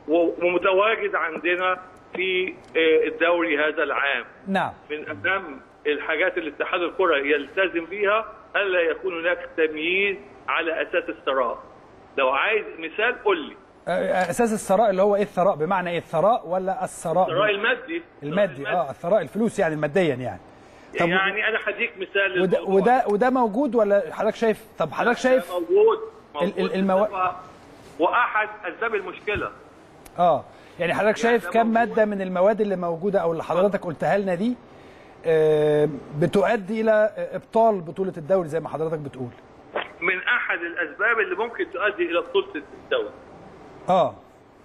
ومتواجد عندنا في آه، الدوري هذا العام نعم من اهم الحاجات اللي اتحاد الكره يلتزم بيها الا يكون هناك تمييز على اساس الثراء لو عايز مثال قول لي آه، اساس الثراء اللي هو ايه الثراء بمعنى ايه الثراء ولا الثراء الثراء المادي المادي اه الثراء الفلوس يعني ماديا يعني طب يعني انا هديك مثال وده للموضوع. وده وده موجود ولا حضرتك شايف طب حضرتك شايف موجود ال- موجود ال- الموا- بصفة- واحد اسباب المشكله اه يعني حضرتك شايف ده كم موجود. ماده من المواد اللي موجوده او اللي حضرتك قلتها لنا دي آه، بتؤدي الى ابطال بطوله الدوري زي ما حضرتك بتقول من احد الاسباب اللي ممكن تؤدي الى بطوله الدوري اه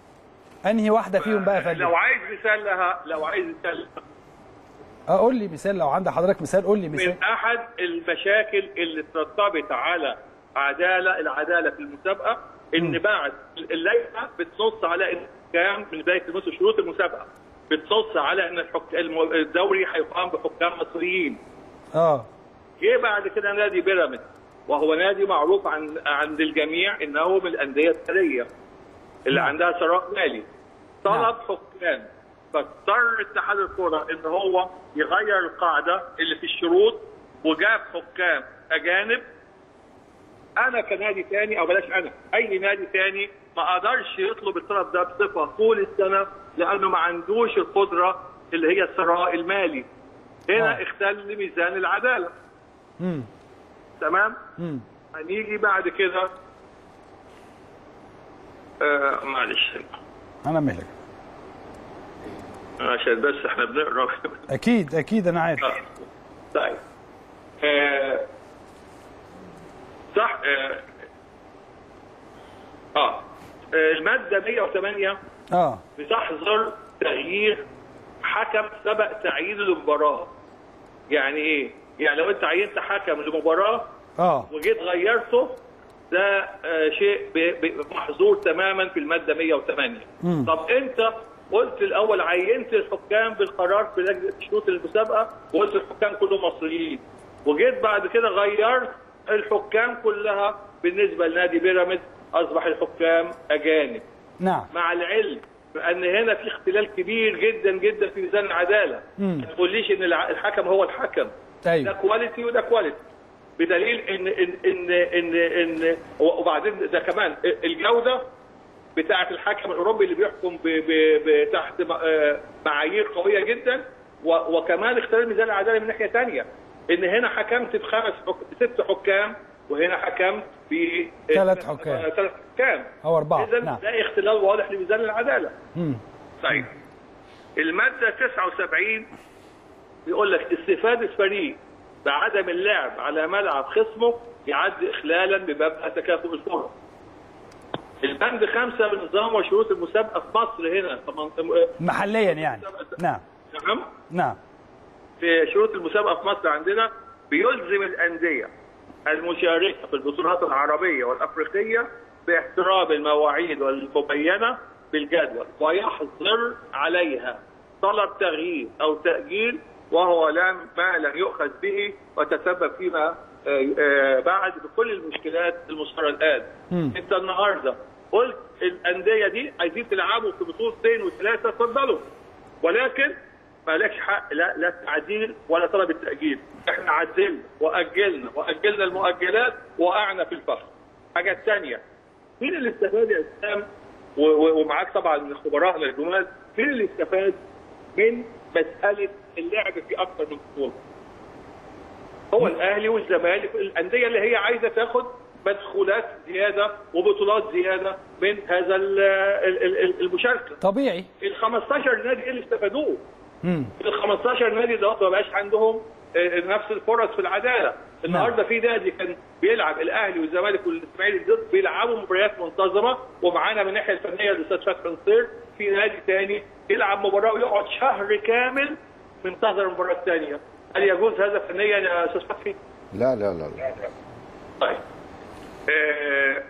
انهي واحده فيهم بقى يا فندم لو عايز مثال لها لو عايز مثال لها اه قول لي مثال لو عندك حضرتك مثال قول لي مثال من احد المشاكل اللي ترتبط على عداله العداله في المسابقه ان بعد اللائحه بتنص على ان كان من بدايه نص شروط المسابقه بتنص على ان الحك... الم- الدوري هيقام بحكام مصريين اه جه بعد كده نادي بيراميدز وهو نادي معروف عن عند الجميع انه من الانديه الثريه اللي نعم. عندها ثراء مالي طلب نعم. حكام فاضطر اتحاد الكره ان هو يغير القاعده اللي في الشروط وجاب حكام اجانب انا كنادي تاني او بلاش انا اي نادي تاني ما قدرش يطلب الطلب ده بصفه طول السنه لانه ما عندوش القدره اللي هي الثراء المالي هنا آه. اختل ميزان العداله مم. تمام مم. هنيجي بعد كده آه معلش انا مهلك عشان بس احنا بنقرا اكيد اكيد انا عارف آه. طيب آه. صح آه. اه آه، الماده 108 اه بتحظر تغيير حكم سبق تعيين المباراه يعني ايه؟ يعني لو انت عينت حكم لمباراه اه وجيت غيرته ده آه، شيء ب- ب- محظور تماما في الماده 108 مم. طب انت قلت الاول عينت الحكام بالقرار في لجنه شروط المسابقه وقلت الحكام كلهم مصريين وجيت بعد كده غيرت الحكام كلها بالنسبه لنادي بيراميدز اصبح الحكام اجانب نعم مع العلم بان هنا في اختلال كبير جدا جدا في ميزان العداله مم. ما تقوليش ان الع- الحكم هو الحكم ده ايوه كواليتي وده كواليتي بدليل ان ان ان ان, إن وبعدين ده كمان الجوده بتاعه الحكم الاوروبي اللي بيحكم ب ب ب تحت م- آه معايير قويه جدا و- وكمان اختلال ميزان العداله من ناحيه ثانيه ان هنا حكمت بخمس حك... ست حكام وهنا حكمت ب ثلاث حكام. ثلاث حكام او اربعه اذا نعم ده اختلال واضح لميزان العداله مم. طيب المادة 79 بيقول لك استفادة فريق بعدم اللعب على ملعب خصمه يعد إخلالا بمبدأ تكافؤ الفرص. البند خمسة بنظام وشروط المسابقة في مصر هنا طبعا محليا يعني نعم نعم نعم في شروط المسابقة في مصر عندنا بيلزم الأندية المشاركة في البطولات العربية والأفريقية باحترام المواعيد المبينة بالجدول ويحظر عليها طلب تغيير أو تأجيل وهو لم ما لم يؤخذ به وتسبب فيما آه، آه، بعد بكل المشكلات المشهورة الآن. مم. أنت النهارده قلت الأندية دي عايزين تلعبوا في بطولتين وثلاثة اتفضلوا ولكن مالكش حق لا لا تعديل ولا طلب التأجيل احنا عدلنا وأجلنا وأجلنا المؤجلات وقعنا في الفخر حاجة ثانية مين اللي استفاد يا اسلام و- و- ومعاك طبعا من خبراءنا الجمال مين اللي استفاد من مسألة اللعب في أكثر من بطولة هو الأهلي والزمالك الأندية اللي هي عايزة تاخد مدخولات زيادة وبطولات زيادة من هذا ال- ال- ال- المشاركة طبيعي ال 15 نادي ايه اللي استفادوه؟ مم. ال 15 نادي ده ما بقاش عندهم آه، نفس الفرص في العداله. النهارده في نادي كان بيلعب الاهلي والزمالك والاسماعيلي ضد بيلعبوا مباريات منتظمه ومعانا من الناحيه الفنيه الاستاذ فتحي نصير في نادي ثاني يلعب مباراه ويقعد شهر كامل منتظر المباراه الثانيه. هل يجوز هذا فنيا يا استاذ فتحي؟ لا لا لا, لا. طيب آه،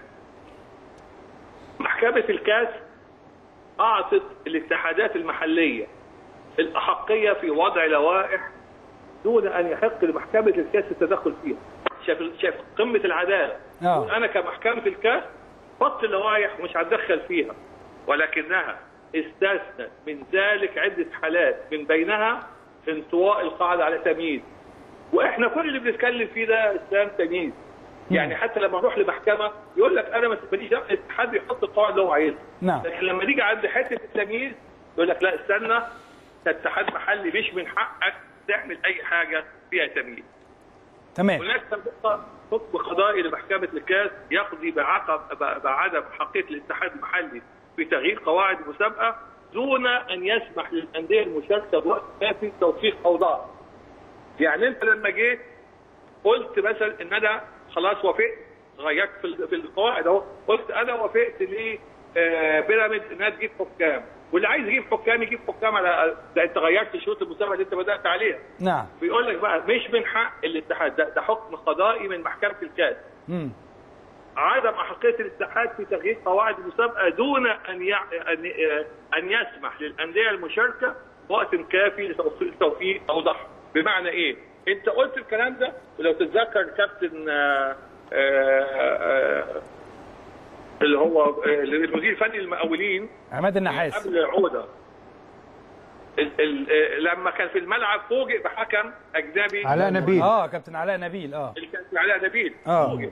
محكمة الكاس أعطت الاتحادات المحلية الأحقية في وضع لوائح دون أن يحق لمحكمة الكاس التدخل فيها شاف شاف قمة العدالة آه. أنا كمحكمة الكاس حط اللوائح ومش هتدخل فيها ولكنها استثنت من ذلك عدة حالات من بينها انطواء القاعدة على تمييز واحنا كل اللي بنتكلم فيه ده اسلام تمييز يعني حتى لما نروح لمحكمه يقول لك انا ما ماليش دعوه الاتحاد يحط القواعد اللي هو عايزها نعم. لكن لما نيجي عند حته التمييز يقول لك لا استنى ده اتحاد محلي مش من حقك تعمل اي حاجه فيها تمييز تمام هناك نقطة حكم قضائي لمحكمة الكاس يقضي بعقب ب- بعدم حقية الاتحاد المحلي في تغيير قواعد المسابقة دون أن يسمح للأندية المشاركة بوقت كافي توثيق أوضاع. يعني أنت لما جيت قلت مثلا إن أنا خلاص وافقت غيرت في ال- في القواعد أهو قلت أنا وافقت ل آه، بيراميدز إنها تجيب حكام واللي عايز يجيب حكام يجيب حكام على ده أنت غيرت شروط المسابقة اللي أنت بدأت عليها. نعم بيقول لك بقى مش من حق الاتحاد ده, ده حكم قضائي من محكمه الكاس مم. عدم احقيه الاتحاد في تغيير قواعد المسابقه دون ان يع... ان آه، ان يسمح للانديه المشاركه وقت كافي لتوفيق توفيق اوضح بمعنى ايه؟ انت قلت الكلام ده ولو تتذكر كابتن آه، آه، آه، اللي هو آه، المدير الفني للمقاولين عماد النحاس قبل عوده ال- ال- آه، لما كان في الملعب فوجئ بحكم اجنبي علاء نبيل اه كابتن علاء نبيل اه اللي كان علاء نبيل اه فوجئ.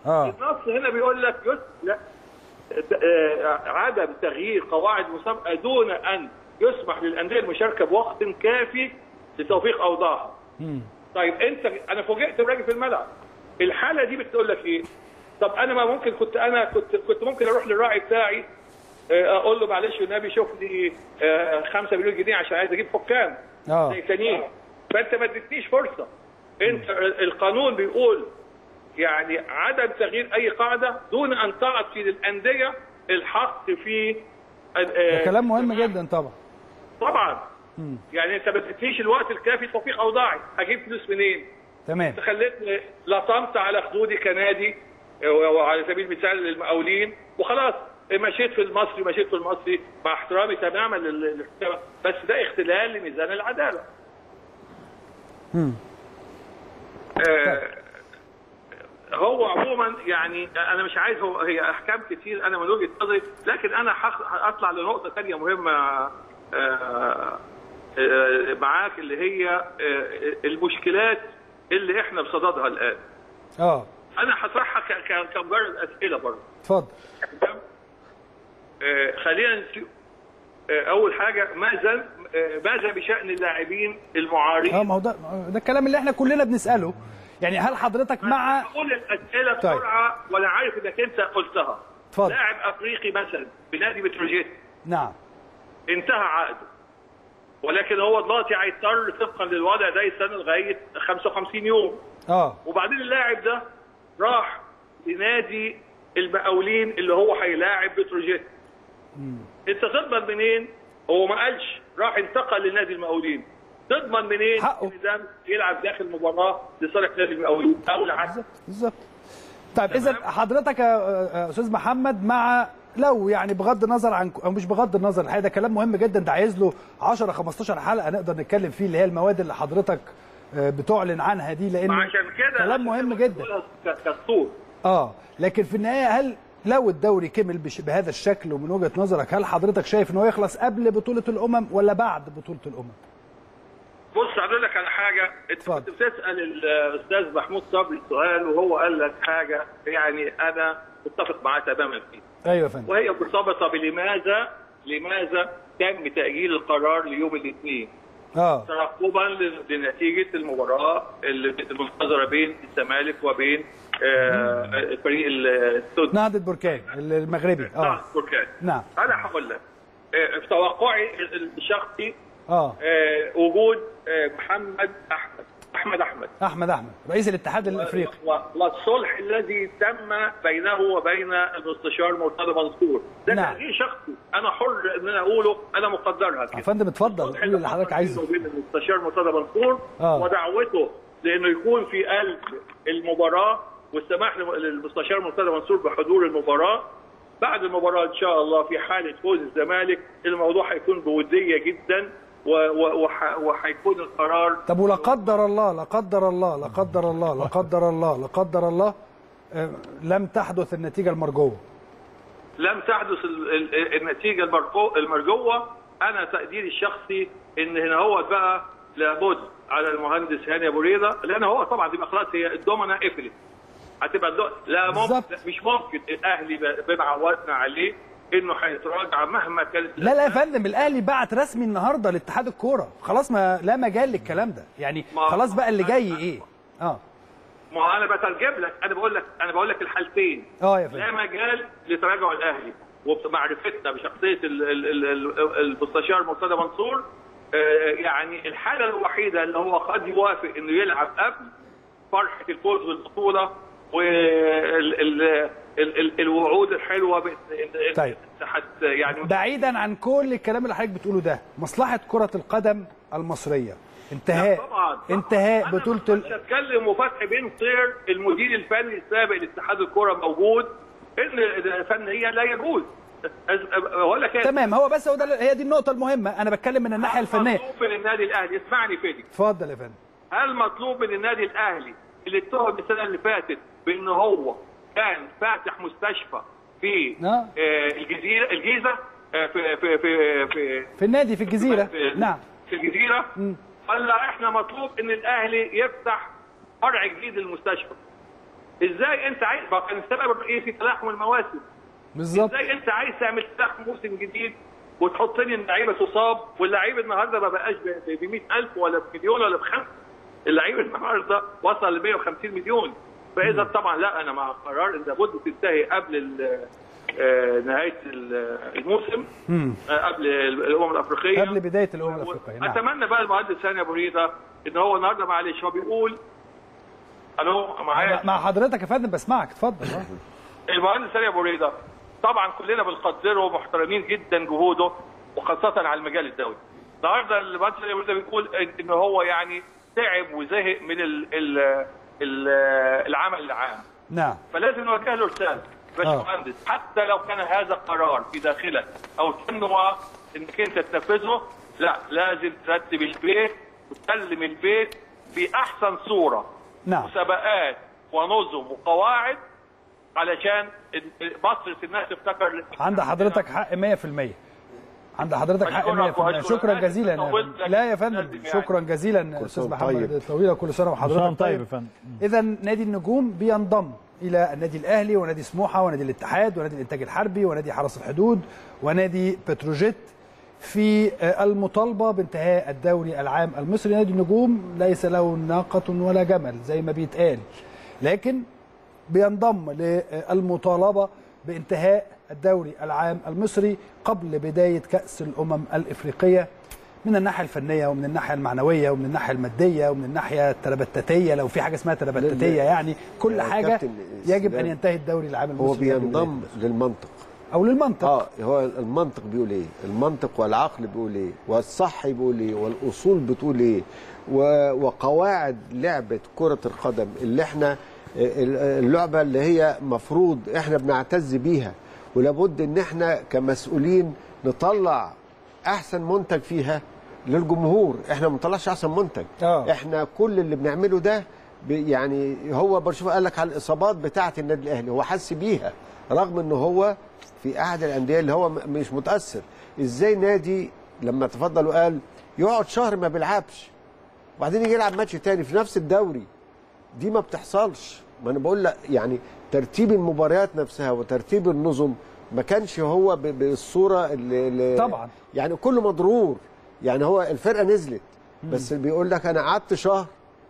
آه. النص هنا بيقول لك يس... لا آه، عدم تغيير قواعد مسابقه دون ان يسمح للانديه المشاركه بوقت كافي لتوفيق اوضاعها. طيب انت انا فوجئت براجل في الملعب الحاله دي بتقول لك ايه؟ طب انا ما ممكن كنت انا كنت كنت ممكن اروح للراعي بتاعي آه، اقول له معلش والنبي شوف لي 5 مليون جنيه عشان عايز اجيب حكام آه. زي تانيين فانت ما اديتنيش فرصه انت القانون بيقول يعني عدم تغيير اي قاعده دون ان تعطي للانديه الحق في ده كلام مهم جدا طبعا طبعا يعني انت ما اديتنيش الوقت الكافي لتوفيق اوضاعي هجيب فلوس منين؟ تمام انت خليتني لطمت على خدودي كنادي وعلى سبيل المثال للمقاولين وخلاص مشيت في المصري مشيت في المصري مع احترامي تماما لل- للحكام بس ده اختلال لميزان العداله. آه هو عموما يعني انا مش عايز هو هي احكام كتير انا من وجهه نظري لكن انا هخ- هطلع لنقطه ثانيه مهمه آه، آه، معاك اللي هي آه، المشكلات اللي احنا بصددها الان. اه انا هطرحها ك- ك- كمجرد اسئله برضه. اتفضل آه، خلينا نشوف آه، اول حاجه ماذا آه، ماذا بشان اللاعبين المعارين اه ما هو ده ده الكلام اللي احنا كلنا بنساله يعني هل حضرتك مع اقول الاسئله طيب. بسرعه وانا عارف انك انت قلتها اتفضل. لاعب افريقي مثلا بنادي بتروجيت نعم انتهى عقده ولكن هو دلوقتي هيضطر طبقا للوضع ده يستنى لغايه 55 يوم اه وبعدين اللاعب ده راح لنادي المقاولين اللي هو هيلاعب بتروجيت انت تضمن منين هو ما قالش راح انتقل لنادي المقاولين تضمن منين حقه. ان ده يلعب داخل مباراه لصالح نادي المقاولين او العكس بالظبط بالظبط طيب اذا حضرتك يا يا استاذ محمد مع لو يعني بغض النظر عن او مش بغض النظر الحقيقه ده كلام مهم جدا ده عايز له 10 15 حلقه نقدر نتكلم فيه اللي هي المواد اللي حضرتك آه، بتعلن عنها دي لان عشان كده كلام مهم جدا ك- كالصور اه لكن في النهايه هل لو الدوري كمل بش- بهذا الشكل ومن وجهه نظرك هل حضرتك شايف انه يخلص قبل بطوله الامم ولا بعد بطوله الامم؟ بص هقول لك على حاجه انت اتفضل. كنت بتسال الاستاذ محمود صبري سؤال وهو قال لك حاجه يعني انا متفق معاه تماما فيه ايوه يا فندم وهي مرتبطه بلماذا لماذا تم تاجيل القرار ليوم الاثنين اه ترقبا ل- لنتيجه المباراه اللي المنتظره بين الزمالك وبين آه، فريق السود نهضه بركان المغربي اه بركان نعم انا هقول لك آه، في توقعي الشخصي اه آه، وجود آه، محمد احمد احمد احمد احمد احمد رئيس الاتحاد الافريقي و- والصلح الذي تم بينه وبين المستشار مرتضى منصور ده نعم. تغيير شخصي انا حر ان انا اقوله انا مقدرها يا كده فندم اتفضل الصلح قول اللي حضرتك حصل عايزه بينه وبين المستشار مرتضى منصور آه. ودعوته لانه يكون في قلب المباراه والسماح لم- للمستشار مرتضى منصور بحضور المباراه بعد المباراه ان شاء الله في حاله فوز الزمالك الموضوع هيكون بوديه جدا و- و- وح- وهيكون القرار طب ولا قدر الله لا قدر الله لا قدر الله لا قدر الله لا قدر الله آه، لم تحدث النتيجه المرجوه لم تحدث ال- ال- النتيجه المرجو- المرجوه انا تقديري الشخصي ان هنا هو بقى لابد على المهندس هاني ابو ريده لان هو طبعا دي خلاص هي الدومنه قفلت هتبقى الدو... لا ممكن بالظبط. لا مش ممكن الاهلي ب- بما عودنا عليه انه هيتراجع مهما كانت لا لا يا فندم الاهلي بعت رسمي النهارده لاتحاد الكوره خلاص ما لا مجال للكلام ده يعني ما- خلاص بقى اللي جاي ايه اه ما هو انا بترجم لك انا بقول لك انا بقول لك الحالتين اه يا لا فندم مجال لتراجع الاهلي وبمعرفتنا بشخصيه ال- ال- ال- ال- المستشار مرتضى منصور آه، يعني الحاله الوحيده اللي هو قد يوافق انه يلعب قبل فرحه الفوز بالبطوله والوعود الحلوه بإن- إن- طيب. حت- يعني بعيدا عن كل الكلام اللي حضرتك بتقوله ده مصلحه كره القدم المصريه انتهاء طبعا طبعاً. انتهاء أنا بطوله مش ال... هتكلم وفتحي بن طير المدير الفني السابق لاتحاد الكره موجود ان فنيا لا يجوز اقول لك إيه؟ تمام هو بس هو ده هي دي النقطه المهمه انا بتكلم من الناحيه الفنيه مطلوب من النادي الاهلي اسمعني فيدي اتفضل يا فندم هل مطلوب من النادي الاهلي اللي اتهم السنه اللي فاتت بان هو كان فاتح مستشفى في آه. آه، الجزيره الجيزه آه، في في في في في النادي في الجزيره في- نعم في الجزيره ولا احنا مطلوب ان الاهلي يفتح فرع جديد للمستشفى ازاي انت عايز ما كان السبب الرئيسي تلاحم المواسم بالظبط ازاي انت عايز تعمل تلاحم موسم جديد وتحط لي اللعيبه تصاب واللعيب النهارده ما بقاش ب 100000 ولا بمليون ولا بخمسه اللعيب النهارده وصل ل 150 مليون فاذا طبعا لا انا مع قرار ان لابد تنتهي قبل ال- آه، نهايه ال- الموسم آه، قبل الامم الافريقيه قبل بدايه الامم الافريقيه نعم اتمنى بقى المهندس هاني ابو ريده ان هو النهارده معلش هو بيقول الو معايا مع حضرتك يا فندم بسمعك اتفضل آه. المهندس هاني ابو ريده طبعا كلنا بنقدره ومحترمين جدا جهوده وخاصه على المجال الدولي. النهارده المهندس هاني ابو ريده بيقول ان هو يعني تعب وزهق من ال ال ال العمل العام نعم فلازم نوجه له رساله باشمهندس حتى لو كان هذا قرار في داخلك او تنوى انك انت تنفذه لا لازم ترتب البيت وتسلم البيت باحسن صوره نعم مسابقات ونظم وقواعد علشان مصر الناس تفتكر عند حضرتك حق 100% عند حضرتك حق 100% أشكرك وأشكرك. شكرا أنا جزيلا طولت لك لا يا لازم فندم يعني. شكرا جزيلا استاذ سنة محمد طيب. طويله كل سنه سنة وحضرتك طيب يا فندم اذا نادي النجوم بينضم الى النادي الاهلي ونادي سموحه ونادي الاتحاد ونادي الانتاج الحربي ونادي حرس الحدود ونادي بتروجيت في آه، المطالبه بانتهاء الدوري العام المصري نادي النجوم ليس له ناقه ولا جمل زي ما بيتقال لكن بينضم للمطالبه بانتهاء الدوري العام المصري قبل بدايه كاس الامم الافريقيه من الناحيه الفنيه ومن الناحيه المعنويه ومن الناحيه الماديه ومن الناحيه التربتتيه لو في حاجه اسمها تربتتيه يعني كل يا حاجه كابتن يجب ان سيدان، ينتهي الدوري العام هو المصري قبل بينضم بداية. للمنطق او للمنطق اه هو المنطق بيقول ايه المنطق والعقل بيقول ايه والصح بيقول ايه والاصول بتقول ايه و- وقواعد لعبه كره القدم اللي احنا اللعبه اللي هي مفروض احنا بنعتز بيها ولابد ان احنا كمسؤولين نطلع احسن منتج فيها للجمهور احنا ما بنطلعش احسن منتج آه. احنا كل اللي بنعمله ده ب- يعني هو برشلونه قال لك على الاصابات بتاعه النادي الاهلي هو حس بيها رغم ان هو في احد الانديه اللي هو م- مش متاثر ازاي نادي لما تفضل وقال يقعد شهر ما بيلعبش وبعدين يجي يلعب ماتش تاني في نفس الدوري دي ما بتحصلش ما انا بقول لك يعني ترتيب المباريات نفسها وترتيب النظم ما كانش هو ب- بالصوره اللي, اللي طبعا. يعني كله مضرور يعني هو الفرقه نزلت بس بيقول لك انا قعدت شهر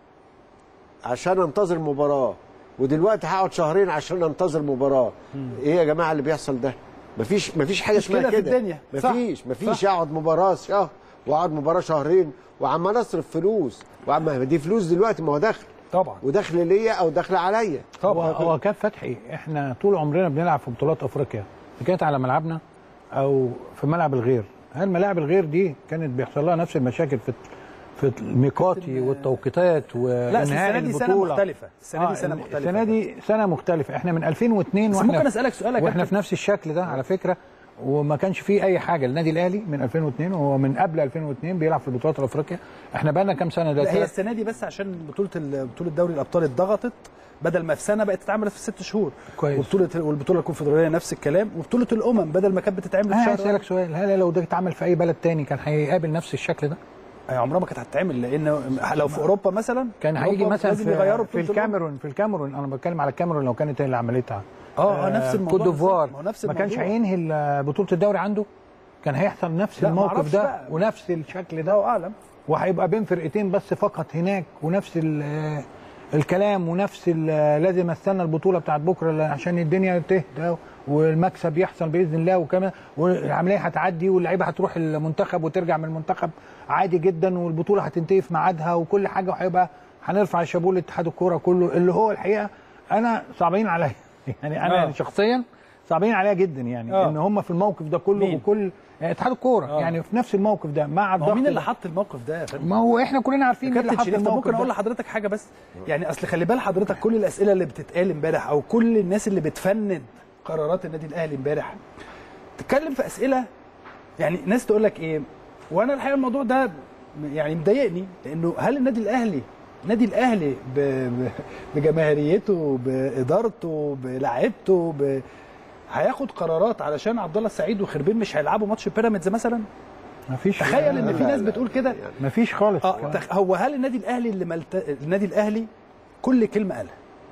عشان انتظر مباراه ودلوقتي هقعد شهرين عشان انتظر مباراه ايه يا جماعه اللي بيحصل ده مفيش مفيش حاجه مش كده اسمها في كده الدنيا. صح. مفيش مفيش صح. اقعد مباراه شهر واقعد مباراه شهرين وعمال اصرف فلوس وعم دي فلوس دلوقتي ما هو دخل طبعا ودخل ليا او دخل عليا هو, طبعا هو كان فتحي احنا طول عمرنا بنلعب في بطولات افريقيا إذا كانت على ملعبنا او في ملعب الغير هل ملاعب الغير دي كانت بيحصل لها نفس المشاكل في في الميقاتي والتوقيتات لا أصل وانهاء السنه دي سنه البطوله مختلفه السنه دي آه، سنه مختلفه السنه دي سنه مختلفه احنا من 2002 بس واحنا ممكن أسألك سؤال يا واحنا كابتن؟ في نفس الشكل ده على فكره وما كانش فيه اي حاجه النادي الاهلي من 2002 وهو من قبل 2002 بيلعب في البطولات الافريقيه احنا بقى لنا كام سنه ده لا هي ثلاث- السنه دي بس عشان بطوله ال- بطوله دوري الابطال اتضغطت بدل ما في سنه بقت تتعمل في ست شهور كويس. وبطوله والبطوله الكونفدراليه نفس الكلام وبطوله الامم بدل ما كانت بتتعمل في انا شهر عايز اسالك سؤال هل لو ده اتعمل في اي بلد تاني كان هيقابل نفس الشكل ده؟ هي عمرها ما كانت هتتعمل لان لو في اوروبا مثلا كان أوروبا هيجي مثلا لازم في, يغيروا في بطولة الأمم. الكاميرون في الكاميرون انا بتكلم على الكاميرون لو كانت هي اللي عملتها اه اه نفس الموضوع كوت ديفوار بالظبط. ما هو نفس ما كانش الموضوع. هينهي ال- بطوله الدوري عنده كان هيحصل نفس لا، الموقف معرفش ده بقى. ونفس الشكل ده الله اعلم وهيبقى بين فرقتين بس فقط هناك ونفس ال- الكلام ونفس ال- لازم استنى البطوله بتاعت بكره عشان الدنيا تهدى والمكسب يحصل باذن الله وكمان والعمليه هتعدي واللعيبه هتروح المنتخب وترجع من المنتخب عادي جدا والبطوله هتنتهي في ميعادها وكل حاجه وهيبقى هنرفع الشابوه لاتحاد الكوره كله اللي هو الحقيقه انا صعبين عليا يعني انا آه. يعني شخصيا صعبين عليا جدا يعني آه. ان هم في الموقف ده كله مين؟ وكل يعني اتحاد الكوره آه. يعني في نفس الموقف ده مع ما الضغط هو مين اللي ده. حط الموقف ده يا فندم ما هو احنا كلنا عارفين مين اللي كابتن حط شريف طب الموقف ممكن اقول ده. لحضرتك حاجه بس يعني اصل خلي بال حضرتك كل الاسئله اللي بتتقال امبارح او كل الناس اللي بتفند قرارات النادي الاهلي امبارح تتكلم في اسئله يعني ناس تقول لك ايه وانا الحقيقه الموضوع ده يعني مضايقني لانه هل النادي الاهلي النادي الاهلي ب... ب... بجماهيريته بادارته بلاعيبته ب... هياخد قرارات علشان عبد الله السعيد وخربين مش هيلعبوا ماتش بيراميدز مثلا مفيش تخيل ان في لا، ناس لا. بتقول كده مفيش خالص اه تخ... هو هل النادي الاهلي اللي ملت... النادي الاهلي كل كلمه قالها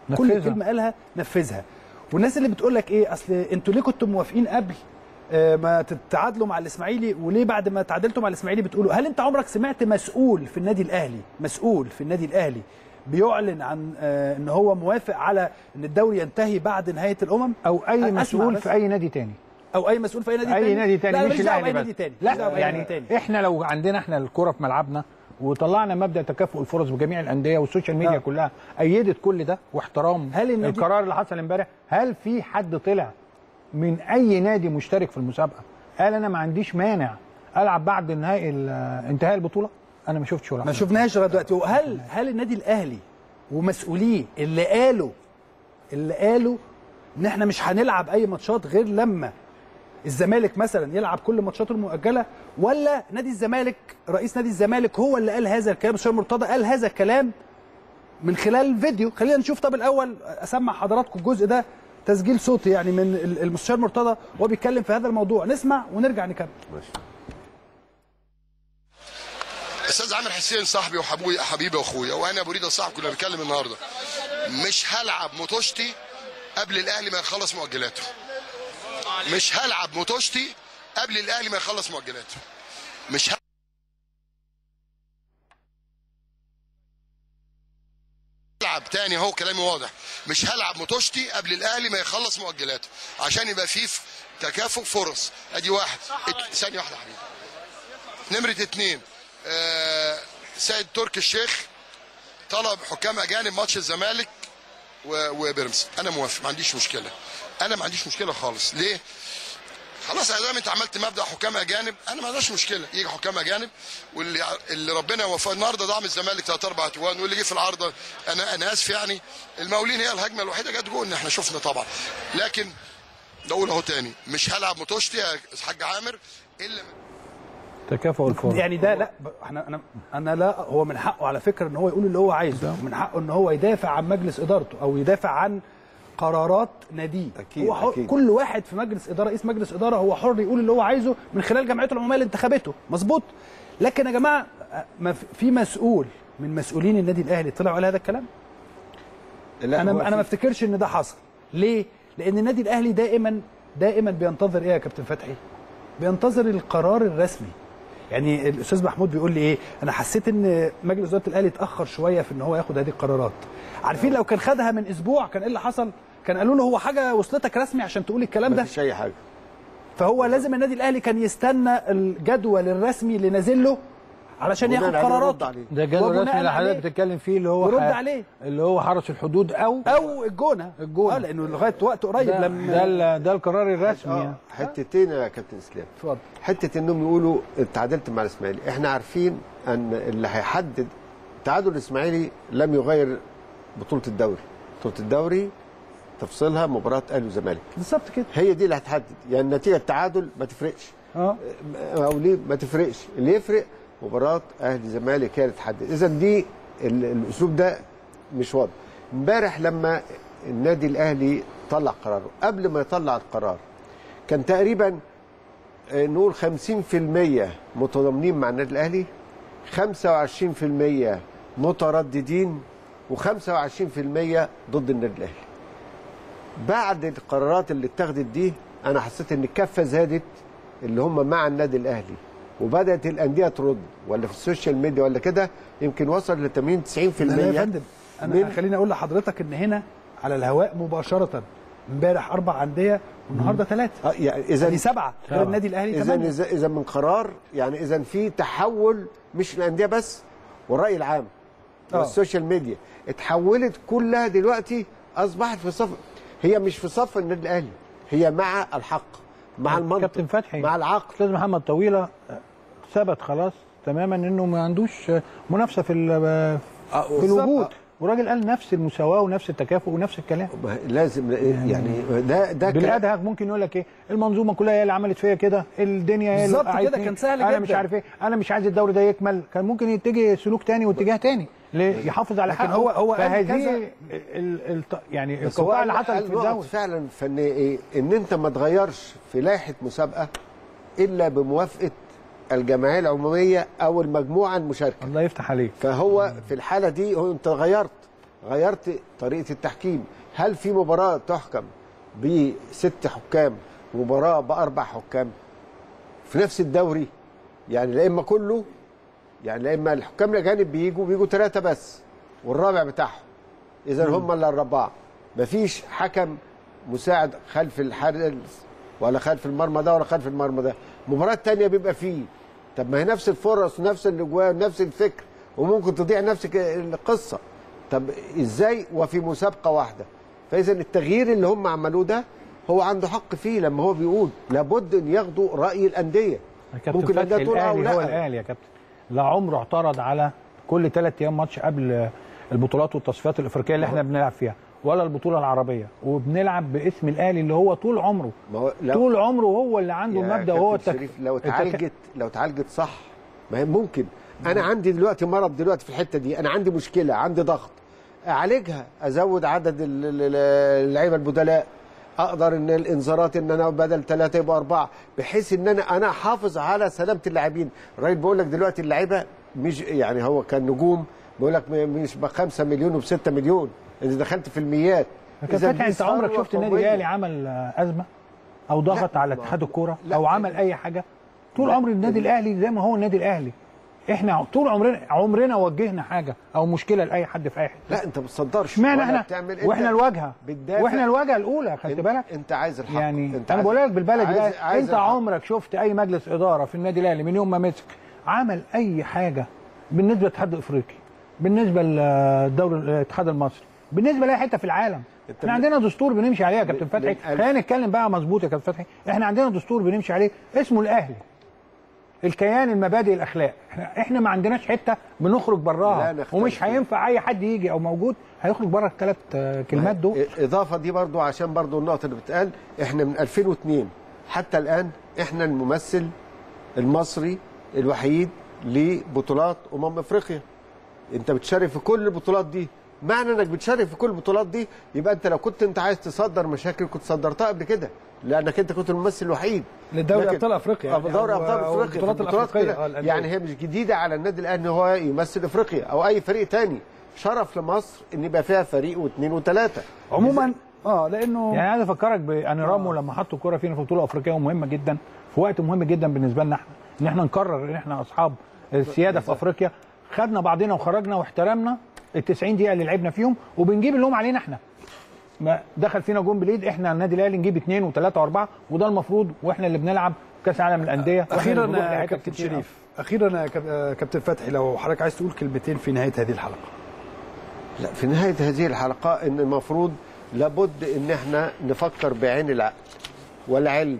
كل نفذها. كلمه قالها نفذها والناس اللي بتقول لك ايه اصل انتوا ليه كنتوا موافقين قبل آه، ما تتعادلوا مع الاسماعيلي وليه بعد ما تعادلتوا مع الاسماعيلي بتقولوا هل انت عمرك سمعت مسؤول في النادي الاهلي مسؤول في النادي الاهلي بيعلن عن آه، ان هو موافق على ان الدوري ينتهي بعد نهايه الامم او اي أسمع مسؤول بس. في اي نادي تاني او اي مسؤول في اي نادي اي تاني نادي تاني لا مش ماليش دعوه الاهلي باي بس نادي تاني ماليش دعوة لا بأي نادي يعني تاني. احنا لو عندنا احنا الكره في ملعبنا وطلعنا مبدا تكافؤ الفرص بجميع الانديه والسوشيال ميديا آه. كلها ايدت كل ده واحترام هل النادي- القرار اللي حصل امبارح هل في حد طلع من اي نادي مشترك في المسابقه قال انا ما عنديش مانع العب بعد نهائي ال- انتهاء البطوله انا ما شفتش ولا ما حاجة. شفناهاش لغايه دلوقتي وهل هل النادي الاهلي ومسؤوليه اللي قالوا اللي قالوا ان احنا مش هنلعب اي ماتشات غير لما الزمالك مثلا يلعب كل ماتشاته المؤجله ولا نادي الزمالك رئيس نادي الزمالك هو اللي قال هذا الكلام الشيخ مرتضى قال هذا الكلام من خلال فيديو خلينا نشوف طب الاول اسمع حضراتكم الجزء ده تسجيل صوتي يعني من المستشار مرتضى وهو بيتكلم في هذا الموضوع نسمع ونرجع نكمل استاذ عامر حسين صاحبي وحبوي حبيبي واخويا وانا ابو ريده صاحبي كنا بنتكلم النهارده مش هلعب موتوشتي قبل الاهلي ما يخلص مؤجلاته مش هلعب موتوشتي قبل الاهلي ما يخلص مؤجلاته مش ه... هلعب تاني اهو كلامي واضح مش هلعب موتوشتي قبل الاهلي ما يخلص مؤجلاته عشان يبقى فيه تكافؤ فرص ادي واحد ات- ثانيه واحده يا حبيبي نمرة اتنين آه سيد تركي الشيخ طلب حكام اجانب ماتش الزمالك و- وبيراميدز انا موافق ما عنديش مشكله انا ما عنديش مشكله خالص ليه خلاص يا زلمه انت عملت مبدا حكام اجانب انا ما عنديش مشكله يجي حكام اجانب واللي اللي ربنا يوفقه النهارده دعم الزمالك ثلاث اربع اجوان واللي جه في العارضه انا انا اسف يعني المقاولين هي الهجمه الوحيده جت جول احنا شفنا طبعا لكن بقول اهو تاني مش هلعب متوشتي يا حاج عامر الا تكافؤ الفرص يعني ده لا ب- احنا انا انا لا هو من حقه على فكره ان هو يقول اللي هو عايزه ومن حقه ان هو يدافع عن مجلس ادارته او يدافع عن قرارات ناديه أكيد، هو حر أكيد. كل واحد في مجلس اداره رئيس مجلس اداره هو حر يقول اللي هو عايزه من خلال جمعيته العموميه اللي انتخبته مظبوط لكن يا جماعه ما في- في مسؤول من مسؤولين النادي الاهلي طلع وقال هذا الكلام لا انا هو انا في- ما افتكرش ان ده حصل ليه لان النادي الاهلي دائما دائما بينتظر ايه يا كابتن فتحي بينتظر القرار الرسمي يعني الاستاذ محمود بيقول لي ايه انا حسيت ان مجلس اداره الاهلي اتاخر شويه في ان هو ياخد هذه القرارات عارفين لو كان خدها من اسبوع كان ايه اللي حصل كان قالوا له هو حاجه وصلتك رسمي عشان تقول الكلام ما ده فيش اي حاجه فهو لازم النادي الاهلي كان يستنى الجدول الرسمي اللي نازل له علشان بناء ياخد عليه قراراته يرد عليه. ده جدول وبناء رسمي اللي عليه حضرتك بتتكلم فيه اللي هو يرد ح- عليه. اللي هو حرس الحدود او او الجونه الجونة. اه لانه لغايه وقت قريب ده, لما ده, ال- ده القرار الرسمي اه يعني. حتتين يا كابتن اسلام اتفضل حته انهم يقولوا اتعادلت مع الاسماعيلي احنا عارفين ان اللي هيحدد تعادل الاسماعيلي لم يغير بطوله الدوري بطوله الدوري تفصيلها مباراه اهلي وزمالك بالظبط كده هي دي اللي هتحدد يعني نتيجه التعادل ما تفرقش اه او ليه ما تفرقش اللي يفرق مباراه اهلي زمالك هي اللي تحدد اذا دي ال- الاسلوب ده مش واضح امبارح لما النادي الاهلي طلع قراره قبل ما يطلع القرار كان تقريبا آه، نقول 50% متضامنين مع النادي الاهلي 25% مترددين و25% ضد النادي الاهلي بعد القرارات اللي اتخذت دي انا حسيت ان الكفه زادت اللي هم مع النادي الاهلي وبدات الانديه ترد ولا في السوشيال ميديا ولا كده يمكن وصل ل 80 90% لا لا يا فندم انا من- من... خليني اقول لحضرتك ان هنا على الهواء مباشره امبارح اربع انديه والنهارده ثلاثه آه، يعني اذا يعني سبعه غير النادي الاهلي اذا ثمانيه اذا اذا من قرار يعني اذا في تحول مش الانديه بس والراي العام آه. والسوشيال ميديا اتحولت كلها دلوقتي اصبحت في صف هي مش في صف النادي الاهلي هي مع الحق مع المنطق كابتن فتحي مع العقل استاذ محمد طويله ثبت خلاص تماما انه ما عندوش منافسه في ال- في الوجود وراجل قال نفس المساواه ونفس التكافؤ ونفس الكلام ما لازم يعني ده ده كلام- بالادهى ممكن يقول لك ايه المنظومه كلها هي اللي عملت فيا كده الدنيا هي اللي بالظبط وقعتني. كده، كان سهل انا جدا. مش عارف ايه انا مش عايز الدوري ده يكمل كان ممكن يتجه سلوك تاني واتجاه تاني ليه؟ يحافظ على لكن حقه هو- هو قال فهذه كذا. ال- ال- يعني بس هو القطاع اللي قال- حصلت قال في نقط الدوري فعلا فنيه ايه ان انت ما تغيرش في لائحه مسابقه الا بموافقه الجمعيه العموميه او المجموعه المشاركه الله يفتح عليك فهو في الحاله دي هو انت غيرت غيرت طريقه التحكيم هل في مباراه تحكم بست حكام مباراه باربع حكام في نفس الدوري يعني لا اما كله يعني لا اما الحكام الاجانب بيجوا بيجوا ثلاثه بس والرابع بتاعهم اذا هم الاربعه مفيش حكم مساعد خلف الحارس ولا خلف المرمى ده ولا خلف المرمى ده مباراه تانية بيبقى فيه طب ما هي نفس الفرص ونفس الاجوان ونفس الفكر وممكن تضيع نفس ك- القصه طب ازاي وفي مسابقه واحده فاذا التغيير اللي هم عملوه ده هو عنده حق فيه لما هو بيقول لابد ان ياخدوا راي الانديه كابتن ممكن فتحي الانديه تقول اه الاهلي هو ولا الاهلي يا كابتن لا عمره اعترض على كل ثلاث ايام ماتش قبل البطولات والتصفيات الافريقيه اللي احنا بنلعب فيها ولا البطوله العربيه وبنلعب باسم الاهلي اللي هو طول عمره ما هو لو- طول عمره هو اللي عنده يا المبدا وهو كابتن التك... شريف لو التك- اتعالجت لو اتعالجت صح ما هي ممكن انا عندي دلوقتي مرض دلوقتي في الحته دي انا عندي مشكله عندي ضغط اعالجها ازود عدد ال- ال- ال- اللعيبه البدلاء اقدر ان الانذارات ان انا بدل ثلاثه يبقى اربعه بحيث ان انا انا احافظ على سلامه اللاعبين الراجل بيقول لك دلوقتي اللعيبه مش يعني هو كان نجوم بيقول لك مش ب 5 مليون وب 6 مليون انت دخلت في الميات كابتن إذا فتحي دي انت عمرك ثروة شفت النادي قومية. الاهلي عمل آه، ازمه او ضغط على ما- اتحاد الكوره لا. او عمل اي حاجه طول لا. عمر النادي الاهلي زي ما هو النادي الاهلي احنا طول عمرنا عمرنا وجهنا حاجه او مشكله لاي حد في اي حته لا انت ما بتصدرش اشمعنى ولا احنا بتعمل واحنا أنت الواجهه بتدافع. واحنا الواجهه الاولى خدت انت, بالك انت عايز الحق يعني انت انا عايز- بقول لك بالبلدي عايز- بقى عايز انت الحق. عمرك شفت اي مجلس اداره في النادي الاهلي من يوم ما مسك عمل اي حاجه بالنسبه للاتحاد الافريقي بالنسبه للدوري الاتحاد المصري بالنسبه لاي حته في العالم انت احنا من- عندنا دستور بنمشي عليه يا كابتن من فتحي ألف- خلينا نتكلم بقى مظبوط يا كابتن فتحي احنا عندنا دستور بنمشي عليه اسمه الاهلي الكيان المبادئ الاخلاق احنا احنا ما عندناش حته بنخرج لا براها نختلف ومش فيها. هينفع اي حد يجي او موجود هيخرج بره الثلاث كلمات دول اضافه دي برضو عشان برضو النقطه اللي بتقال احنا من 2002 حتى الان احنا الممثل المصري الوحيد لبطولات امم افريقيا انت بتشارك في كل البطولات دي معنى انك بتشارك في كل البطولات دي يبقى انت لو كنت انت عايز تصدر مشاكل كنت صدرتها قبل كده لانك انت كنت الممثل الوحيد لدوري لكن- أبطال أفريقيا آه، يعني دوري أو- ابطال أو افريقيا البطولات في البطولات الأفريقية، كده. آه، الأندية. يعني هي مش جديده على النادي الاهلي ان هو يمثل افريقيا او اي فريق تاني شرف لمصر ان يبقى فيها فريق واثنين وثلاثه عموما اه لانه يعني عايز افكرك بان رامو لما حطوا الكوره فينا في بطوله افريقيه ومهمه جدا في وقت مهم جدا بالنسبه لنا احنا ان احنا نقرر ان احنا اصحاب السياده في افريقيا خدنا بعضنا وخرجنا واحترمنا ال 90 دقيقه اللي لعبنا فيهم وبنجيب اللوم علينا احنا ما دخل فينا جون بالايد احنا النادي الاهلي نجيب اثنين وثلاثه واربعه وده المفروض واحنا اللي بنلعب كاس عالم الانديه وإحنا اللي اخيرا بنروح يا لحتت كابتن كتير. شريف اخيرا يا كاب- آه، كابتن فتحي لو حضرتك عايز تقول كلمتين في نهايه هذه الحلقه لا في نهاية هذه الحلقة إن المفروض لابد إن إحنا نفكر بعين العقل والعلم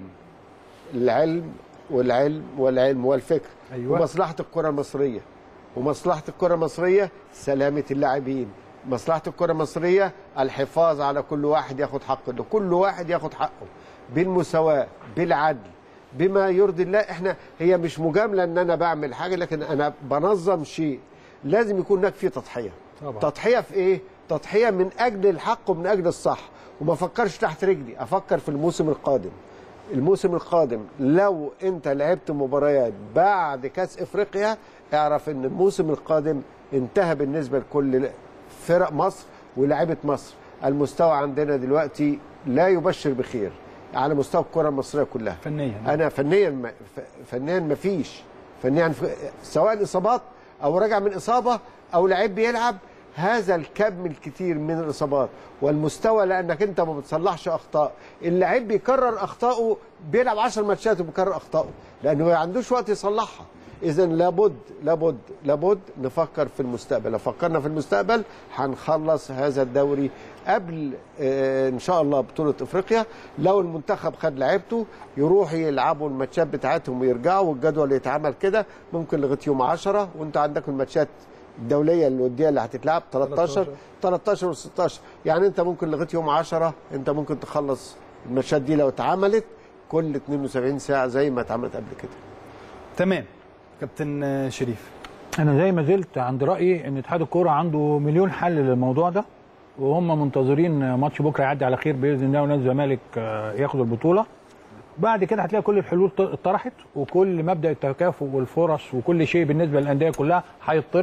العلم والعلم والعلم والفكر أيوة. ومصلحة الكرة المصرية ومصلحة الكرة المصرية سلامة اللاعبين مصلحة الكرة المصرية الحفاظ على كل واحد ياخد حقه إن كل واحد ياخد حقه بالمساواة بالعدل بما يرضي الله احنا هي مش مجاملة ان انا بعمل حاجة لكن انا بنظم شيء لازم يكون هناك فيه تضحية طبعا. تضحية في ايه تضحية من اجل الحق ومن اجل الصح وما افكرش تحت رجلي افكر في الموسم القادم الموسم القادم لو انت لعبت مباريات بعد كاس افريقيا اعرف ان الموسم القادم انتهى بالنسبه لكل فرق مصر ولاعيبه مصر المستوى عندنا دلوقتي لا يبشر بخير على مستوى الكره المصريه كلها فنيا انا فنيا ما ف- فنيا ما فيش فنيا ف- سواء اصابات او راجع من اصابه او لعيب بيلعب هذا الكم الكتير من الاصابات والمستوى لانك انت ما بتصلحش اخطاء اللعيب بيكرر اخطائه بيلعب 10 ماتشات وبيكرر اخطائه لانه ما عندوش وقت يصلحها اذا لابد لابد لابد نفكر في المستقبل لو فكرنا في المستقبل هنخلص هذا الدوري قبل آه، ان شاء الله بطوله افريقيا لو المنتخب خد لعيبته يروحوا يلعبوا الماتشات بتاعتهم ويرجعوا والجدول يتعمل كده ممكن لغايه يوم 10 وانت عندك الماتشات الدوليه الوديه اللي هتتلعب 13 13 و16 يعني انت ممكن لغايه يوم 10 انت ممكن تخلص الماتشات دي لو اتعملت كل 72 ساعه زي ما اتعملت قبل كده تمام كابتن آه، شريف انا زي ما زلت عند رايي ان اتحاد الكوره عنده مليون حل للموضوع ده وهم منتظرين ماتش بكره يعدي على خير باذن الله ونادي الزمالك آه، ياخد البطوله بعد كده هتلاقي كل الحلول ط- اتطرحت وكل مبدا التكافؤ والفرص وكل شيء بالنسبه للانديه كلها هيطرح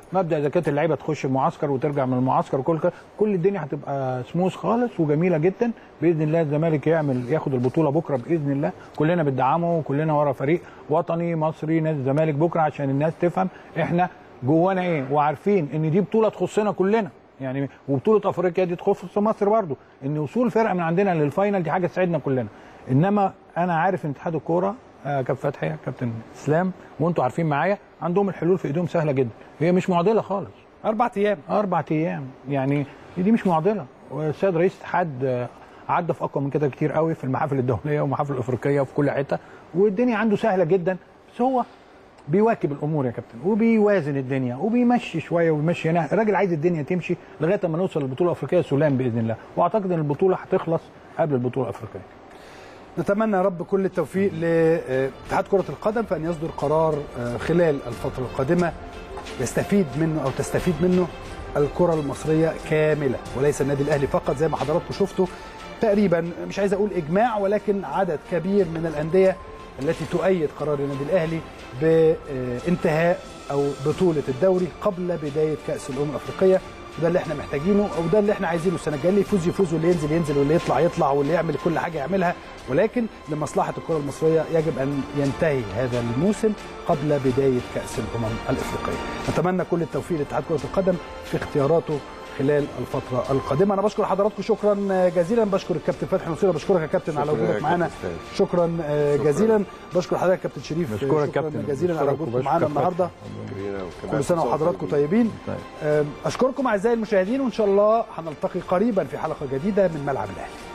مبدا اذا كانت اللعيبه تخش المعسكر وترجع من المعسكر وكل كده كل الدنيا هتبقى سموث خالص وجميله جدا باذن الله الزمالك يعمل ياخد البطوله بكره باذن الله كلنا بندعمه وكلنا ورا فريق وطني مصري نادي الزمالك بكره عشان الناس تفهم احنا جوانا ايه وعارفين ان دي بطوله تخصنا كلنا يعني وبطوله افريقيا دي تخص مصر برضو ان وصول فرقه من عندنا للفاينل دي حاجه تسعدنا كلنا انما انا عارف ان اتحاد الكوره آه، كابتن فتحي كابتن اسلام وانتوا عارفين معايا عندهم الحلول في ايديهم سهله جدا هي مش معضله خالص اربع ايام اربع ايام يعني دي مش معضله والسيد رئيس الاتحاد آه، عدى في اقوى من كده كتير قوي في المحافل الدوليه والمحافل الافريقيه وفي كل حته والدنيا عنده سهله جدا بس هو بيواكب الامور يا كابتن وبيوازن الدنيا وبيمشي شويه وبيمشي هنا الراجل عايز الدنيا تمشي لغايه ما نوصل للبطوله الافريقيه سلام باذن الله واعتقد ان البطوله هتخلص قبل البطوله الافريقيه نتمنى يا رب كل التوفيق لاتحاد كرة القدم في أن يصدر قرار آه، خلال الفترة القادمة يستفيد منه أو تستفيد منه الكرة المصرية كاملة وليس النادي الأهلي فقط زي ما حضراتكم شفتوا تقريبا مش عايز أقول إجماع ولكن عدد كبير من الأندية التي تؤيد قرار النادي الأهلي بانتهاء أو بطولة الدوري قبل بداية كأس الأمم الأفريقية وده اللي احنا محتاجينه او ده اللي احنا عايزينه السنه الجايه اللي يفوز يفوز واللي ينزل ينزل واللي يطلع يطلع واللي يعمل كل حاجه يعملها ولكن لمصلحه الكره المصريه يجب ان ينتهي هذا الموسم قبل بدايه كاس الامم الافريقيه. نتمنى كل التوفيق لاتحاد كره القدم في اختياراته خلال الفتره القادمه انا بشكر حضراتكم شكرا جزيلا بشكر الكابتن فتحي نصير بشكرك يا كابتن على شكرا يا وجودك معانا كابتن شكرا آه، جزيلا بشكر حضرتك كابتن شريف بشكرك شكرا كابتن. جزيلا على بشكرك وجودكم وبشكر معانا فتحي. النهارده كل سنه وحضراتكم طيبين أم، اشكركم اعزائي المشاهدين وان شاء الله هنلتقي قريبا في حلقه جديده من ملعب الاهلي